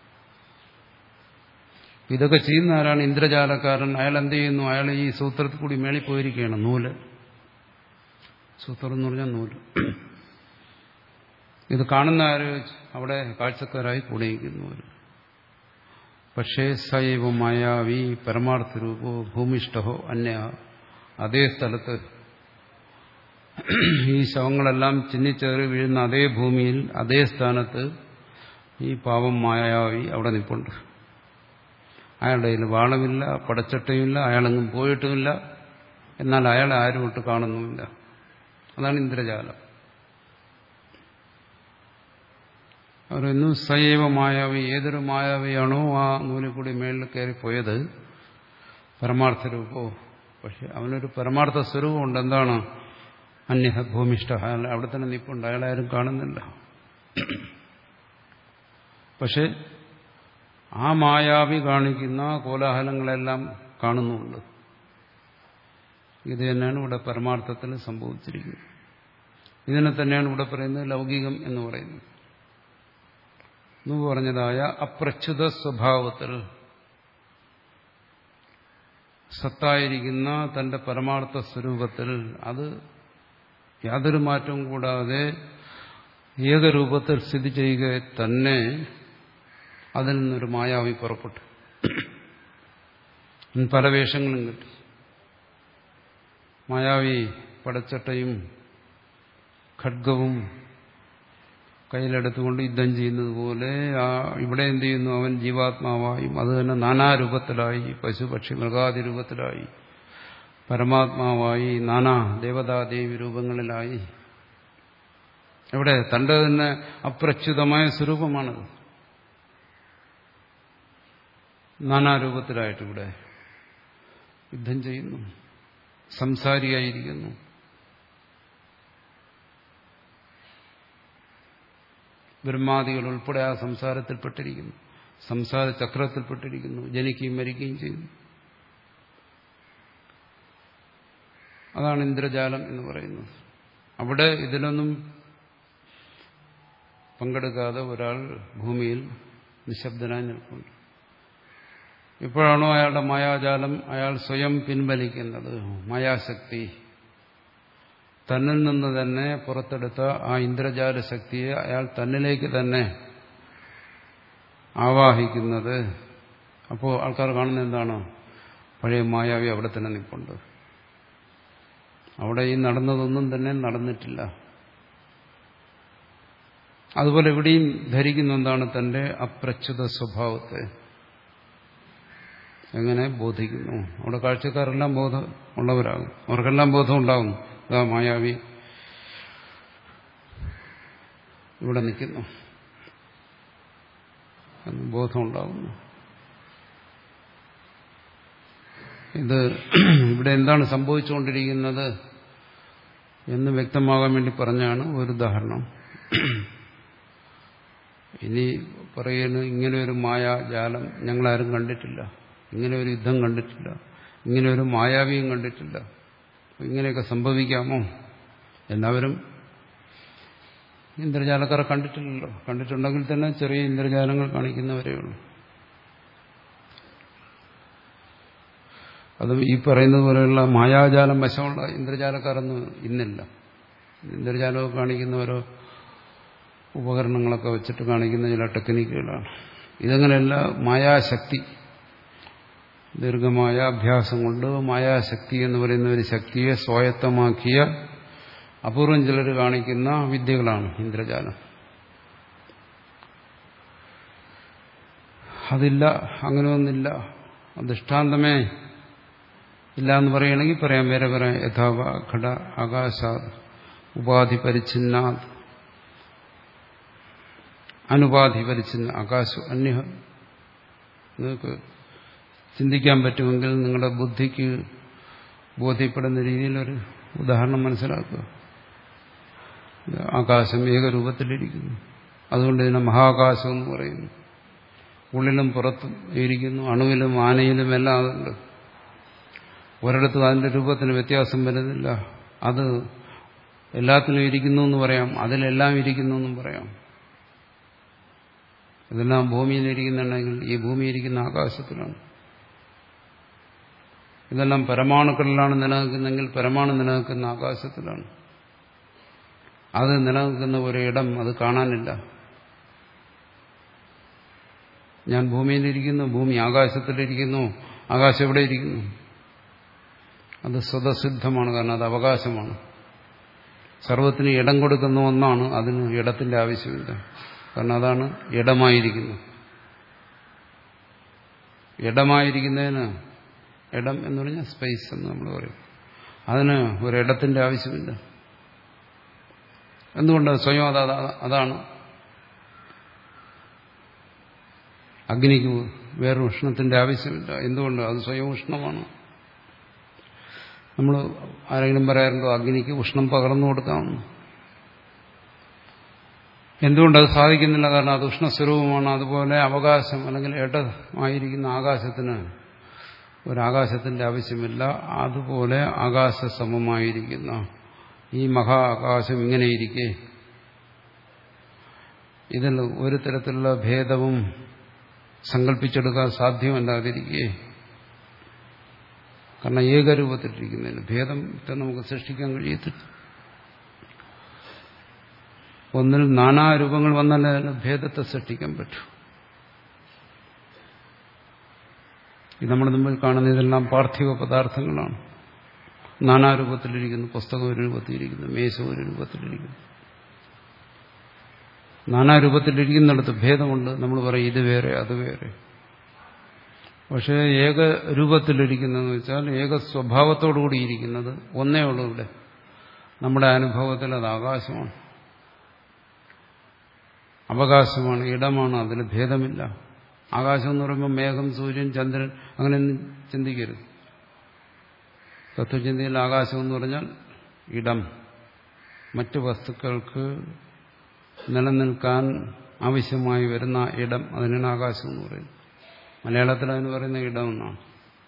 ഇതൊക്കെ ചെയ്യുന്ന ആരാണ് ഇന്ദ്രജാലക്കാരൻ അയാൾ എന്ത് ചെയ്യുന്നു അയാൾ ഈ സൂത്രത്തിൽ കൂടി മേളിൽ പോയിരിക്കുകയാണ് നൂല് സൂത്രം എന്ന് പറഞ്ഞാൽ നൂല് ഇത് കാണുന്ന ആര് അവിടെ കാഴ്ചക്കാരായി കൂടിയിരിക്കുന്നവർ പക്ഷേ സൈവ മായാവി പരമാർത്ഥ രൂപോ ഭൂമിഷ്ഠോ അന്യ അതേ സ്ഥലത്ത് ഈ ശവങ്ങളെല്ലാം ചിന്നിച്ചേറി വീഴുന്ന അതേ ഭൂമിയിൽ അതേ സ്ഥാനത്ത് ഈ പാവം മായാവി അവിടെ നിൽപ്പുണ്ട് അയാളുടെ കയ്യിൽ വാളമില്ല പടച്ചട്ടയുമില്ല അയാളെങ്ങും പോയിട്ടുമില്ല എന്നാൽ അയാളെ ആരും ഒട്ട് കാണുന്നുമില്ല അതാണ് ഇന്ദ്രജാലം അവരൊന്നും സൈവ മായാവി ഏതൊരു മായാവിയാണോ ആ നൂലിൽ കൂടി മേളിൽ കയറിപ്പോയത് പരമാർത്ഥ രൂപോ പക്ഷെ അവനൊരു പരമാർത്ഥ സ്വരൂപമുണ്ട് എന്താണ് അന്യഹ ഭൂമിഷ്ഠ അയാൾ അവിടെ തന്നെ നിൽപ്പുണ്ട് അയാളാരും കാണുന്നില്ല പക്ഷെ ആ മായാവി കാണിക്കുന്ന കോലാഹലങ്ങളെല്ലാം കാണുന്നുണ്ട് ഇത് തന്നെയാണ് ഇവിടെ പരമാർത്ഥത്തിൽ സംഭവിച്ചിരിക്കുന്നത് ഇതിനെ തന്നെയാണ് ഇവിടെ പറയുന്നത് ലൗകികം എന്ന് പറയുന്നത് എന്ന് പറഞ്ഞതായ അപ്രച്യുത സ്വഭാവത്തിൽ സത്തായിരിക്കുന്ന തന്റെ പരമാർത്ഥ സ്വരൂപത്തിൽ അത് യാതൊരു മാറ്റവും കൂടാതെ ഏകരൂപത്തിൽ സ്ഥിതി ചെയ്യുക തന്നെ അതിൽ നിന്നൊരു മായാവി പുറപ്പെട്ടു പല വേഷങ്ങളും കിട്ടി മായാവി പടച്ചട്ടയും ഖഡ്ഗവും കയ്യിലെടുത്തുകൊണ്ട് യുദ്ധം ചെയ്യുന്നത് പോലെ ആ ഇവിടെ എന്ത് ചെയ്യുന്നു അവൻ ജീവാത്മാവായും അത് തന്നെ നാനാരൂപത്തിലായി പശുപക്ഷി മൃഗാദി രൂപത്തിലായി പരമാത്മാവായി നാനാ ദേവതാദേവി രൂപങ്ങളിലായി എവിടെ തന്റെ തന്നെ അപ്രച്യുതമായ സ്വരൂപമാണത് നാനാരൂപത്തിലായിട്ട് ഇവിടെ യുദ്ധം ചെയ്യുന്നു സംസാരിയായിരിക്കുന്നു ബ്രഹ്മാദികൾ ഉൾപ്പെടെ ആ സംസാരത്തിൽപ്പെട്ടിരിക്കുന്നു സംസാര ചക്രത്തിൽപ്പെട്ടിരിക്കുന്നു ജനിക്കുകയും മരിക്കുകയും ചെയ്യുന്നു അതാണ് ഇന്ദ്രജാലം എന്ന് പറയുന്നത് അവിടെ ഇതിലൊന്നും പങ്കെടുക്കാതെ ഒരാൾ ഭൂമിയിൽ നിശബ്ദനായി നിൽക്കുന്നുണ്ട് ഇപ്പോഴാണോ അയാളുടെ മായാജാലം അയാൾ സ്വയം പിൻവലിക്കുന്നത് മായാശക്തി തന്നിൽ നിന്ന് തന്നെ പുറത്തെടുത്ത ആ ഇന്ദ്രജാല ശക്തിയെ അയാൾ തന്നിലേക്ക് തന്നെ ആവാഹിക്കുന്നത് അപ്പോൾ ആൾക്കാർ കാണുന്നത് എന്താണ് പഴയ മായാവി അവിടെ തന്നെ നിൽപ്പുണ്ട് അവിടെ ഈ നടന്നതൊന്നും തന്നെ നടന്നിട്ടില്ല അതുപോലെ എവിടെയും ധരിക്കുന്ന എന്താണ് തന്റെ അപ്രച്യുത സ്വഭാവത്തെ എങ്ങനെ ബോധിക്കുന്നു അവിടെ കാഴ്ചക്കാരെല്ലാം ബോധം ഉള്ളവരാകും അവർക്കെല്ലാം ബോധം ഉണ്ടാകും അതാ മായാവി ഇവിടെ നിൽക്കുന്നു ബോധം ഉണ്ടാകുന്നു ഇത് ഇവിടെ എന്താണ് സംഭവിച്ചുകൊണ്ടിരിക്കുന്നത് എന്ന് വ്യക്തമാകാൻ വേണ്ടി പറഞ്ഞാണ് ഒരു ഉദാഹരണം ഇനി പറയുന്നു ഇങ്ങനെ ഒരു മായാജാലം ഞങ്ങളാരും കണ്ടിട്ടില്ല ഇങ്ങനെ ഒരു യുദ്ധം കണ്ടിട്ടില്ല ഇങ്ങനെ ഒരു മായാവിയും കണ്ടിട്ടില്ല ഇങ്ങനെയൊക്കെ സംഭവിക്കാമോ എല്ലാവരും ഇന്ദ്രജാലക്കാരെ കണ്ടിട്ടില്ലല്ലോ കണ്ടിട്ടുണ്ടെങ്കിൽ തന്നെ ചെറിയ ഇന്ദ്രജാലങ്ങൾ കാണിക്കുന്നവരേ ഉള്ളൂ അതും ഈ പറയുന്നത് പോലെയുള്ള മായാജാലം വശമുള്ള ഇന്ദ്രജാലക്കാരൊന്നും ഇന്നില്ല ഇന്ദ്രജാലമൊക്കെ കാണിക്കുന്ന ഓരോ ഉപകരണങ്ങളൊക്കെ വെച്ചിട്ട് കാണിക്കുന്ന ചില ടെക്നിക്കുകളാണ് ഇതങ്ങനെയല്ല മായാശക്തി ദീർഘമായ അഭ്യാസം കൊണ്ട് മായാശക്തി എന്ന് പറയുന്ന ഒരു ശക്തിയെ സ്വായത്തമാക്കിയ അപൂർവം ചിലർ കാണിക്കുന്ന വിദ്യകളാണ് ഇന്ദ്രജാലം അതില്ല അങ്ങനെ ഒന്നില്ല ദൃഷ്ടാന്തമേ ഇല്ല എന്ന് പറയുകയാണെങ്കിൽ പറയാം വേറെ പറയാം യഥാവ ഘട ആകാശ ഉപാധി പരിച്ഛിന്ന അനുപാധി പരിച്ഛിന്ന ആകാശം അന്യ നിങ്ങൾക്ക് ചിന്തിക്കാൻ പറ്റുമെങ്കിൽ നിങ്ങളുടെ ബുദ്ധിക്ക് ബോധ്യപ്പെടുന്ന രീതിയിലൊരു ഉദാഹരണം മനസ്സിലാക്കുക ആകാശം ഏകരൂപത്തിലിരിക്കുന്നു അതുകൊണ്ട് ഇതിനെ മഹാകാശം എന്ന് പറയുന്നു ഉള്ളിലും പുറത്തും ഇരിക്കുന്നു അണുവിലും ആനയിലും എല്ലാം അതുണ്ട് ഒരിടത്തും അതിന്റെ രൂപത്തിന് വ്യത്യാസം വരുന്നില്ല അത് എല്ലാത്തിനും ഇരിക്കുന്നു എന്ന് പറയാം അതിലെല്ലാം ഇരിക്കുന്നു എന്നും പറയാം ഇതെല്ലാം ഭൂമിയിൽ ഇരിക്കുന്നുണ്ടെങ്കിൽ ഈ ഭൂമി ഇരിക്കുന്ന ആകാശത്തിലാണ് ഇതെല്ലാം പരമാണുക്കളിലാണ് നിലനിൽക്കുന്നെങ്കിൽ പരമാണു നിലനിൽക്കുന്ന ആകാശത്തിലാണ് അത് നിലനിൽക്കുന്ന ഒരു ഇടം അത് കാണാനില്ല ഞാൻ ഭൂമിയിലിരിക്കുന്നു ഭൂമി ആകാശത്തിലിരിക്കുന്നു ആകാശം എവിടെ ഇരിക്കുന്നു അത് സ്വതസിദ്ധമാണ് കാരണം അത് അവകാശമാണ് സർവത്തിന് ഇടം കൊടുക്കുന്ന ഒന്നാണ് അതിന് ഇടത്തിന്റെ ആവശ്യമില്ല കാരണം അതാണ് ഇടമായിരിക്കുന്നത് ഇടമായിരിക്കുന്നതിന് ഇടം എന്ന് പറഞ്ഞാൽ സ്പേസ് എന്ന് നമ്മൾ പറയും അതിന് ഒരിടത്തിന്റെ ആവശ്യമില്ല എന്തുകൊണ്ട് സ്വയം അത് അതാണ് അഗ്നിക്ക് വേറെ ഉഷ്ണത്തിന്റെ ആവശ്യമില്ല എന്തുകൊണ്ട് അത് സ്വയം ഉഷ്ണമാണ് നമ്മൾ ആരെങ്കിലും പറയാറുണ്ടോ അഗ്നിക്ക് ഉഷ്ണം പകർന്നു കൊടുക്കാമെന്ന് എന്തുകൊണ്ടത് സാധിക്കുന്നില്ല കാരണം അത് ഉഷ്ണസ്വരൂപമാണ് അതുപോലെ അവകാശം അല്ലെങ്കിൽ ഇടമായിരിക്കുന്ന ആകാശത്തിന് ഒരാകാശത്തിന്റെ ആവശ്യമില്ല അതുപോലെ ആകാശസമമായിരിക്കുന്ന ഈ മഹാ ആകാശം ഇങ്ങനെയിരിക്കെ ഇതിൽ ഒരു തരത്തിലുള്ള ഭേദവും സങ്കല്പിച്ചെടുക്കാൻ സാധ്യമല്ലാതിരിക്കെ കാരണം ഏകരൂപത്തിലിരിക്കുന്നതിന് ഭേദത്തെ നമുക്ക് സൃഷ്ടിക്കാൻ കഴിയത്തില്ല ഒന്നിൽ നാനാരൂപങ്ങൾ വന്നാലേ അതിന് ഭേദത്തെ സൃഷ്ടിക്കാൻ പറ്റൂ ഇത് നമ്മുടെ മുമ്പിൽ കാണുന്ന ഇതെല്ലാം പാർത്ഥിവ പദാർത്ഥങ്ങളാണ് നാനാരൂപത്തിലിരിക്കുന്നു പുസ്തകം ഒരു രൂപത്തിലിരിക്കുന്നു മേശ ഒരു രൂപത്തിലിരിക്കുന്നു നാനാരൂപത്തിലിരിക്കുന്നിടത്ത് ഭേദമുണ്ട് നമ്മൾ പറയും ഇത് വേറെ അത് വേറെ പക്ഷേ ഏക രൂപത്തിലിരിക്കുന്നതെന്ന് വെച്ചാൽ ഏക സ്വഭാവത്തോടുകൂടി ഇരിക്കുന്നത് ഒന്നേ ഉള്ളൂ ഇവിടെ നമ്മുടെ അനുഭവത്തിൽ അത് ആകാശമാണ് അവകാശമാണ് ഇടമാണ് അതിൽ ഭേദമില്ല ആകാശം എന്ന് പറയുമ്പോൾ മേഘം സൂര്യൻ ചന്ദ്രൻ അങ്ങനെയൊന്നും ചിന്തിക്കരുത് തത്വചിന്തയിൽ ആകാശം എന്ന് പറഞ്ഞാൽ ഇടം മറ്റു വസ്തുക്കൾക്ക് നിലനിൽക്കാൻ ആവശ്യമായി വരുന്ന ഇടം അതിനാണ് ആകാശം എന്ന് പറയുന്നത് മലയാളത്തിൽ അതിന് പറയുന്ന ഇടം എന്നാണ്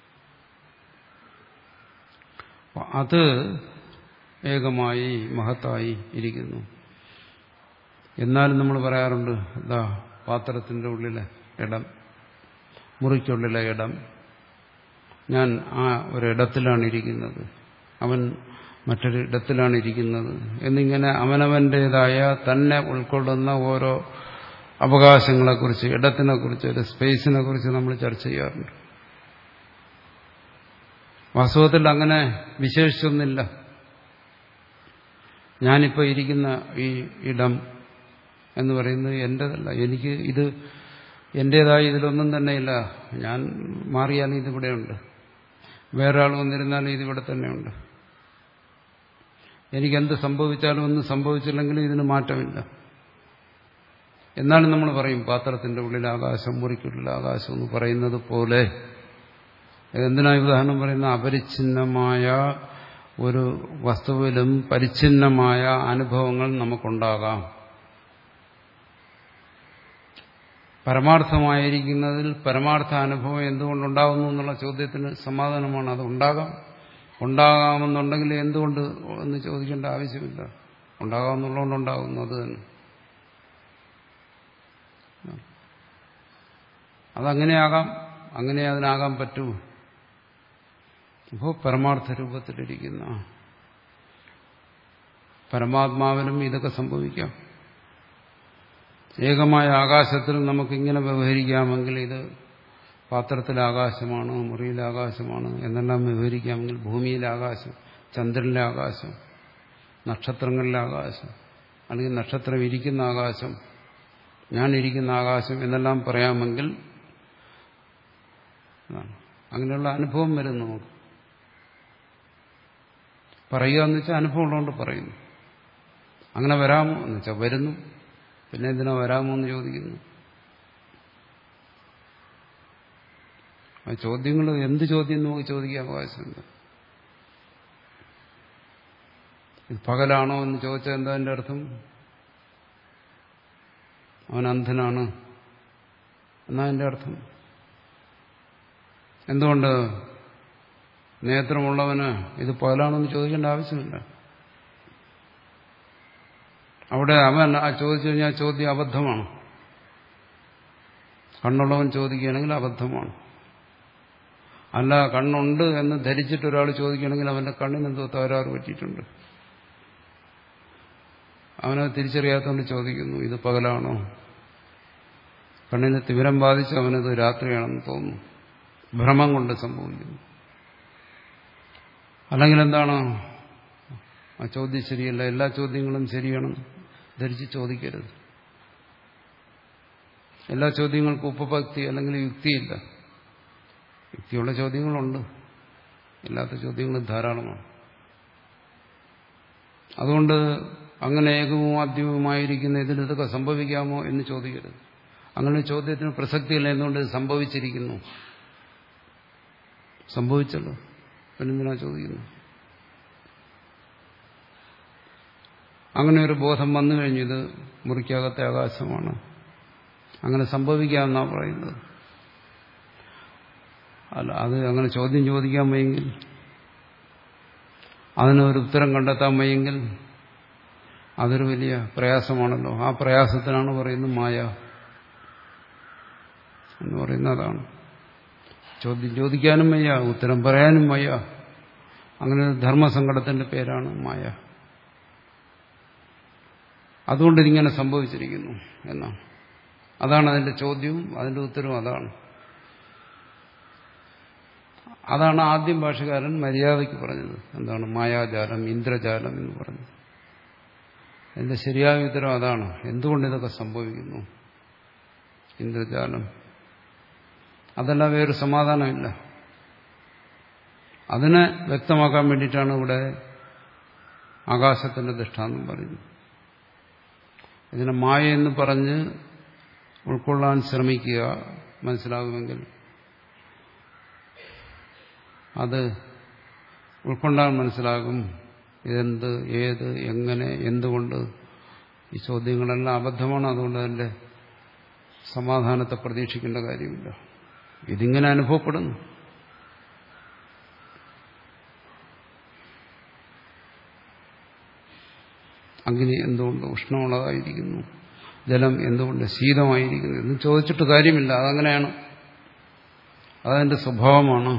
അത് ഏകമായി മഹത്തായി ഇരിക്കുന്നു എന്നാലും നമ്മൾ പറയാറുണ്ട് എന്താ പാത്രത്തിന്റെ ഉള്ളിലെ ഇടം മുറിക്കുള്ളിലെ ഇടം ഞാൻ ആ ഒരിടത്തിലാണ് ഇരിക്കുന്നത് അവൻ മറ്റൊരു ഇടത്തിലാണ് ഇരിക്കുന്നത് എന്നിങ്ങനെ അവനവൻ്റെതായ തന്നെ ഉൾക്കൊള്ളുന്ന ഓരോ അവകാശങ്ങളെക്കുറിച്ച് ഇടത്തിനെക്കുറിച്ച് ഒരു സ്പേസിനെ കുറിച്ച് നമ്മൾ ചർച്ച ചെയ്യാറുണ്ട് വാസ്തവത്തിൽ അങ്ങനെ വിശേഷിച്ചൊന്നില്ല ഞാനിപ്പോൾ ഇരിക്കുന്ന ഈ ഇടം എന്ന് പറയുന്നത് എൻ്റെതല്ല എനിക്ക് ഇത് എൻ്റേതായ ഇതിലൊന്നും തന്നെയില്ല ഞാൻ മാറിയാലും ഇതിവിടെയുണ്ട് വേറെ ആൾ വന്നിരുന്നാലും ഇതിവിടെ തന്നെയുണ്ട് എനിക്കെന്ത് സംഭവിച്ചാലും ഒന്നും സംഭവിച്ചില്ലെങ്കിലും ഇതിന് മാറ്റമില്ല എന്നാലും നമ്മൾ പറയും പാത്രത്തിന്റെ ഉള്ളിൽ ആകാശം മുറിക്കുള്ളിൽ ആകാശം എന്ന് പറയുന്നത് പോലെ ഇതെന്തിനാ ഈ ഉദാഹരണം പറയുന്ന അപരിച്ഛിന്നമായ ഒരു വസ്തുവിലും പരിച്ഛിന്നമായ അനുഭവങ്ങൾ നമുക്കുണ്ടാകാം പരമാർത്ഥമായിരിക്കുന്നതിൽ പരമാർത്ഥ അനുഭവം എന്തുകൊണ്ടുണ്ടാകുന്നു എന്നുള്ള ചോദ്യത്തിന് സമാധാനമാണ് അത് ഉണ്ടാകാം ഉണ്ടാകാമെന്നുണ്ടെങ്കിൽ എന്തുകൊണ്ട് എന്ന് ചോദിക്കേണ്ട ആവശ്യമില്ല ഉണ്ടാകാമെന്നുള്ളതുകൊണ്ടുണ്ടാകുന്നു അത് തന്നെ അതങ്ങനെയാകാം അങ്ങനെ അതിനാകാൻ പറ്റൂ ഇപ്പോൾ പരമാർത്ഥ രൂപത്തിലിരിക്കുന്ന പരമാത്മാവിനും ഇതൊക്കെ സംഭവിക്കാം ഏകമായ ആകാശത്തിൽ നമുക്കിങ്ങനെ വ്യവഹരിക്കാമെങ്കിൽ ഇത് പാത്രത്തിലെ ആകാശമാണ് മുറിയിലെ ആകാശമാണ് എന്നെല്ലാം വിവരിക്കാമെങ്കിൽ ഭൂമിയിലെ ആകാശം ചന്ദ്രനിലെ ആകാശം നക്ഷത്രങ്ങളിലെ ആകാശം അല്ലെങ്കിൽ നക്ഷത്രം ഇരിക്കുന്ന ആകാശം ഞാൻ ഇരിക്കുന്ന ആകാശം എന്നെല്ലാം പറയാമെങ്കിൽ അങ്ങനെയുള്ള അനുഭവം വരും നമുക്ക് പറയുക എന്ന് വെച്ചാൽ അനുഭവം ഉള്ളതുകൊണ്ട് പറയുന്നു അങ്ങനെ വരാമോ എന്ന് വെച്ചാൽ വരുന്നു പിന്നെ എന്തിനാ വരാമോ എന്ന് ചോദിക്കുന്നു ആ ചോദ്യങ്ങൾ എന്ത് ചോദ്യം നമുക്ക് ചോദിക്കാൻ അവകാശമുണ്ട് ഇത് പകലാണോ എന്ന് ചോദിച്ചാൽ എന്താ എൻ്റെ അർത്ഥം അവൻ അന്ധനാണ് എന്നാ എൻ്റെ അർത്ഥം എന്തുകൊണ്ട് നേത്രമുള്ളവന് ഇത് പകലാണോ എന്ന് ചോദിക്കേണ്ട ആവശ്യമില്ല അവിടെ അവൻ ആ ചോദിച്ചു കഴിഞ്ഞാൽ ചോദ്യം അബദ്ധമാണ് കണ്ണുള്ളവൻ ചോദിക്കുകയാണെങ്കിൽ അബദ്ധമാണ് അല്ല കണ്ണുണ്ട് എന്ന് ധരിച്ചിട്ട് ഒരാൾ ചോദിക്കുകയാണെങ്കിൽ അവന്റെ കണ്ണിന് എന്തോ തകരാറ് പറ്റിയിട്ടുണ്ട് അവനത് തിരിച്ചറിയാത്തതുകൊണ്ട് ചോദിക്കുന്നു ഇത് പകലാണോ കണ്ണിന് തിമിരം ബാധിച്ച് അവനത് രാത്രിയാണെന്ന് തോന്നുന്നു ഭ്രമം കൊണ്ട് സംഭവിക്കുന്നു അല്ലെങ്കിൽ എന്താണ് ആ ചോദ്യം ശരിയല്ല എല്ലാ ചോദ്യങ്ങളും ശരിയാണ് ധരിച്ച് ചോദിക്കരുത് എല്ലാ ചോദ്യങ്ങൾക്കും ഉപഭക്തി അല്ലെങ്കിൽ യുക്തിയില്ല യുക്തിയുള്ള ചോദ്യങ്ങളുണ്ട് ഇല്ലാത്ത ചോദ്യങ്ങളും ധാരാളമാണ് അതുകൊണ്ട് അങ്ങനെ ഏകവും ആദ്യവുമായിരിക്കുന്ന ഇതിൽ ഇതൊക്കെ സംഭവിക്കാമോ എന്ന് ചോദിക്കരുത് അങ്ങനെ ചോദ്യത്തിന് പ്രസക്തിയില്ല എന്നുകൊണ്ട് ഇത് സംഭവിച്ചിരിക്കുന്നു സംഭവിച്ചല്ലോ പിന്നെന്തിനാ ചോദിക്കുന്നു അങ്ങനെ ഒരു ബോധം വന്നു കഴിഞ്ഞു ഇത് മുറിക്കകത്തെ ആകാശമാണ് അങ്ങനെ സംഭവിക്കാമെന്നാണ് പറയുന്നത് അല്ല അത് അങ്ങനെ ചോദ്യം ചോദിക്കാൻ വയ്യെങ്കിൽ അതിനൊരു ഉത്തരം കണ്ടെത്താൻ വയ്യെങ്കിൽ അതൊരു വലിയ പ്രയാസമാണല്ലോ ആ പ്രയാസത്തിനാണ് പറയുന്നത് മായ എന്ന് പറയുന്നത് അതാണ് ചോദ്യം ചോദിക്കാനും വയ്യ ഉത്തരം പറയാനും വയ്യ അങ്ങനെ ഒരു ധർമ്മസങ്കടത്തിന്റെ പേരാണ് മായ അതുകൊണ്ട് ഇതിങ്ങനെ സംഭവിച്ചിരിക്കുന്നു എന്നാണ് അതാണ് അതിന്റെ ചോദ്യവും അതിന്റെ ഉത്തരവും അതാണ് അതാണ് ആദ്യം ഭാഷകാരൻ മര്യാദയ്ക്ക് പറഞ്ഞത് എന്താണ് മായാജാലം ഇന്ദ്രജാലം എന്ന് പറഞ്ഞത് അതിന്റെ ശരിയായ ഉത്തരം അതാണ് എന്തുകൊണ്ട് ഇതൊക്കെ സംഭവിക്കുന്നു ഇന്ദ്രജാലം അതല്ല വേറൊരു സമാധാനമില്ല അതിനെ വ്യക്തമാക്കാൻ വേണ്ടിയിട്ടാണ് ഇവിടെ ആകാശത്തിന്റെ ദൃഷ്ടാന്തം പറയുന്നത് ഇതിനെ മായ എന്ന് പറഞ്ഞ് ഉൾക്കൊള്ളാൻ ശ്രമിക്കുക മനസ്സിലാകുമെങ്കിൽ അത് ഉൾക്കൊണ്ടാൽ മനസ്സിലാകും ഇതെന്ത് ഏത് എങ്ങനെ എന്തുകൊണ്ട് ഈ ചോദ്യങ്ങളെല്ലാം അബദ്ധമാണ് അതുകൊണ്ട് അതിൻ്റെ സമാധാനത്തെ പ്രതീക്ഷിക്കേണ്ട കാര്യമില്ല ഇതിങ്ങനെ അനുഭവപ്പെടുന്നു അഗ്നി എന്തുകൊണ്ട് ഉഷ്ണമുള്ളതായിരിക്കുന്നു ജലം എന്തുകൊണ്ട് ശീതമായിരിക്കുന്നു എന്ന് ചോദിച്ചിട്ട് കാര്യമില്ല അതങ്ങനെയാണ് അതതിൻ്റെ സ്വഭാവമാണ്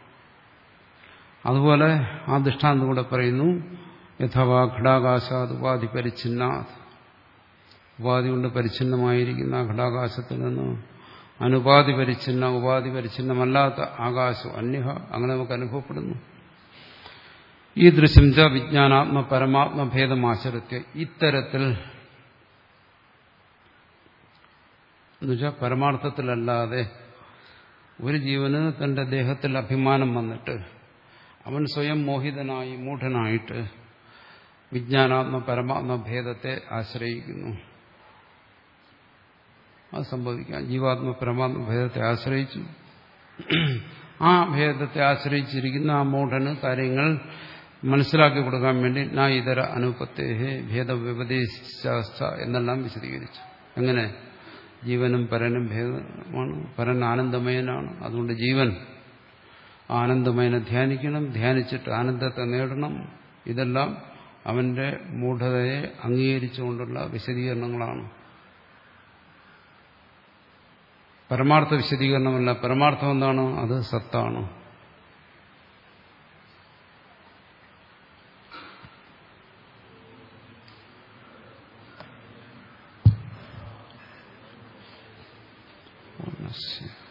അതുപോലെ ആ ദൃഷ്ടാന്തം കൂടെ പറയുന്നു യഥവാ ഘടാകാശാത് ഉപാധി പരിച്ഛിന്നാത് ഉപാധി കൊണ്ട് പരിച്ഛിന്നമായിരിക്കുന്ന ഘടാകാശത്തിൽ നിന്ന് അനുപാധി പരിച്ഛിന്ന ഉപാധി പരിച്ഛിന്നമല്ലാത്ത ആകാശം അന്യഹ അങ്ങനെ നമുക്ക് അനുഭവപ്പെടുന്നു ഈ ദൃശ്യം ച വിജ്ഞാനാത്മ പരമാത്മഭേദം ആശ്രത്യ ഇത്തരത്തിൽ എന്നുവെച്ചാൽ പരമാർത്ഥത്തിലല്ലാതെ ഒരു ജീവന് തന്റെ ദേഹത്തിൽ അഭിമാനം വന്നിട്ട് അവൻ സ്വയം മോഹിതനായി മൂഢനായിട്ട് വിജ്ഞാനാത്മ പരമാത്മഭേദത്തെ ആശ്രയിക്കുന്നു അത് സംഭവിക്കാം ജീവാത്മ പരമാത്മഭേദത്തെ ആശ്രയിച്ചു ആ ഭേദത്തെ ആശ്രയിച്ചിരിക്കുന്ന ആ മൂഢന് കാര്യങ്ങൾ മനസ്സിലാക്കി കൊടുക്കാൻ വേണ്ടി നാ ഇതര അനുപത്തേഹേ ഭേദവ്യപദേശാസ്ഥ എന്നെല്ലാം വിശദീകരിച്ചു എങ്ങനെ ജീവനും പരനും ഭേദമാണ് പരൻ ആനന്ദമയനാണ് അതുകൊണ്ട് ജീവൻ ആനന്ദമയനെ ധ്യാനിക്കണം ധ്യാനിച്ചിട്ട് ആനന്ദത്തെ നേടണം ഇതെല്ലാം അവന്റെ മൂഢതയെ അംഗീകരിച്ചുകൊണ്ടുള്ള വിശദീകരണങ്ങളാണ് പരമാർത്ഥ വിശദീകരണമല്ല പരമാർത്ഥം എന്താണ് അത് സത്താണ് ഓം നമഃ ശിവായ